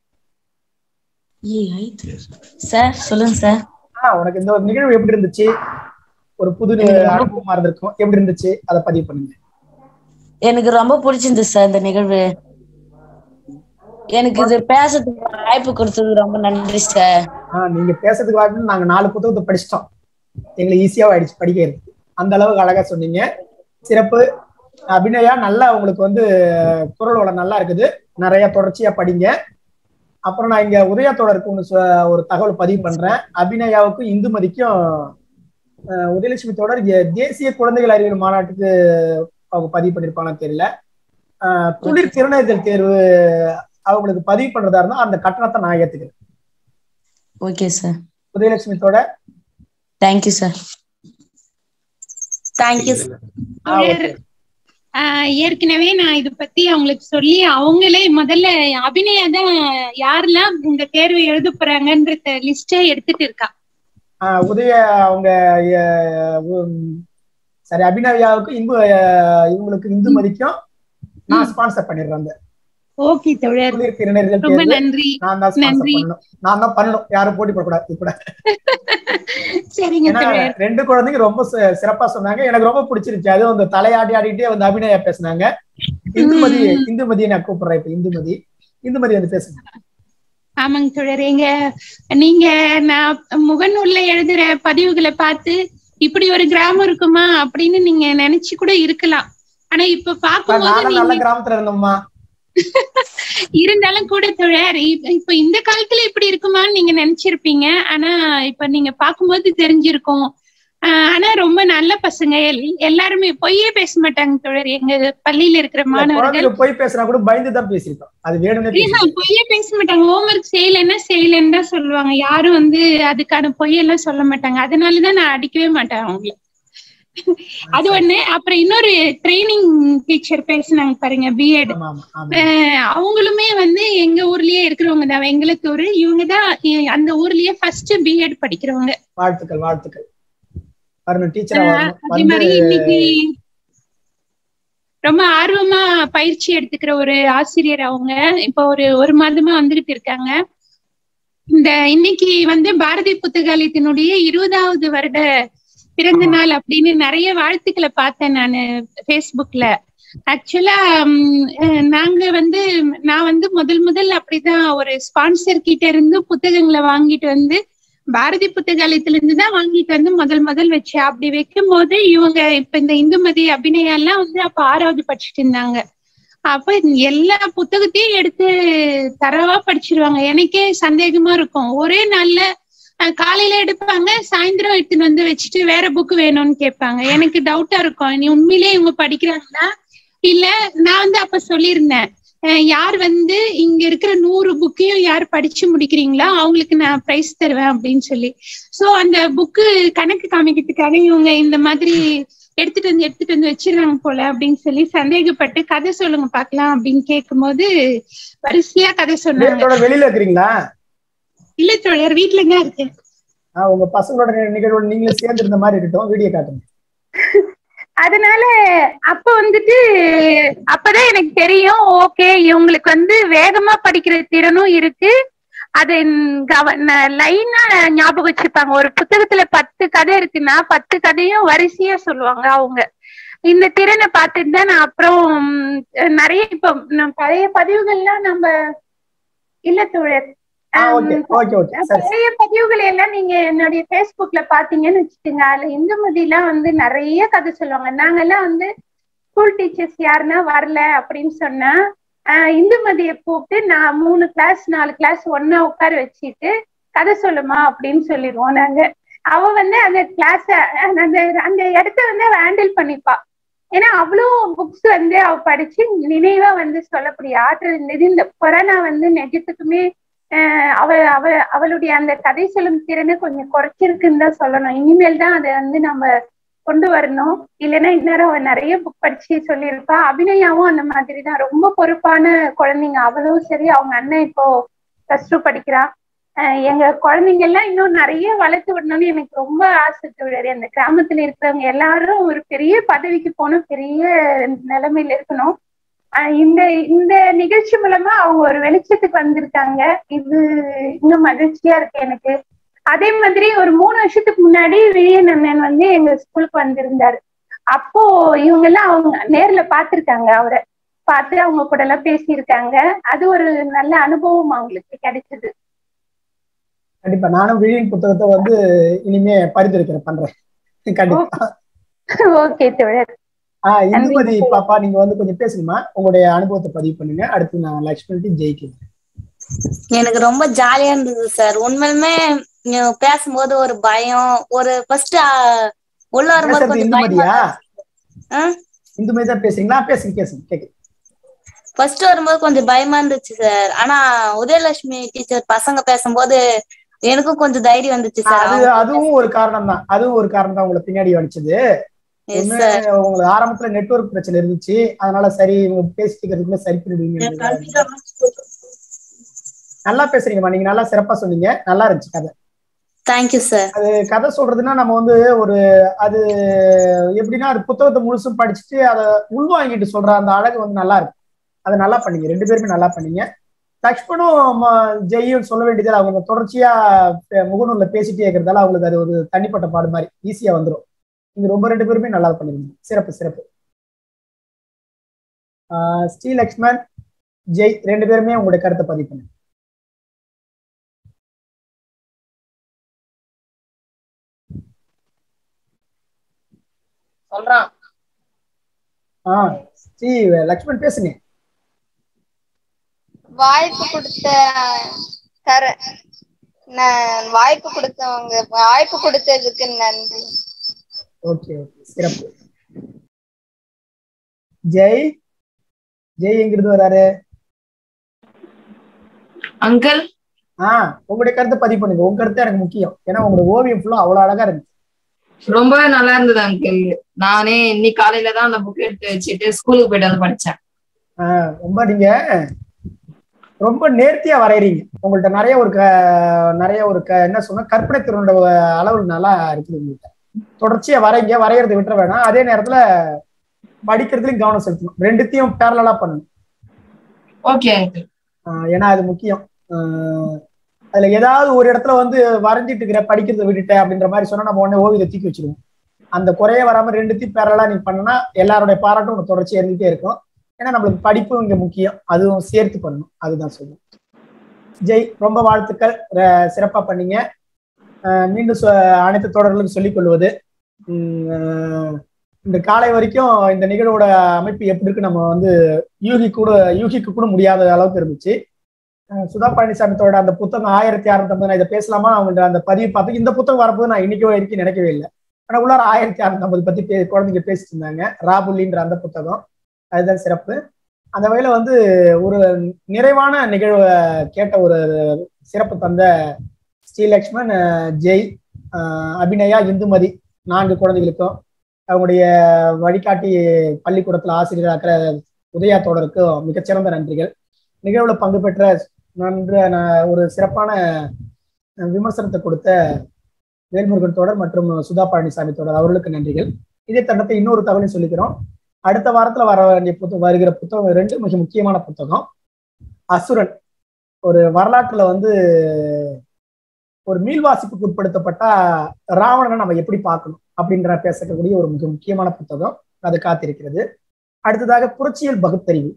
சார் சொல்லுங்க சார் ஆ உனக்கு இந்த ஒரு நிகழ்வு எப்படி இருந்துச்சு ஒரு புது அனுபவமா இருந்திருக்கும் எப்படி இருந்துச்சு அதை பதிவு பண்ணுங்க எனக்கு ரொம்ப பிடிச்சிருந்துச்சு சார் இந்த நிகழ்வு எனக்கு இது பேசுறதுக்கு வாய்ப்பு கொடுத்தது ரொம்ப நன்றி சார் ஆ நீங்க பேசுறதுக்கு வாய்ப்பு நாங்க நாலு புத்தகத்தை படிச்சிட்டோம் எங்களுக்கு ஈஸியா ஆயிடுச்சு படிக்கிறது அந்த அளவுக்கு அழகா சொன்னீங்க சிறப்பு அபிநயா நல்லா உங்களுக்கு வந்து குரல் வளம் நல்லா இருக்குது நிறைய தொடர்ச்சியா படிங்க அப்புறம் நான் இங்க உதயா தொடருக்கு ஒன்று சொ- ஒரு தகவல் பதிவு பண்றேன் அபிநயாவுக்கும் இந்துமதிக்கும் அஹ், உதயலட்சுமி தொடர் எ- தேசிய குழந்தைகள் அறிவியல் மாநாட்டுக்கு அவங்க பதிவு பண்ணிருப்பாங்கன்னு தெரியல அஹ், துளிர் திறனாய்தல் தேர்வு அவங்களுக்கு பதிவு பண்றதா இருந்தா அந்த கட்டணத்தை நான் ஏத்துக்கிறேன் ஓகே சார் உதயலட்சுமி தொடர் தேங்க்யூ சார் தேங்க்யூ ஆ, okay. ஆஹ் ஏற்கனவே நான் இது பத்தி அவங்களுக்கு சொல்லி அவங்களே முதல்ல அபிநயா தான் யாரெல்லாம் இந்த தேர்வு எழுத போறாங்கன்ற லிஸ்டே எடுத்துட்டு இருக்கா ஆஹ் உதய அவங்க அஹ், உம், சரி அபிநயாவுக்கு இந்து அஹ், இவங்களுக்கு இந்து மதிக்கும் நான் ஸ்பான்சர் பண்ணிடுறேன் அந்த ஓகே தோழர் குளிர் திருநெல்வேலி ரொம்ப தேர்வு. நன்றி நான் தான் ஸ்பான்சர் நன்றி. பண்ணணும் நான் தான் பண்ணணும் யாரும் போட்டி போடக்கூடாது இது கூட சரிங்க ஏன்னா தோழர் ரெண்டு குழந்தைங்க ரொம்ப சி- சிறப்பா சொன்னாங்க எனக்கு ரொம்ப பிடிச்சிருச்சு அதுவும் அந்த தலையாடி ஆடிட்டே வந்து அபிநயா பேசுனாங்க இந்துமதி இந்துமதியை நான் கூப்பிடுறேன் இப்ப இந்துமதி இந்துமதி வந்து பேசுங்க ஆமாங்க தோழர் எங்க நீங்க நான் முகநூல்ல எழுதுற பதிவுகளை பார்த்து இப்படி ஒரு கிராமம் இருக்குமா அப்படின்னு நீங்க நினைச்சு கூட இருக்கலாம் ஆனா இப்ப அப்ப பார்க்கும்போது நானும் நல்ல நீங்க கிராமத்துல இருந்தோம்மா இருந்தாலும் கூட தோழர் இப்- இப்ப இந்த காலத்துல இப்படி இருக்குமான்னு நீங்க நினைச்சிருப்பீங்க ஆனா இப்ப நீங்க பார்க்கும்போது தெரிஞ்சிருக்கும் ஆஹ் ஆனா ரொம்ப நல்ல பசங்க எல்- எல்லாருமே பொய்யே பேச மாட்டாங்க தோழர் எங்க பள்ளியில இருக்கிற இல்ல, மாணவர்கள் குழந்தைங்க போய் பேசினா கூட பயந்து தான் பேசியிருக்கோம் அது வேணும்னே ஏன்னா, பேசி பொய்யே பேச மாட்டாங்க ஹோம்ஒர்க் செய்யலைன்னா செய்யலைன்னு தான் சொல்லுவாங்க யாரும் வந்து அதுக்கான பொய்யெல்லாம் சொல்ல மாட்டாங்க அதனாலதான் நான் அடிக்கவே மாட்டேன் அவங்கள அது ஒண்ணு அப்புறம் இன்னொரு ட்ரைனிங் டீச்சர் பேசுனாங்க பாருங்க பிஎட் ஆமா ஆமா ஆமா அவங்களுமே வந்து எங்க ஊர்லயே இருக்கிறவங்க தான் வெங்கலத்தூர் இவங்க தான் அந்த ஊர்லயே ஃபர்ஸ்ட் பிஎட் படிக்கிறவங்க வாழ்த்துக்கள் வாழ்த்துக்கள் வரணும் டீச்சரா ஆஹ் வரணும் அதே வந்து மாதிரி இன்னைக்கு ரொம்ப ஆர்வமா பயிற்சி எடுத்துக்கிற ஒரு ஆசிரியர் அவங்க இப்ப ஒரு ஒரு மாதமா வந்துகிட்டு இருக்காங்க இந்த இன்னைக்கு வந்து பாரதி புத்தகாலயத்தினுடைய இருபதாவது வருட பிறந்த நாள் அப்படின்னு நிறைய வாழ்த்துக்களை பார்த்தேன் நான் ஃபேஸ்புக்ல ஆக்சுவலா நாங்க வந்து நான் வந்து முதல் முதல் அப்படிதான் ஒரு ஸ்பான்சர் கிட்ட இருந்து புத்தகங்களை வாங்கிட்டு வந்து பாரதி புத்தகாலயத்துல இருந்து தான் வாங்கிட்டு வந்து முதல் முதல் வச்சேன் அப்படி வைக்கும் போது இவங்க இப்ப இந்த இந்துமதி அபிநயா எல்லாம் வந்து அப்ப ஆறாவது படிச்சுட்டு இருந்தாங்க அப்ப எல்லா புத்தகத்தையும் எடுத்து தரவா படிச்சிருவாங்க எனக்கே சந்தேகமா இருக்கும் ஒரே நாள்ல அஹ், காலையில எடுப்பாங்க சாயந்தரம் எடுத்துன்னு வந்து வச்சுட்டு வேற புக் வேணும்னு கேட்பாங்க எனக்கு டவுட்டா இருக்கும் நீ உண்மையிலேயே இவங்க படிக்கிறாங்களா இல்ல நான் வந்து அப்ப சொல்லியிருந்தேன் அஹ், யார் வந்து இங்க இருக்கிற நூறு புக்கையும் யார் படிச்சு முடிக்கிறீங்களோ அவங்களுக்கு நான் பிரைஸ் தருவேன் அப்படின்னு சொல்லி சோ அந்த புக்கு கணக்கு காமிக்கிறதுக்காக இவங்க இந்த மாதிரி எடுத்துட்டு வந்து எடுத்துட்டு வந்து வச்சிருக்காங்க போல அப்படின்னு சொல்லி சந்தேகப்பட்டு கதை சொல்லுங்க பார்க்கலாம் அப்படின்னு கேட்கும்போது வரிசையா கதை சொன்னாங்க வீட்டோட வெளியில இருக்கிறீங்களா இல்ல தோழர் வீட்டுல தான் இருக்கேன் ஆஹ் உங்க பசங்களோட நி- நிகழ்வோட நீங்களும் சேர்ந்து இருந்த மாதிரி இருக்கட்டும் வீடியோ காட்டுங்க அதனால அப்ப வந்துட்டு அப்பதான் எனக்கு தெரியும் ஓகே இவங்களுக்கு வந்து வேகமா படிக்கிற திறனும் இருக்கு அதை லைனா ஞாபகம் வச்சுப்பாங்க ஒரு புத்தகத்துல பத்து கதை இருக்குன்னா பத்து கதையும் வரிசையா சொல்லுவாங்க அவங்க இந்த திறனை பார்த்துட்டு தான் நான் அப்புறம் உம், நிறைய இப்போ நான் பழைய பதிவுகள்லாம் நம்ம இல்ல தோழர் ஓகே ஓகே ஓகே சரி பழைய பதிவுகள் எல்லாம் நீங்க என்னுடைய Facebookல பாத்தீங்கன்னு வச்சுக்கோங்க அதுல இந்துமதி எல்லாம் வந்து நிறைய கதை சொல்லுவாங்க நாங்கெல்லாம் வந்து ஸ்கூல் டீச்சர்ஸ் யாருன்னா வரல அப்படின்னு சொன்னா ஆஹ் இந்துமதியை கூப்பிட்டு நான் மூணு கிளாஸ் நாலு கிளாஸ் ஒன்னா உட்கார வச்சுட்டு கதை சொல்லுமா அப்படின்னு சொல்லிடுவோம் நாங்க அவ வந்து அந்த கிளாஸ அந்த அந்த இடத்த வந்து அவ ஹேண்டில் பண்ணிப்பா ஏன்னா அவ்வளோ புக்ஸ் வந்து அவ படிச்சு நினைவா வந்து சொல்லக்கூடிய ஆற்றல் இருந்தது இந்த கொரோனா வந்து நிஜத்துக்குமே ஆஹ் அவ அவ அவளுடைய அந்த கதை சொல்லும் திறனை கொஞ்சம் குறைச்சிருக்குன்னு தான் சொல்லணும் இனிமேல் தான் அதை வந்து நம்ம கொண்டு வரணும் இல்லைன்னா இந்நேரம் அவ நிறைய புக் படிச்சு சொல்லியிருப்பா அபிநயாவும் அந்த மாதிரி தான் ரொம்ப பொறுப்பான குழந்தைங்க அவளும் சரி அவங்க அண்ணன் இப்போ பிளஸ் டூ படிக்கிறா ஆஹ் எங்க குழந்தைங்க எல்லாம் இன்னும் நிறைய வளர்த்து விடணும்னு எனக்கு ரொம்ப ஆசை தோழர் அந்த கிராமத்துல இருக்கிறவங்க எல்லாரும் ஒரு பெரிய பதவிக்கு போகணும் பெரிய நிலைமையில இருக்கணும் ஆஹ் இந்த இந்த நிகழ்ச்சி மூலமா அவங்க ஒரு வெளிச்சத்துக்கு வந்திருக்காங்க இது இன்னும் மகிழ்ச்சியா இருக்கு எனக்கு அதே மாதிரி ஒரு மூணு வருஷத்துக்கு முன்னாடி விஜயன் அண்ணன் வந்து எங்க ஸ்கூலுக்கு வந்திருந்தாரு அப்போ இவங்க எல்லாம் அவங்க நேர்ல பாத்திருக்காங்க அவரை பார்த்து அவங்க கூட எல்லாம் பேசியிருக்காங்க அது ஒரு நல்ல அனுபவம் அவங்களுக்கு கிடைச்சது கண்டிப்பா நானும் விழியின் புத்தகத்தை வந்து இனிமே பரிந்துரைக்கிறேன் பண்றேன் கண்டிப்பா ஓகே தோழர் ஆஹ் இந்துமதி பாப்பா நீங்க வந்து கொஞ்சம் பேசுங்கம்மா உங்களுடைய அனுபவத்தை பதிவு பண்ணுங்க அடுத்து நான் லக்ஷ்மி ஜெயிக்கிறேன் எனக்கு ரொம்ப ஜாலியா இருந்தது சார் உண்மையுமே நீங்க பேசும்போது ஒரு பயம் ஒரு ஃபர்ஸ்ட் உள்ள வரும்போது பேசுறது கொஞ்சம் பயமா இந்துமதியா ஆ? இந்துமதி தான் பேசுறீங்களா பேசுங்க பேசுங்க கேக்கு ஃபர்ஸ்ட் வரும்போது கொஞ்சம் பயமா இருந்துச்சு சார் ஆனா உதயலட்சுமி டீச்சர் பசங்க பேசும்போது எனக்கும் கொஞ்சம் தைரியம் வந்துச்சு சார் அது அதுவும் ஒரு காரணம் தான் அதுவும் ஒரு காரணம் தான் உங்களை பின்னாடி அடிச்சது Yes, ஒண்ணு, sir. உங்களுக்கு ஆரம்பத்துல நெட்வொர்க் பிரச்சனை இருந்துச்சு அதனால சரி இவங்க பேசிட்டு இருக்கிறதுக்குள்ள சரி பண்ணிடுவீங்க நல்லா பேசுறீங்கம்மா நீங்க நல்லா சிறப்பா சொன்னீங்க நல்லா இருந்துச்சு கதை தேங்க்யூ சார் அது கதை சொல்றதுன்னா நம்ம வந்து ஒரு அது எப்படின்னா அது புத்தகத்தை முழுசும் படிச்சுட்டு அதை உள்வாங்கிட்டு சொல்ற அந்த அழகு வந்து நல்லா இருக்கு அதை நல்லா பண்ணீங்க ரெண்டு பேருமே நல்லா பண்ணீங்க லக்ஷ்மணும் ம- ஜெயும் சொல்ல வேண்டியது அவங்க தொடர்ச்சியா பே- முகநூல்ல பேசிட்டே இருக்கிறதால அவங்களுக்கு அது ஒரு தனிப்பட்ட பாடு மாதிரி ஈஸியா வந்துடும் நீங்க ரொம்ப ரெண்டு பேருமே நல்லா பண்ணிருந்தீங்க சிறப்பு சிறப்பு ஆஹ் ஸ்ரீ லக்ஷ்மன் ஜெய் ரெண்டு பேருமே உங்களுடைய கருத்தை பதிவு பண்ணுங்க சொல்றான் ஆ ஸ்ரீ லக்ஷ்மன் பேசுங்க வாய்ப்பு கொடுத்த தர நான் வாய்ப்பு கொடுத்தவங்க வாய்ப்பு கொடுத்ததுக்கு நன்றி ஓகே ஓகே சிறப்பு ஜெய் ஜெய் எங்கிருந்து வராரு அங்கிள் ஆ உங்களுடைய கருத்தை பதிவு பண்ணுங்க உங்க கருத்து எனக்கு முக்கியம் ஏன்னா உங்களோட ஓவியம் ஃபுல்லா அவ்வளவு அழகா இருக்கு ரொம்பவே நல்லா இருந்தது அங்கிள் நானே இன்னைக்கு காலையில தான் அந்த புக் எடுத்து வச்சுட்டு ஸ்கூலுக்கு போயிட்டு வந்து படிச்சேன் ஆ, ரொம்ப நீங்க ரொம்ப நேர்த்தியா வரையறீங்க உங்கள்ட்ட நிறைய ஒரு க நிறைய ஒரு க என்ன சொன்னா கற்பனை திறனோட அளவு நல்லா இருக்குது உங்கள்கிட்ட தொடர்ச்சியா வரைங்க வரையறது விட்டுற வேணாம் அதே நேரத்துல படிக்கிறதுலயும் கவனம் செலுத்தணும் ரெண்டுத்தையும் பேரலா பண்ணணும் ஓகே அங்கிள் ஆஹ் ஏன்னா அது முக்கியம் ஆஹ் அதுல ஏதாவது ஒரு இடத்துல வந்து வரைஞ்சிட்டு இருக்கிற படிக்கிறத விட்டுட்டேன் அப்படின்ற மாதிரி சொன்னா நம்ம உடனே ஓவியத்தை தூக்கி வச்சிருவோம் அந்த குறைய வராம ரெண்டுத்தையும் பேரலா நீ பண்ணனா எல்லாருடைய பாராட்டும் உனக்கு தொடர்ச்சியா இருந்துட்டே இருக்கும் ஏன்னா நம்மளுக்கு படிப்பும் இங்க முக்கியம் அதுவும் சேர்த்து பண்ணணும் அதுதான் சொல்லுவோம் ஜெய் ரொம்ப வாழ்த்துக்கள் ர- சிறப்பா பண்ணீங்க ஆஹ் மீண்டும் சொ- அனைத்து தொடர்களும் சொல்லிக் கொள்வது உம் ஆஹ் இந்த காலை வரைக்கும் இந்த நிகழ்வோட அமைப்பு எப்படி இருக்கு நம்ம வந்து யூகி கூட யூகிக்க கூட முடியாத அளவுக்கு இருந்துச்சு அஹ் சுதா பழனிசாமித்தோட அந்த புத்தகம் ஆயிரத்தி அறுநூத்தி நான் இதை பேசலாமா அவங்க அந்த பதிவு பார்த்து இந்த புத்தகம் வரப்போது நான் இன்னைக்கு வரைக்கும் நினைக்கவே இல்லை ஆனா உள்ளார ஆயிரத்தி அறுநூத்தி பத்தி பே குழந்தைங்க பேசிட்டு இருந்தாங்க ராபுல்லின்ற அந்த புத்தகம் அதுதான் சிறப்பு அந்த வகையில வந்து ஒரு நிறைவான நிகழ்வை கேட்ட ஒரு சிறப்பு தந்த ஸ்ரீலக்ஷ்மன் அஹ் ஜெய் அஹ் அபிநயா இந்துமதி நான்கு குழந்தைகளுக்கும் அவங்களுடைய வழிகாட்டி பள்ளிக்கூடத்துல ஆசிரியராக்கிற உதயா தோழருக்கும் மிகச்சிறந்த நன்றிகள் நிகழ்வுல பங்கு பெற்ற நன்ற ந- ஒரு சிறப்பான அஹ், விமர்சனத்தை கொடுத்த வேல்முருகன் தோழர் மற்றும் சுதா பழனிசாமி தோழர் அவர்களுக்கு நன்றிகள் இதே தருணத்தை இன்னொரு தகவலையும் சொல்லிக்கிறோம் அடுத்த வாரத்துல வர வேண்டிய புத்தகம் வருகிற புத்தகம் ரெண்டு மிக முக்கியமான புத்தகம் அசுரன் ஒரு வரலாற்றுல வந்து ஒரு மீள்வாசிப்புக்கு உட்படுத்தப்பட்ட ராவணனை நம்ம எப்படி பார்க்கணும் அப்படின்ற பேசக்கூடிய ஒரு மிக முக்கியமான புத்தகம் அது காத்திருக்கிறது அடுத்ததாக புரட்சியல் பகுத்தறிவு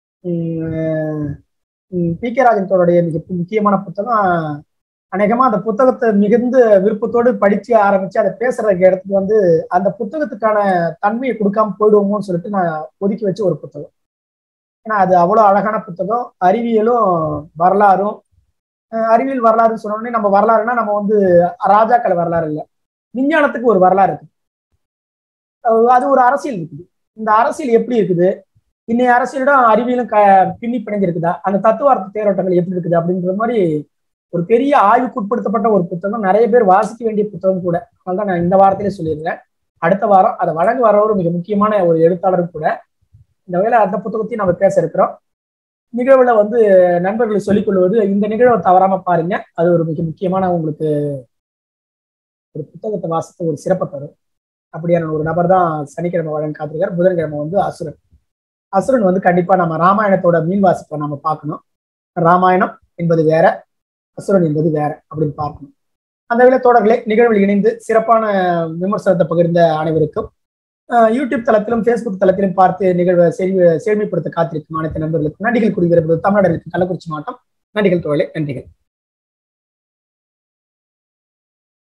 பி கே ராஜன் தோருடைய மிக முக்கியமான புத்தகம் அநேகமா அந்த புத்தகத்தை மிகுந்த விருப்பத்தோடு படிச்சு ஆரம்பிச்சு அதை பேசுறதுக்கு இடத்துக்கு வந்து அந்த புத்தகத்துக்கான தன்மையை கொடுக்காம போயிடுவோமோன்னு சொல்லிட்டு நான் ஒதுக்கி வச்ச ஒரு புத்தகம் ஏன்னா அது அவ்வளவு அழகான புத்தகம் அறிவியலும் வரலாறும் அஹ் அறிவியல் வரலாறுன்னு சொன்ன உடனே நம்ம வரலாறுனா நம்ம வந்து ராஜாக்கள் வரலாறு இல்லை விஞ்ஞானத்துக்கு ஒரு வரலாறு இருக்கு அஹ் அது ஒரு அரசியல் இருக்குது இந்த அரசியல் எப்படி இருக்குது இன்னைய அரசியலிடம் அறிவியலும் க பின்னி பிணைஞ்சிருக்குதா அந்த தத்துவார்த்த தேரோட்டங்கள் எப்படி இருக்குது அப்படின்ற மாதிரி ஒரு பெரிய ஆய்வுக்கு உட்படுத்தப்பட்ட ஒரு புத்தகம் நிறைய பேர் வாசிக்க வேண்டிய புத்தகம் கூட அதனால நான் இந்த வாரத்திலே சொல்லியிருந்தேன் அடுத்த வாரம் அதை வழங்க வரவர் மிக முக்கியமான ஒரு எழுத்தாளரும் கூட இந்த வகையில அந்த புத்தகத்தையும் நம்ம பேச இருக்கிறோம் நிகழ்வுல வந்து நண்பர்களுக்கு சொல்லிக் கொள்வது இந்த நிகழ்வை தவறாம பாருங்க அது ஒரு மிக முக்கியமான உங்களுக்கு ஒரு புத்தகத்தை வாசித்த ஒரு சிறப்பை தரும் அப்படியான ஒரு நபர் தான் சனிக்கிழமை வழங்க காத்திருக்கார் புதன்கிழமை வந்து அசுரன் அசுரன் வந்து கண்டிப்பா நம்ம ராமாயணத்தோட மீன் வாசிப்பை நம்ம பார்க்கணும் ராமாயணம் என்பது வேற அசுரன் என்பது வேற அப்படின்னு பார்க்கணும் அந்த வேலை தொடர்களே நிகழ்வில் இணைந்து சிறப்பான விமர்சனத்தை பகிர்ந்த அனைவருக்கும் அஹ், யூடியூப் தளத்திலும் ஃபேஸ்புக் தளத்திலும் பார்த்து நிகழ்வை செழி செழுமைப்படுத்த காத்திருக்கும் அனைத்து நண்பர்களுக்கும் நன்றிகள் கூறுகிறது தமிழ்நாடு கள்ளக்குறிச்சி மாவட்டம் நன்றிகள் தோழே நன்றிகள்